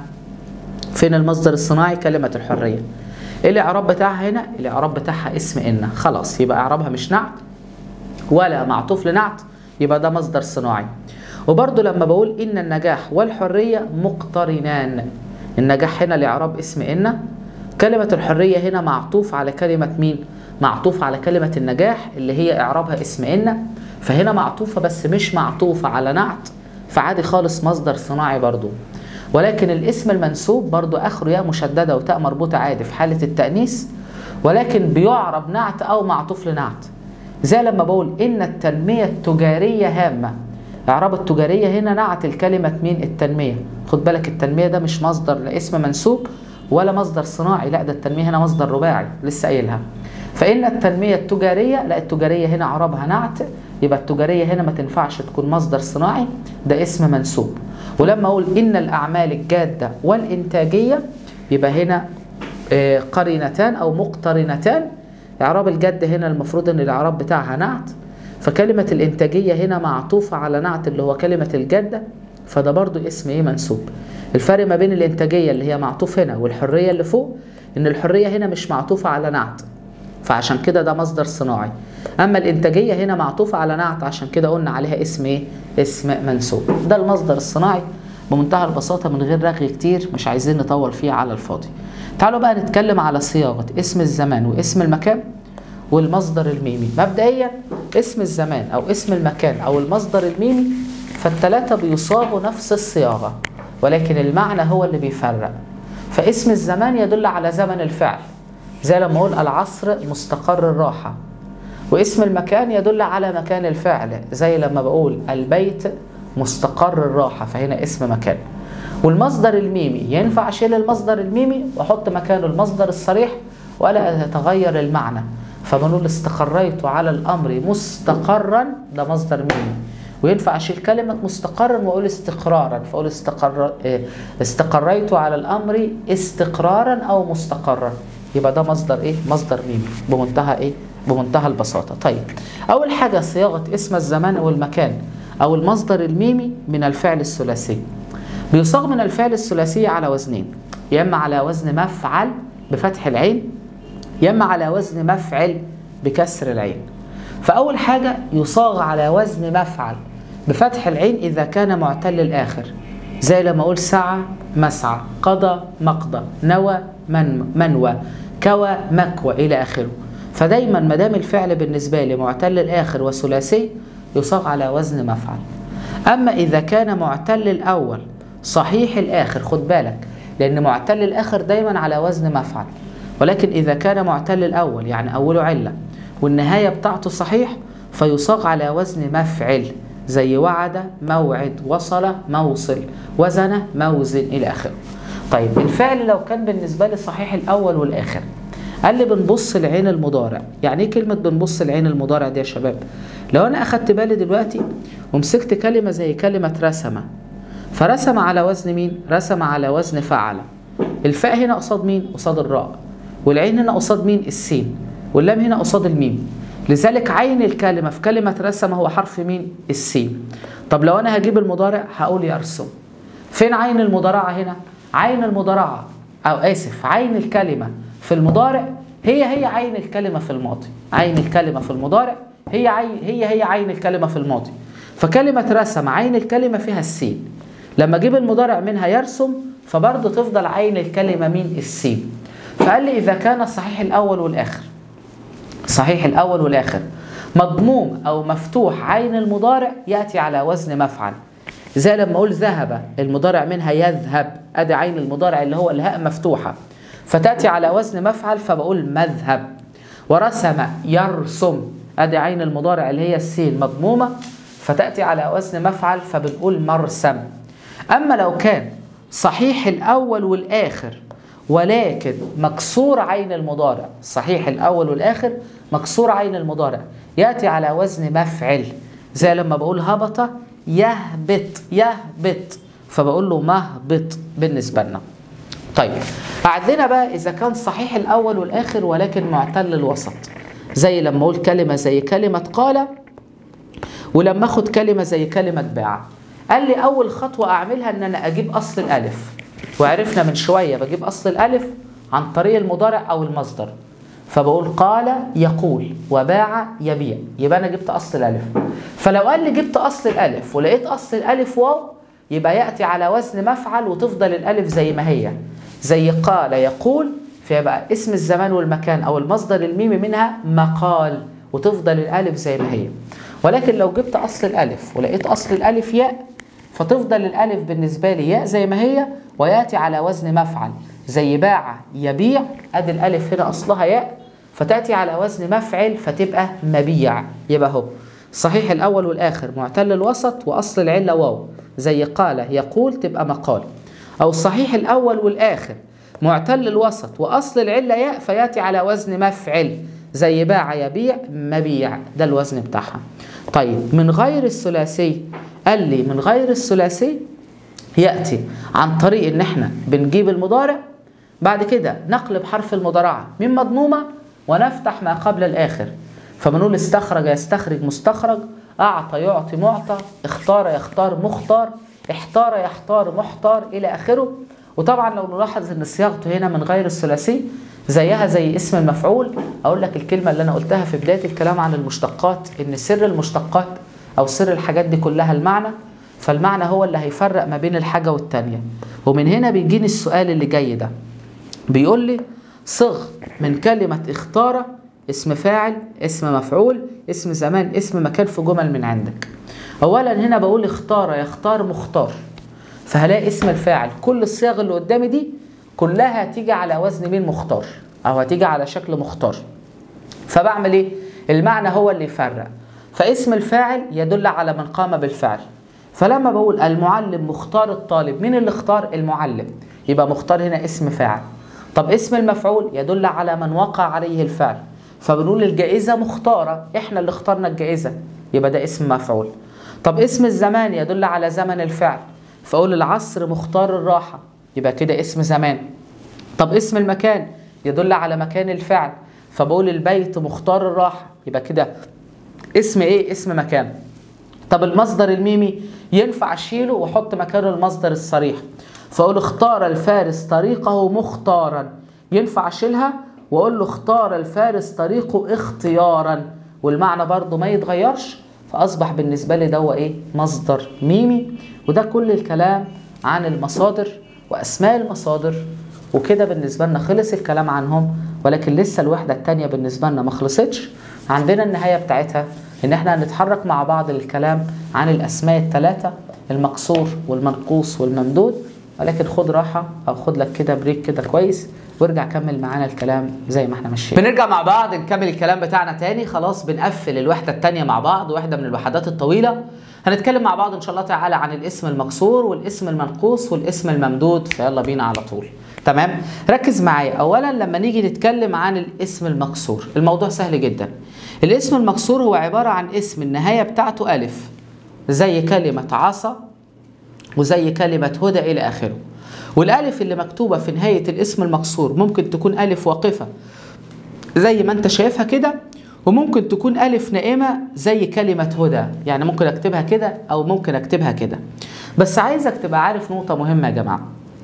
فين المصدر الصناعي كلمة الحرية إيه الإعراب بتاعها هنا الإعراب بتاعها اسم إن خلاص يبقى إعرابها مش نعت ولا معطوف لنعت يبقى ده مصدر صناعي وبرضه لما بقول إن النجاح والحرية مقترنان النجاح هنا الإعراب اسم إن كلمة الحرية هنا معطوف على كلمة مين؟ معطوف على كلمة النجاح اللي هي إعرابها اسم إن فهنا معطوفة بس مش معطوفة على نعت فعادي خالص مصدر صناعي برضو ولكن الاسم المنسوب برضو آخره ياء مشددة وتاء مربوطة عادي في حالة التأنيث ولكن بيعرب نعت أو معطوف لنعت زي لما بقول إن التنمية التجارية هامة اعراب التجاريه هنا نعت الكلمه مين التنميه خد بالك التنميه ده مش مصدر لا اسم منسوب ولا مصدر صناعي لا ده التنميه هنا مصدر رباعي لسه قايلها فان التنميه التجاريه لا التجاريه هنا اعرابها نعت يبقى التجاريه هنا ما تنفعش تكون مصدر صناعي ده اسم منسوب ولما اقول ان الاعمال الجاده والانتاجيه يبقى هنا آه، قرينتان او مقترنتان اعراب الجد هنا المفروض ان الاعراب بتاعها نعت فكلمه الانتاجيه هنا معطوفه على نعت اللي هو كلمه الجده فده برضو اسم ايه منسوب الفرق ما بين الانتاجيه اللي هي معطوف هنا والحريه اللي فوق ان الحريه هنا مش معطوفه على نعت فعشان كده ده مصدر صناعي اما الانتاجيه هنا معطوفه على نعت عشان كده قلنا عليها اسم ايه اسم منسوب ده المصدر الصناعي بمنتهى البساطه من غير رغي كتير مش عايزين نطول فيه على الفاضي تعالوا بقى نتكلم على صياغه اسم الزمان واسم المكان والمصدر الميمي مبدئيا اسم الزمان او اسم المكان او المصدر الميمي فالثلاثه بيصاغوا نفس الصياغه ولكن المعنى هو اللي بيفرق فاسم الزمان يدل على زمن الفعل زي لما اقول العصر مستقر الراحه واسم المكان يدل على مكان الفعل زي لما بقول البيت مستقر الراحه فهنا اسم مكان والمصدر الميمي ينفع اشيل المصدر الميمي واحط مكانه المصدر الصريح ولا يتغير المعنى فبنقول استقريت على الامر مستقرا ده مصدر ميمي وينفع اشيل كلمه مستقرا واقول استقرارا فاقول استقر إيه، استقريت على الامر استقرارا او مستقرا يبقى ده مصدر ايه مصدر ميمي بمنتهى ايه بمنتهى البساطه طيب اول حاجه صياغه اسم الزمان والمكان او المصدر الميمي من الفعل الثلاثي بيصاغ من الفعل الثلاثي على وزنين يا اما على وزن مفعل بفتح العين يا اما على وزن مفعل بكسر العين فاول حاجه يصاغ على وزن مفعل بفتح العين اذا كان معتل الاخر زي لما اقول سعى مسعى قضى مقضى نوى من منوى كوى مكوى الى اخره فدايما ما دام الفعل بالنسبه لي معتل الاخر وثلاثي يصاغ على وزن مفعل اما اذا كان معتل الاول صحيح الاخر خد بالك لان معتل الاخر دايما على وزن مفعل ولكن اذا كان معتل الاول يعني اوله عله والنهايه بتاعته صحيح فيصاغ على وزن مفعل زي وعد موعد وصل موصل وزن موزن الى اخره طيب الفعل لو كان بالنسبه لي صحيح الاول والاخر قال لي بنبص لعين المضارع يعني ايه كلمه بنبص لعين المضارع دي يا شباب لو انا اخدت بالي دلوقتي ومسكت كلمه زي كلمه رسم فرسم على وزن مين رسم على وزن فعل الفاء هنا قصاد مين قصاد الراء والعين هنا قصاد مين السين واللام هنا قصاد الميم لذلك عين الكلمة في كلمة رسم هو حرف مين السين طب لو أنا هجيب المضارع هقول يرسم فين عين المضارعة هنا عين المضارعة أو آسف عين الكلمة في المضارع هي هي عين الكلمة في الماضي عين الكلمة في المضارع هي عين هي هي عين الكلمة في الماضي فكلمة رسم عين الكلمة فيها السين لما اجيب المضارع منها يرسم فبرضه تفضل عين الكلمة مين السين فقال لي إذا كان الصحيح الأول والآخر صحيح الأول والآخر مضموم أو مفتوح عين المضارع يأتي على وزن مفعل زي لما أقول ذهب المضارع منها يذهب أدي عين المضارع اللي هو الهاء مفتوحة فتأتي على وزن مفعل فبقول مذهب ورسم يرسم أدي عين المضارع اللي هي السين مضمومة فتأتي على وزن مفعل فبنقول مرسم أما لو كان صحيح الأول والآخر ولكن مكسور عين المضارع صحيح الأول والآخر مكسور عين المضارع يأتي على وزن مفعل زي لما بقول هبط يهبط يهبط فبقول له مهبط بالنسبة لنا طيب عندنا بقى إذا كان صحيح الأول والآخر ولكن معتل الوسط زي لما أقول كلمة زي كلمة قال ولما أخد كلمة زي كلمة باع قال لي أول خطوة أعملها إن أنا أجيب أصل الألف وعرفنا من شوية بجيب أصل الألف عن طريق المضارع أو المصدر فبقول قال يقول وباع يبيع يبقى أنا جبت أصل الألف فلو قال لي جبت أصل الألف ولقيت أصل الألف واو يبقى يأتي على وزن مفعل وتفضل الألف زي ما هي زي قال يقول فيبقى اسم الزمان والمكان أو المصدر الميمي منها مقال وتفضل الألف زي ما هي ولكن لو جبت أصل الألف ولقيت أصل الألف ياء فتفضل الألف بالنسبة لي ياء زي ما هي ويأتي على وزن مفعل زي باع يبيع أدي الألف هنا أصلها ياء فتأتي على وزن مفعل فتبقى مبيع يبقى هو الصحيح الأول والآخر معتل الوسط وأصل العلة واو زي قال يقول تبقى مقال أو الصحيح الأول والآخر معتل الوسط وأصل العلة ياء فيأتي على وزن مفعل زي باع يبيع مبيع ده الوزن بتاعها طيب من غير الثلاثي قال لي من غير الثلاثي يأتي عن طريق إن إحنا بنجيب المضارع بعد كده نقلب حرف المضارعة من مضمومة ونفتح ما قبل الآخر فبنقول استخرج يستخرج مستخرج أعطى يعطي معطى اختار يختار مختار احتار يحتار محتار إلى آخره وطبعا لو نلاحظ ان صياغته هنا من غير الثلاثي زيها زي اسم المفعول اقول لك الكلمه اللي انا قلتها في بدايه الكلام عن المشتقات ان سر المشتقات او سر الحاجات دي كلها المعنى فالمعنى هو اللي هيفرق ما بين الحاجه والتانيه ومن هنا بيجيني السؤال اللي جاي ده بيقول لي صغ من كلمه اختار اسم فاعل اسم مفعول اسم زمان اسم مكان في جمل من عندك اولا هنا بقول اختار يختار مختار فهلاقي اسم الفاعل كل الصيغ اللي قدامي دي كلها هتيجي على وزن مين مختار او هتيجي على شكل مختار فبعمل ايه المعنى هو اللي يفرق فاسم الفاعل يدل على من قام بالفعل فلما بقول المعلم مختار الطالب مين اللي اختار المعلم يبقى مختار هنا اسم فاعل طب اسم المفعول يدل على من وقع عليه الفعل فبنقول الجائزة مختارة احنا اللي اخترنا الجائزة يبقى ده اسم مفعول طب اسم الزمان يدل على زمن الفعل فاقول العصر مختار الراحه يبقى كده اسم زمان طب اسم المكان يدل على مكان الفعل فبقول البيت مختار الراحه يبقى كده اسم ايه اسم مكان طب المصدر الميمي ينفع اشيله واحط مكانه المصدر الصريح فاقول اختار الفارس طريقه مختارا ينفع اشيلها واقول له اختار الفارس طريقه اختيارا والمعنى برضه ما يتغيرش فاصبح بالنسبه لي ده ايه مصدر ميمي وده كل الكلام عن المصادر واسماء المصادر وكده بالنسبه لنا خلص الكلام عنهم ولكن لسه الوحده الثانيه بالنسبه لنا ما خلصتش عندنا النهايه بتاعتها ان احنا هنتحرك مع بعض للكلام عن الاسماء الثلاثه المقصور والمنقوص والممدود ولكن خد راحه او خد لك كده بريك كده كويس وارجع كمل معانا الكلام زي ما احنا ماشيين بنرجع مع بعض نكمل الكلام بتاعنا تاني خلاص بنقفل الوحده الثانيه مع بعض واحده من الوحدات الطويله هنتكلم مع بعض ان شاء الله تعالى عن الاسم المقصور والاسم المنقوص والاسم الممدود فيلا بينا على طول تمام ركز معايا اولا لما نيجي نتكلم عن الاسم المقصور الموضوع سهل جدا الاسم المقصور هو عباره عن اسم النهايه بتاعته الف زي كلمه عصا وزي كلمه هدى الى اخره والالف اللي مكتوبه في نهايه الاسم المقصور ممكن تكون الف واقفه زي ما انت شايفها كده وممكن تكون ألف نائمة زي كلمة هدى يعني ممكن أكتبها كده أو ممكن أكتبها كده بس عايزك تبقى عارف نقطة مهمة يا جماعة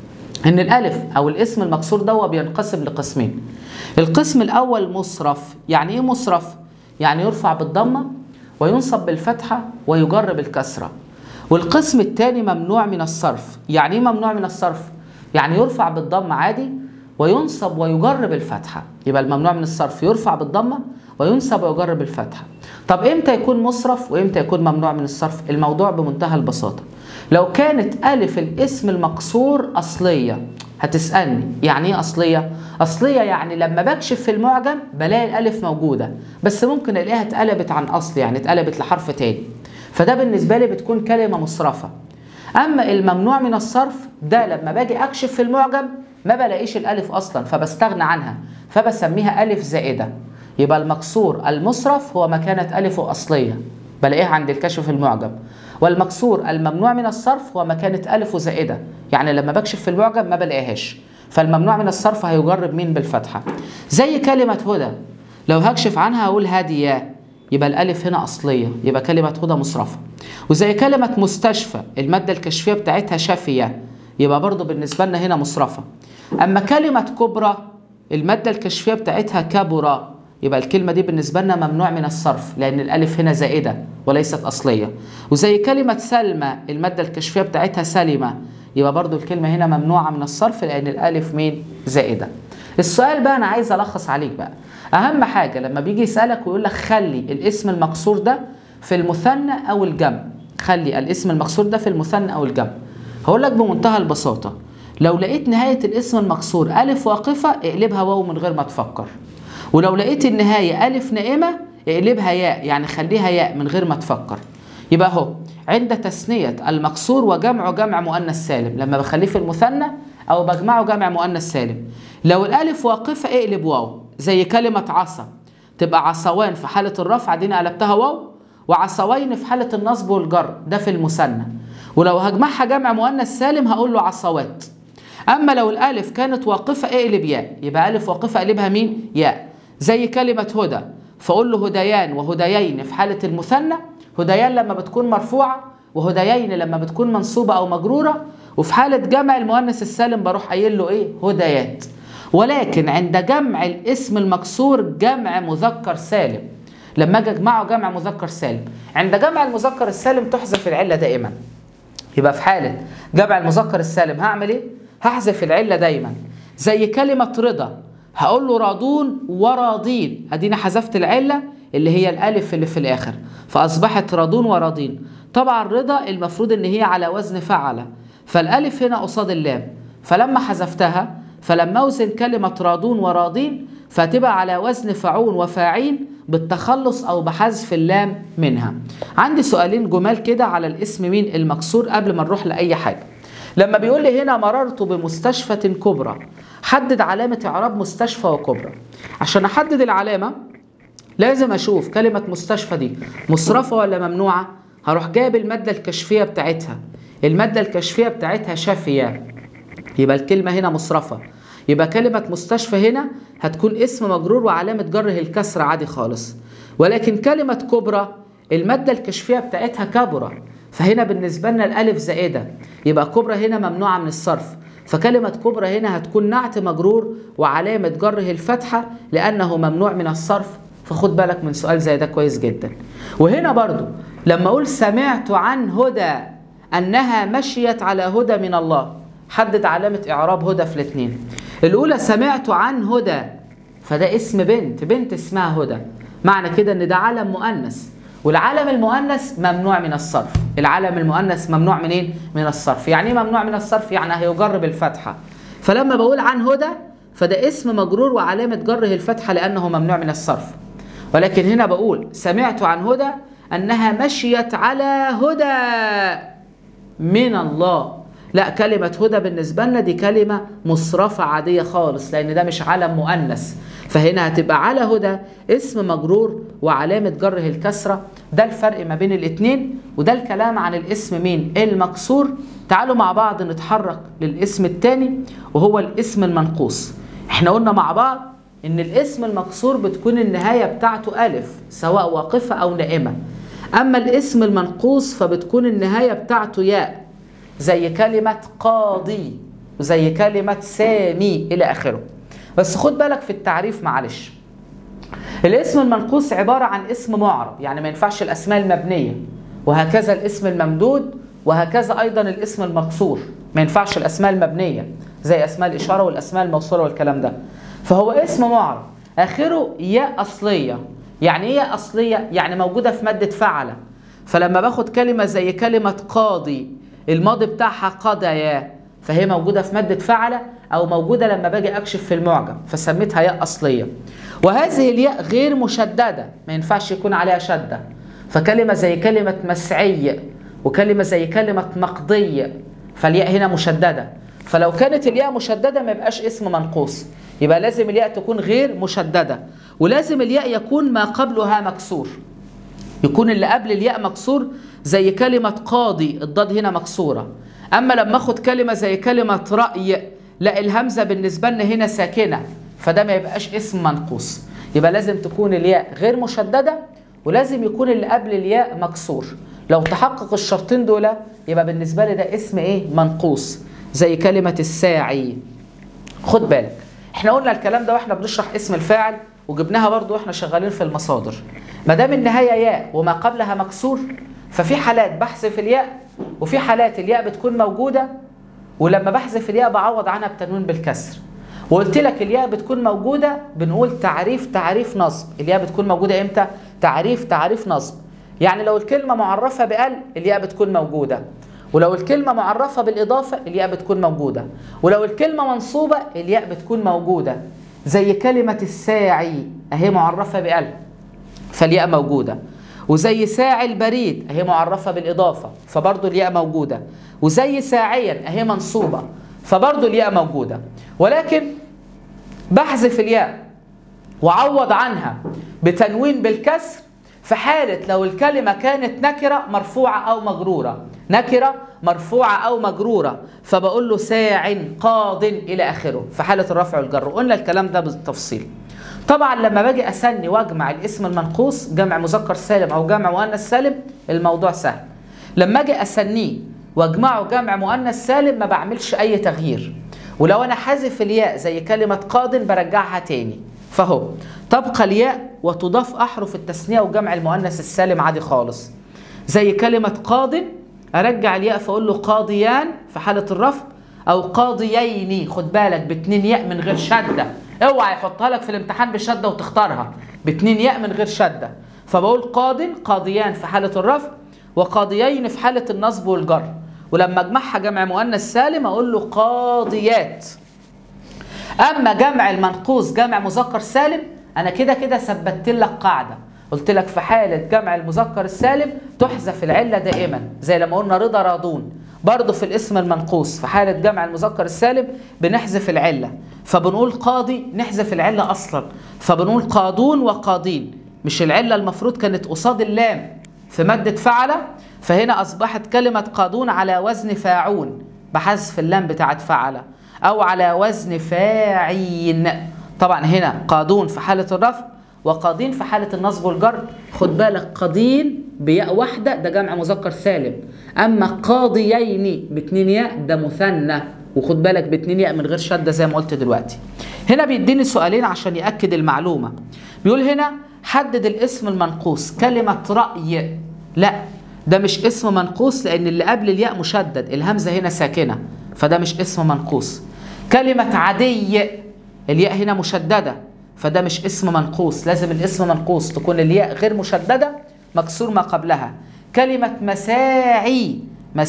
إن الألف أو الاسم المكسور ده بينقسم لقسمين القسم الأول مصرف يعني إيه مصرف؟ يعني يرفع بالضمة وينصب بالفتحة ويجر بالكسرة والقسم الثاني ممنوع من الصرف يعني إيه ممنوع من الصرف؟ يعني يرفع بالضمة عادي وينصب ويجر بالفتحة يبقى الممنوع من الصرف يرفع بالضمة وينسب ويجر بالفتحة طب امتى يكون مصرف وامتى يكون ممنوع من الصرف الموضوع بمنتهى البساطة لو كانت ألف الاسم المقصور أصلية هتسألني يعني ايه أصلية؟ أصلية يعني لما بكشف في المعجم بلاقي الألف موجودة بس ممكن ألاقيها اتقلبت عن أصل يعني اتقلبت لحرف تاني فده بالنسبة لي بتكون كلمة مصرفة أما الممنوع من الصرف ده لما باجي أكشف في المعجم ما بلاقيش الألف أصلا فبستغنى عنها فبسميها ألف زائدة يبقى المكسور المصرف هو ما كانت ألفه أصلية بلاقيها عند الكشف في المعجم والمكسور الممنوع من الصرف هو ما كانت ألفه زائدة يعني لما بكشف في المعجم ما بلاقيهاش فالممنوع من الصرف هيجرب مين بالفتحة زي كلمة هدى لو هكشف عنها هقول هادية يبقى الألف هنا أصلية يبقى كلمة هدى مصرفة وزي كلمة مستشفى المادة الكشفية بتاعتها شافية يبقى برضو بالنسبة لنا هنا مصرفة أما كلمة كبرى المادة الكشفية بتاعتها كبرى يبقى الكلمة دي بالنسبة لنا ممنوع من الصرف لأن الألف هنا زائدة وليست أصلية وزي كلمة سلمى المادة الكشفية بتاعتها سلمة يبقى برضو الكلمة هنا ممنوعة من الصرف لأن الألف مين زائدة السؤال بقى أنا عايز ألخص عليك بقى أهم حاجة لما بيجي يسألك ويقول لك خلي الاسم المقصور ده في المثنى أو الجمع خلي الاسم المقصور ده في المثنى أو الجمع هقول لك بمنتهى البساطة لو لقيت نهاية الاسم المقصور ألف واقفة اقلبها واو من غير ما تفكر ولو لقيت النهاية ألف نائمة اقلبها ياء يعني خليها ياء من غير ما تفكر يبقى اهو عند تثنية المكسور وجمعه جمع مؤنث سالم لما بخليه في المثنى أو بجمعه جمع مؤنث سالم لو الألف واقفة اقلب واو زي كلمة عصا تبقى عصوان في حالة الرفع دي أنا قلبتها واو وعصوين في حالة النصب والجر ده في المثنى ولو هجمعها جمع مؤنث سالم هقول له عصوات أما لو الألف كانت واقفة اقلب ياء يبقى ألف واقفة اقلبها مين؟ ياء زي كلمة هدى فأقول له هديان وهديين في حالة المثنى هديان لما بتكون مرفوعة وهديين لما بتكون منصوبة أو مجرورة وفي حالة جمع المؤنث السالم بروح قايل له إيه؟ هديات ولكن عند جمع الاسم المكسور جمع مذكر سالم لما اجي اجمعه جمع مذكر سالم عند جمع المذكر السالم تحذف العله دائما يبقى في حاله جمع المذكر السالم هعمل ايه هحذف العله دايما زي كلمه رضا هقول له راضون وراضين ادينا حذفت العله اللي هي الالف اللي في الاخر فاصبحت راضون وراضين طبعا رضا المفروض ان هي على وزن فعل فالالف هنا قصاد اللام فلما حذفتها فلما اوزن كلمه راضون وراضين فتبقى على وزن فعون وفاعين بالتخلص او بحذف اللام منها عندي سؤالين جمال كده على الاسم مين المكسور قبل ما نروح لاي حاجه لما بيقول لي هنا مررت بمستشفى كبرى حدد علامه اعراب مستشفى وكبرى عشان احدد العلامه لازم اشوف كلمه مستشفى دي مصرفه ولا ممنوعه هروح جايب الماده الكشفيه بتاعتها الماده الكشفيه بتاعتها شافيه يبقى الكلمه هنا مصرفه يبقى كلمة مستشفى هنا هتكون اسم مجرور وعلامة جره الكسر عادي خالص ولكن كلمة كبرى المادة الكشفية بتاعتها كبرى فهنا بالنسبة لنا الألف زائدة يبقى كبرى هنا ممنوعة من الصرف فكلمة كبرى هنا هتكون نعت مجرور وعلامة جره الفتحة لأنه ممنوع من الصرف فخد بالك من سؤال زي ده كويس جدا وهنا برضو لما أقول سمعت عن هدى أنها مشيت على هدى من الله حدد علامة إعراب هدى في الاثنين الأولى سمعت عن هدى فده اسم بنت بنت اسمها هدى معنى كده إن ده علم مؤنث والعلم المؤنث ممنوع من الصرف العلم المؤنث ممنوع منين من الصرف يعني ايه ممنوع من الصرف يعني هيجر بالفتحة فلما بقول عن هدى فده اسم مجرور وعلامة جره الفتحة لأنه ممنوع من الصرف ولكن هنا بقول سمعت عن هدى أنها مشيت على هدى من الله لا كلمة هدى بالنسبة لنا دي كلمة مصرفة عادية خالص لأن ده مش علم مؤنث فهنا هتبقى على هدى اسم مجرور وعلامة جره الكسرة ده الفرق ما بين الاتنين وده الكلام عن الاسم مين المكسور تعالوا مع بعض نتحرك للاسم التاني وهو الاسم المنقوص احنا قلنا مع بعض ان الاسم المكسور بتكون النهاية بتاعته ألف سواء واقفة أو نائمة أما الاسم المنقوص فبتكون النهاية بتاعته ياء زي كلمة قاضي وزي كلمة سامي إلى آخره بس خد بالك في التعريف معلش الاسم المنقوص عبارة عن اسم معرب يعني ما ينفعش الأسماء المبنية وهكذا الاسم الممدود وهكذا أيضا الاسم المقصور ما ينفعش الأسماء المبنية زي أسماء الإشارة والأسماء الموصولة والكلام ده فهو اسم معرب آخره ياء أصلية يعني إيه أصلية؟ يعني موجودة في مادة فعل فلما باخد كلمة زي كلمة قاضي الماضي بتاعها قضايا فهي موجوده في ماده فعل او موجوده لما باجي اكشف في المعجم فسميتها ياء اصليه وهذه الياء غير مشدده ما ينفعش يكون عليها شده فكلمه زي كلمه مسعي وكلمه زي كلمه مقضي فالياء هنا مشدده فلو كانت الياء مشدده ما يبقاش اسم منقوص يبقى لازم الياء تكون غير مشدده ولازم الياء يكون ما قبلها مكسور يكون اللي قبل الياء مكسور زي كلمة قاضي الضاد هنا مكسورة أما لما أخد كلمة زي كلمة رأي لا الهمزة بالنسبة لنا هنا ساكنة فده ما يبقاش اسم منقوص يبقى لازم تكون الياء غير مشددة ولازم يكون اللي قبل الياء مكسور لو تحقق الشرطين دول يبقى بالنسبة لي ده اسم ايه منقوص زي كلمة الساعي خد بالك احنا قلنا الكلام ده واحنا بنشرح اسم الفاعل وجبناها برضو واحنا شغالين في المصادر ما دام النهايه ياء وما قبلها مكسور ففي حالات بحذف الياء وفي حالات الياء بتكون موجوده ولما بحذف الياء بعوض عنها بتنوين بالكسر وقلت لك الياء بتكون موجوده بنقول تعريف تعريف نصب الياء بتكون موجوده امتى تعريف تعريف نصب يعني لو الكلمه معرفه بال الياء بتكون موجوده ولو الكلمه معرفه بالاضافه الياء بتكون موجوده ولو الكلمه منصوبه الياء بتكون موجوده زي كلمه الساعي اهي معرفه بال فالياء موجوده وزي ساعي البريد اهي معرفه بالاضافه فبرضه الياء موجوده وزي ساعيا اهي منصوبه فبرضه الياء موجوده ولكن بحذف الياء وعوض عنها بتنوين بالكسر في حالة لو الكلمة كانت نكرة مرفوعة أو مجرورة نكرة مرفوعة أو مجرورة فبقول له ساع قاض إلى آخره في حالة الرفع والجر قلنا الكلام ده بالتفصيل طبعا لما باجي أسني وأجمع الاسم المنقوص جمع مذكر سالم أو جمع مؤنث سالم الموضوع سهل لما أجي أسنيه وأجمعه جمع مؤنث سالم ما بعملش أي تغيير ولو أنا حذف الياء زي كلمة قاض برجعها تاني فهو تبقى الياء وتضاف احرف التثنيه وجمع المؤنث السالم عادي خالص زي كلمه قاض ارجع الياء فاقول له قاضيان في حاله الرفع او قاضيين خد بالك باتنين ياء من غير شده اوعى يحطها لك في الامتحان بشده وتختارها باتنين ياء من غير شده فبقول قاض قاضيان في حاله الرفع وقاضيين في حاله النصب والجر ولما اجمعها جمع مؤنث سالم اقول له قاضيات اما جمع المنقوص جمع مذكر سالم انا كده كده ثبتت لك قاعده قلت لك في حاله جمع المذكر السالم تحذف العله دائما زي لما قلنا رضا راضون برضه في الاسم المنقوص في حاله جمع المذكر السالم بنحذف العله فبنقول قاضي نحذف العله اصلا فبنقول قاضون وقاضين مش العله المفروض كانت قصاد اللام في ماده فعل فهنا اصبحت كلمه قاضون على وزن فاعون بحذف اللام بتاعت فعل او على وزن فاعين طبعا هنا قادون في حالة الرفع وقادين في حالة النصب والجر خد بالك قادين بياء واحدة ده جمع مذكر سالم أما قاضيين باتنين ياء ده مثنى وخد بالك باتنين ياء من غير شدة زي ما قلت دلوقتي هنا بيديني سؤالين عشان يأكد المعلومة بيقول هنا حدد الاسم المنقوص كلمة رأي لا ده مش اسم منقوص لأن اللي قبل الياء مشدد الهمزة هنا ساكنة فده مش اسم منقوص كلمة عدي الياء هنا مشددة فده مش اسم منقوص لازم الاسم منقوص تكون الياء غير مشددة مكسور ما قبلها كلمة مساعي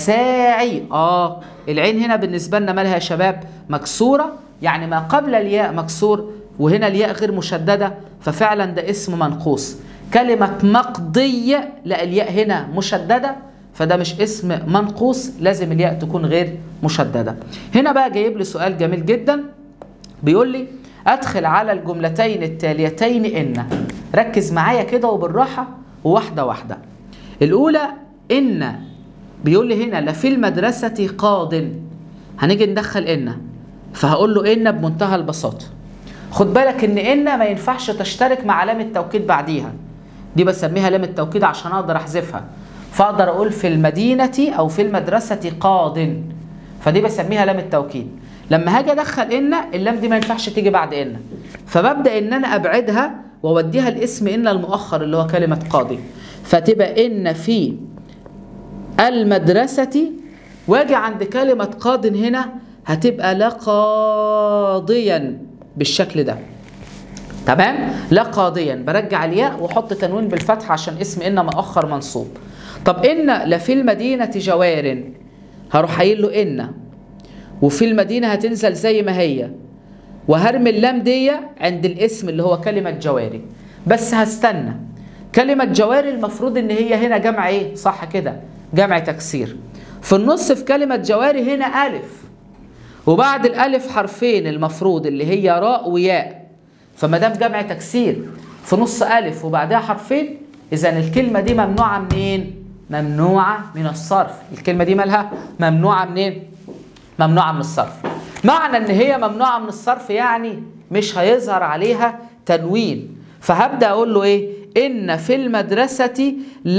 مساعي اه العين هنا بالنسبة لنا مالها يا شباب مكسورة يعني ما قبل الياء مكسور وهنا الياء غير مشددة ففعلا ده اسم منقوص كلمة مقضي لا الياء هنا مشددة فده مش اسم منقوص لازم الياء تكون غير مشددة هنا بقى جايب لي سؤال جميل جدا بيقول لي ادخل على الجملتين التاليتين ان ركز معايا كده وبالراحه وواحده واحده الاولى ان بيقول لي هنا لفي المدرسه قاض هنيجي ندخل ان فهقول له ان بمنتهى البساطه خد بالك ان ان ما ينفعش تشترك مع علامه توكيد بعديها دي بسميها لام التوكيد عشان اقدر احذفها فاقدر اقول في المدينه او في المدرسه قاض فدي بسميها لام التوكيد لما هاجي ادخل ان اللام دي ما ينفعش تيجي بعد ان فببدا ان انا ابعدها واوديها الاسم ان المؤخر اللي هو كلمه قاضي فتبقى ان في المدرسه واجي عند كلمه قاض هنا هتبقى لقاضيا بالشكل ده تمام لا قاضيا برجع الياء واحط تنوين بالفتح عشان اسم ان مؤخر منصوب طب ان لفي المدينه جوار هروح قايل له ان وفي المدينة هتنزل زي ما هي وهرمي اللام دي عند الاسم اللي هو كلمة جواري بس هستنى كلمة جواري المفروض ان هي هنا جمع ايه صح كده جمع تكسير في النص في كلمة جواري هنا ألف وبعد الألف حرفين المفروض اللي هي راء وياء فما دام جمع تكسير في نص ألف وبعدها حرفين إذا الكلمة دي ممنوعة منين؟ ممنوعة من الصرف الكلمة دي مالها؟ ممنوعة منين؟ ممنوعة من الصرف معنى ان هي ممنوعة من الصرف يعني مش هيظهر عليها تنوين فهبدأ اقول له ايه ان في المدرسة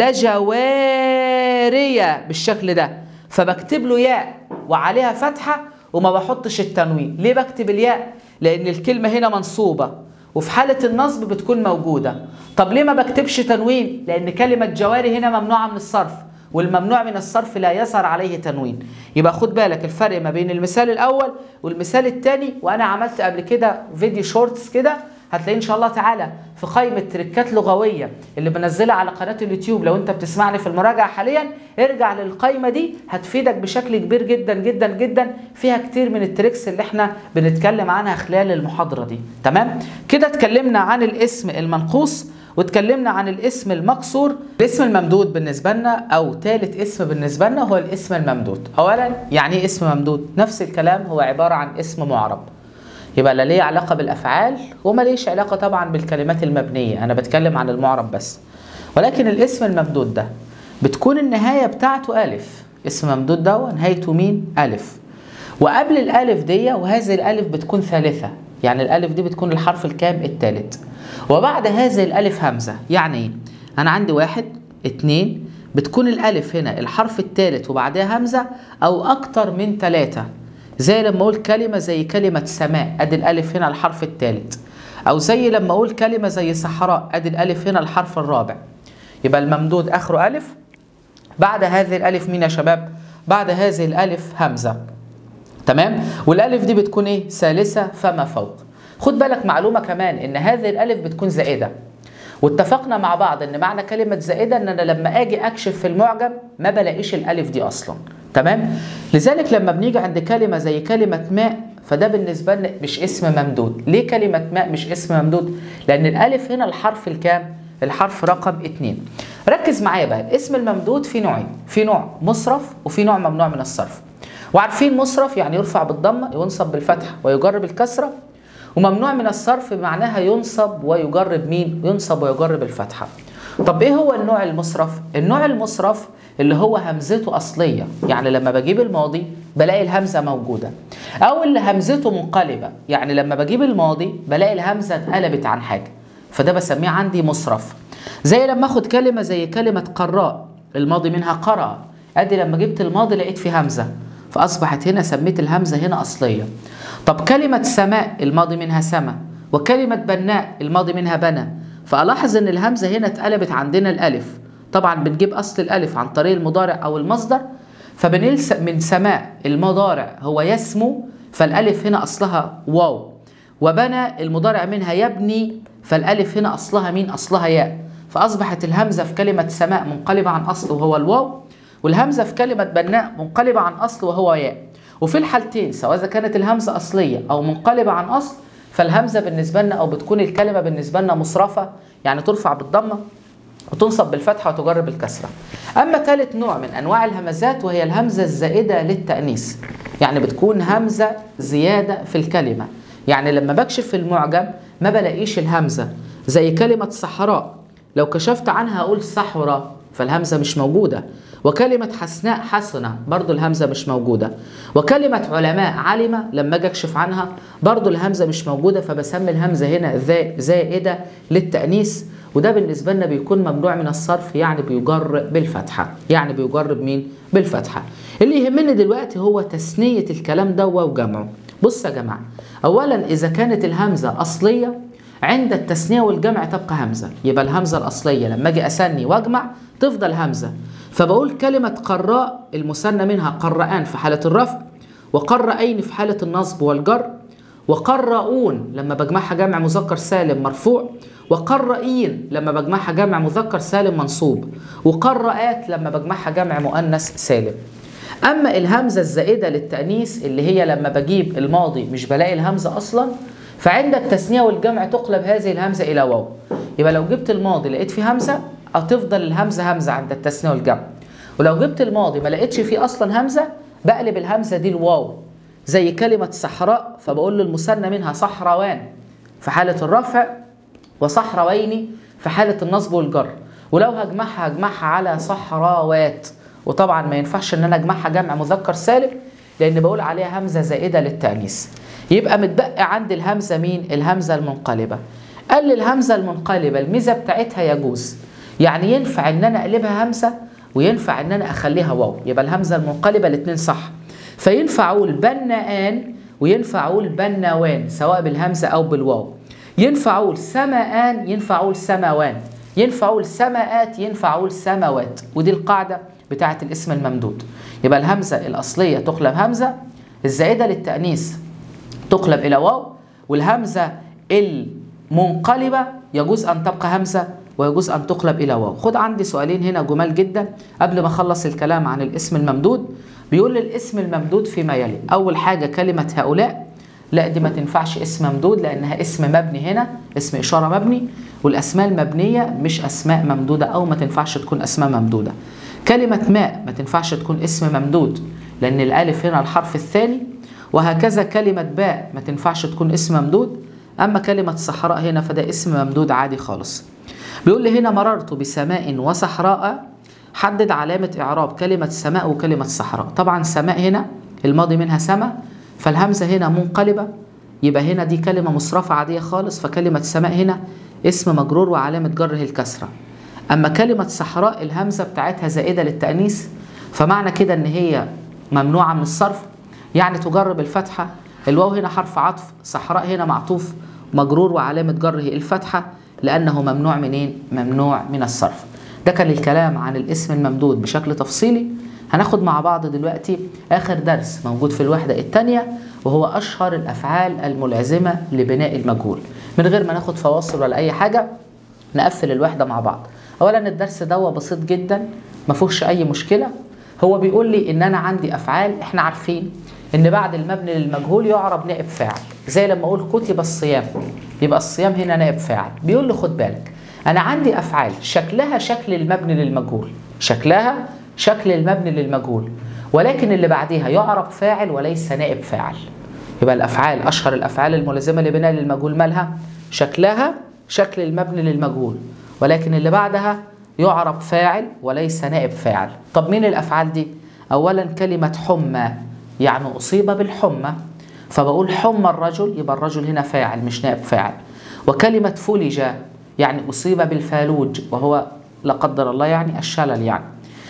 لجوارية بالشكل ده فبكتب له ياء وعليها فتحة وما بحطش التنوين ليه بكتب الياء لان الكلمة هنا منصوبة وفي حالة النصب بتكون موجودة طب ليه ما بكتبش تنوين لان كلمة جواري هنا ممنوعة من الصرف والممنوع من الصرف لا يظهر عليه تنوين يبقى خد بالك الفرق ما بين المثال الاول والمثال الثاني وانا عملت قبل كده فيديو شورتس كده هتلاقيه ان شاء الله تعالى في قائمه تريكات لغويه اللي بنزلها على قناه اليوتيوب لو انت بتسمعني في المراجعه حاليا ارجع للقائمه دي هتفيدك بشكل كبير جدا جدا جدا فيها كتير من التريكس اللي احنا بنتكلم عنها خلال المحاضره دي تمام كده اتكلمنا عن الاسم المنقوص واتكلمنا عن الاسم المقصور الاسم الممدود بالنسبة لنا أو ثالث اسم بالنسبة لنا هو الاسم الممدود أولا يعني إيه اسم ممدود نفس الكلام هو عبارة عن اسم معرب يبقى لا ليه علاقة بالأفعال وما ليش علاقة طبعا بالكلمات المبنية أنا بتكلم عن المعرب بس ولكن الاسم الممدود ده بتكون النهاية بتاعته ألف اسم ممدود ده نهايته مين؟ ألف وقبل الألف دي وهذه الألف بتكون ثالثة يعني الألف دي بتكون الحرف الكام الثالث وبعد هذه الألف همزة يعني إيه؟ أنا عندي واحد اتنين بتكون الألف هنا الحرف الثالث وبعدها همزة أو أكتر من ثلاثة زي لما أقول كلمة زي كلمة سماء أدي الألف هنا الحرف الثالث أو زي لما أقول كلمة زي صحراء أدي الألف هنا الحرف الرابع يبقى الممدود آخره ألف بعد هذه الألف مين يا شباب؟ بعد هذه الألف همزة تمام؟ والألف دي بتكون إيه؟ ثالثة فما فوق خد بالك معلومة كمان إن هذه الألف بتكون زائدة واتفقنا مع بعض ان معنى كلمة زائدة ان انا لما اجي اكشف في المعجم ما بلاقيش الالف دي اصلا تمام لذلك لما بنيجي عند كلمة زي كلمة ماء فده بالنسبة لنا مش اسم ممدود ليه كلمة ماء مش اسم ممدود لان الالف هنا الحرف الكام الحرف رقم اتنين ركز معايا بقى الاسم الممدود في نوعين في نوع مصرف وفي نوع ممنوع من الصرف وعارفين مصرف يعني يرفع بالضمة ينصب بالفتحة ويجر بالكسرة وممنوع من الصرف معناها ينصب ويجرب مين؟ ينصب ويجرب الفتحة. طب ايه هو النوع المصرف؟ النوع المصرف اللي هو همزته أصلية، يعني لما بجيب الماضي بلاقي الهمزة موجودة. أو اللي همزته منقلبة، يعني لما بجيب الماضي بلاقي الهمزة اتقلبت عن حاجة. فده بسميه عندي مصرف. زي لما اخد كلمة زي كلمة قراء، الماضي منها قرأ. ادي لما جبت الماضي لقيت فيه همزة. فأصبحت هنا سميت الهمزة هنا أصلية. طب كلمة سماء الماضي منها سما وكلمة بناء الماضي منها بنى فألاحظ إن الهمزة هنا اتقلبت عندنا الألف طبعا بنجيب أصل الألف عن طريق المضارع أو المصدر فبنقول من سماء المضارع هو يسمو فالألف هنا أصلها واو وبنى المضارع منها يبني فالألف هنا أصلها مين أصلها ياء فأصبحت الهمزة في كلمة سماء منقلبة عن أصل وهو الواو والهمزة في كلمة بناء منقلبة عن أصل وهو ياء وفي الحالتين سواء اذا كانت الهمزه اصليه او منقلبه عن اصل فالهمزه بالنسبه لنا او بتكون الكلمه بالنسبه لنا مصرفه يعني ترفع بالضمه وتنصب بالفتحه وتجر بالكسره. اما ثالث نوع من انواع الهمزات وهي الهمزه الزائده للتانيث. يعني بتكون همزه زياده في الكلمه. يعني لما بكشف في المعجم ما بلاقيش الهمزه زي كلمه صحراء لو كشفت عنها اقول صحراء فالهمزه مش موجوده. وكلمة حسناء حسنة برضو الهمزة مش موجودة وكلمة علماء علمة لما اجي اكشف عنها برضو الهمزة مش موجودة فبسمي الهمزة هنا زائدة للتأنيث وده بالنسبة لنا بيكون ممنوع من الصرف يعني بيجر بالفتحة يعني بيجر بمين؟ بالفتحة اللي يهمني دلوقتي هو تثنية الكلام ده وجمعه بص يا جماعة أولا إذا كانت الهمزة أصلية عند التثنية والجمع تبقى همزة يبقى الهمزة الأصلية لما أجي أثني وأجمع تفضل همزة فبقول كلمة قراء المثنى منها قرآن في حالة الرفع وقرأين في حالة النصب والجر وقرؤون لما بجمعها جمع مذكر سالم مرفوع وقرئين لما بجمعها جمع مذكر سالم منصوب وقرأت لما بجمعها جمع مؤنث سالم أما الهمزة الزائدة للتأنيث اللي هي لما بجيب الماضي مش بلاقي الهمزة أصلا فعند التثنية والجمع تقلب هذه الهمزة إلى واو يبقى لو جبت الماضي لقيت فيه همزة أو تفضل الهمزة همزة عند التثنية والجمع ولو جبت الماضي ما لقيتش فيه أصلا همزة بقلب الهمزة دي الواو زي كلمة صحراء فبقول للمثنى منها صحروان في حالة الرفع وصحروين في حالة النصب والجر ولو هجمعها هجمعها على صحراوات وطبعا ما ينفعش ان انا اجمعها جمع مذكر سالم لان بقول عليها همزة زائدة للتأنيث يبقى متبقي عندي الهمزة مين الهمزة المنقلبة قال لي الهمزة المنقلبة الميزة بتاعتها يجوز يعني ينفع ان انا اقلبها همزة وينفع ان انا اخليها واو يبقى الهمزة المنقلبة الاتنين صح فينفع اقول بناءان وينفع اقول بناوان سواء بالهمزة او بالواو ينفع اقول سماءان ينفع اقول سماوان ينفع اقول سماءات ينفع اقول سماوات ودي القاعدة بتاعة الاسم الممدود يبقى الهمزة الأصلية تقلب همزة الزائدة للتأنيث تقلب إلى واو والهمزة المنقلبة يجوز أن تبقى همزة ويجوز أن تقلب إلى واو خد عندي سؤالين هنا جمال جدا قبل ما أخلص الكلام عن الاسم الممدود بيقول لي الاسم الممدود فيما يلي أول حاجة كلمة هؤلاء لا دي ما تنفعش اسم ممدود لانها اسم مبني هنا اسم اشاره مبني والاسماء المبنيه مش اسماء ممدوده او ما تنفعش تكون اسماء ممدوده كلمه ماء ما تنفعش تكون اسم ممدود لان الالف هنا الحرف الثاني وهكذا كلمه باء ما تنفعش تكون اسم ممدود اما كلمه صحراء هنا فده اسم ممدود عادي خالص بيقول لي هنا مررت بسماء وصحراء حدد علامة إعراب كلمة سماء وكلمة صحراء طبعا سماء هنا الماضي منها سماء فالهمزة هنا منقلبة يبقى هنا دي كلمة مصرفة عادية خالص فكلمة سماء هنا اسم مجرور وعلامة جره الكسرة أما كلمة صحراء الهمزة بتاعتها زائدة للتأنيث فمعنى كده إن هي ممنوعة من الصرف يعني تجر بالفتحة الواو هنا حرف عطف صحراء هنا معطوف مجرور وعلامة جره الفتحة لأنه ممنوع منين؟ ممنوع من الصرف ده كان الكلام عن الاسم الممدود بشكل تفصيلي هناخد مع بعض دلوقتي آخر درس موجود في الوحدة الثانية وهو أشهر الأفعال الملازمة لبناء المجهول من غير ما ناخد فواصل ولا أي حاجة نقفل الوحدة مع بعض أولا الدرس ده بسيط جدا ما فيهوش أي مشكلة هو بيقول لي إن أنا عندي أفعال إحنا عارفين إن بعد المبني للمجهول يعرب نائب فاعل زي لما أقول كتب الصيام يبقى الصيام هنا نائب فاعل بيقول لي خد بالك أنا عندي أفعال شكلها شكل المبني للمجهول شكلها شكل المبني للمجهول ولكن اللي بعديها يعرب فاعل وليس نائب فاعل يبقى الأفعال أشهر الأفعال الملزمة لبناء للمجهول مالها شكلها شكل المبني للمجهول ولكن اللي بعدها يعرب فاعل وليس نائب فاعل طب مين الأفعال دي؟ أولا كلمة حمى يعني أصيب بالحمى فبقول حمى الرجل يبقى الرجل هنا فاعل مش نائب فاعل وكلمة فلج يعني أصيب بالفالوج وهو لا قدر الله يعني الشلل يعني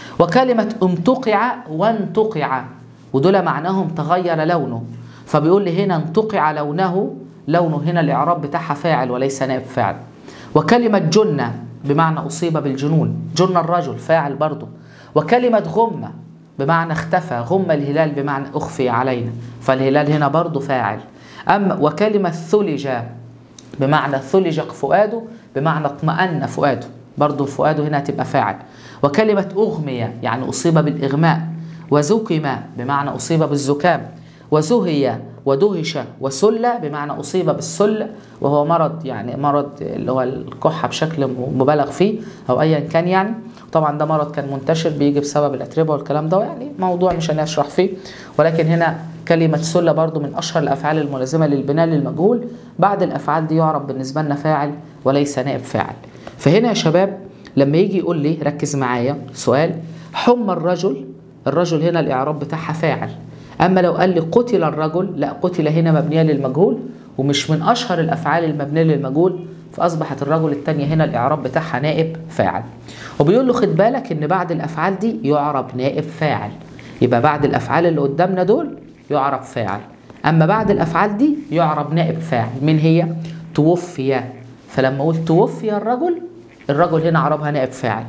وكلمة انتقع وانتقع ودول معناهم تغير لونه فبيقول لي هنا انتقع لونه لونه هنا الإعراب بتاعها فاعل وليس نائب فاعل وكلمة جنة بمعنى أصيب بالجنون جن الرجل فاعل برضه وكلمة غمة بمعنى اختفى غم الهلال بمعنى أخفي علينا فالهلال هنا برضه فاعل أما وكلمة ثلج بمعنى ثلج فؤاده بمعنى اطمأن فؤاده برضه فؤاده هنا هتبقى فاعل وكلمة أغمية يعني أصيب بالإغماء وزكم بمعنى أصيب بالزكام وزهي ودهش وسل بمعنى أصيب بالسل وهو مرض يعني مرض اللي هو الكحة بشكل مبالغ فيه أو أيا كان يعني طبعا ده مرض كان منتشر بيجي بسبب الأتربة والكلام ده يعني موضوع مش هنشرح فيه ولكن هنا كلمة سلة برضو من أشهر الأفعال الملازمة للبناء للمجهول بعد الأفعال دي يعرف بالنسبة لنا فاعل وليس نائب فاعل فهنا يا شباب لما يجي يقول لي ركز معايا سؤال حمى الرجل الرجل هنا الإعراب بتاعها فاعل أما لو قال لي قتل الرجل لا قتل هنا مبنية للمجهول ومش من أشهر الأفعال المبنية للمجهول فأصبحت الرجل الثانية هنا الإعراب بتاعها نائب فاعل وبيقول له خد بالك إن بعد الأفعال دي يعرب نائب فاعل يبقى بعد الأفعال اللي قدامنا دول يعرب فاعل أما بعد الأفعال دي يعرب نائب فاعل من هي؟ توفي فلما أقول توفي الرجل الرجل هنا عربها نائب فاعل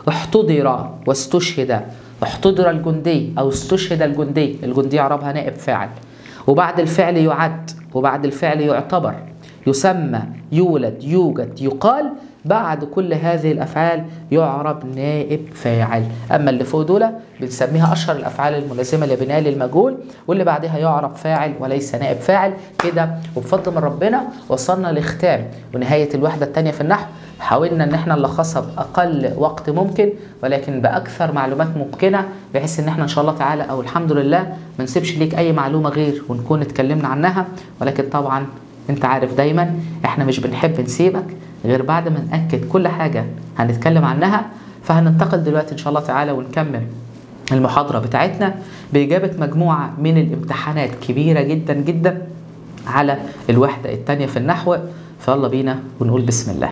احتضر واستشهد احتضر الجندي او استشهد الجندي الجندي عربها نائب فاعل وبعد الفعل يعد وبعد الفعل يعتبر يسمى يولد يوجد يقال بعد كل هذه الافعال يعرب نائب فاعل اما اللي فوق دول بنسميها اشهر الافعال الملازمه لبناء للمجهول واللي بعدها يعرب فاعل وليس نائب فاعل كده وبفضل من ربنا وصلنا لختام ونهايه الوحده الثانيه في النحو حاولنا ان احنا نلخصها باقل وقت ممكن ولكن باكثر معلومات ممكنه بحيث ان احنا ان شاء الله تعالى او الحمد لله ما نسيبش ليك اي معلومه غير ونكون اتكلمنا عنها ولكن طبعا انت عارف دايما احنا مش بنحب نسيبك غير بعد ما ناكد كل حاجه هنتكلم عنها فهننتقل دلوقتي ان شاء الله تعالى ونكمل المحاضره بتاعتنا باجابه مجموعه من الامتحانات كبيره جدا جدا على الوحده الثانيه في النحو فيلا بينا ونقول بسم الله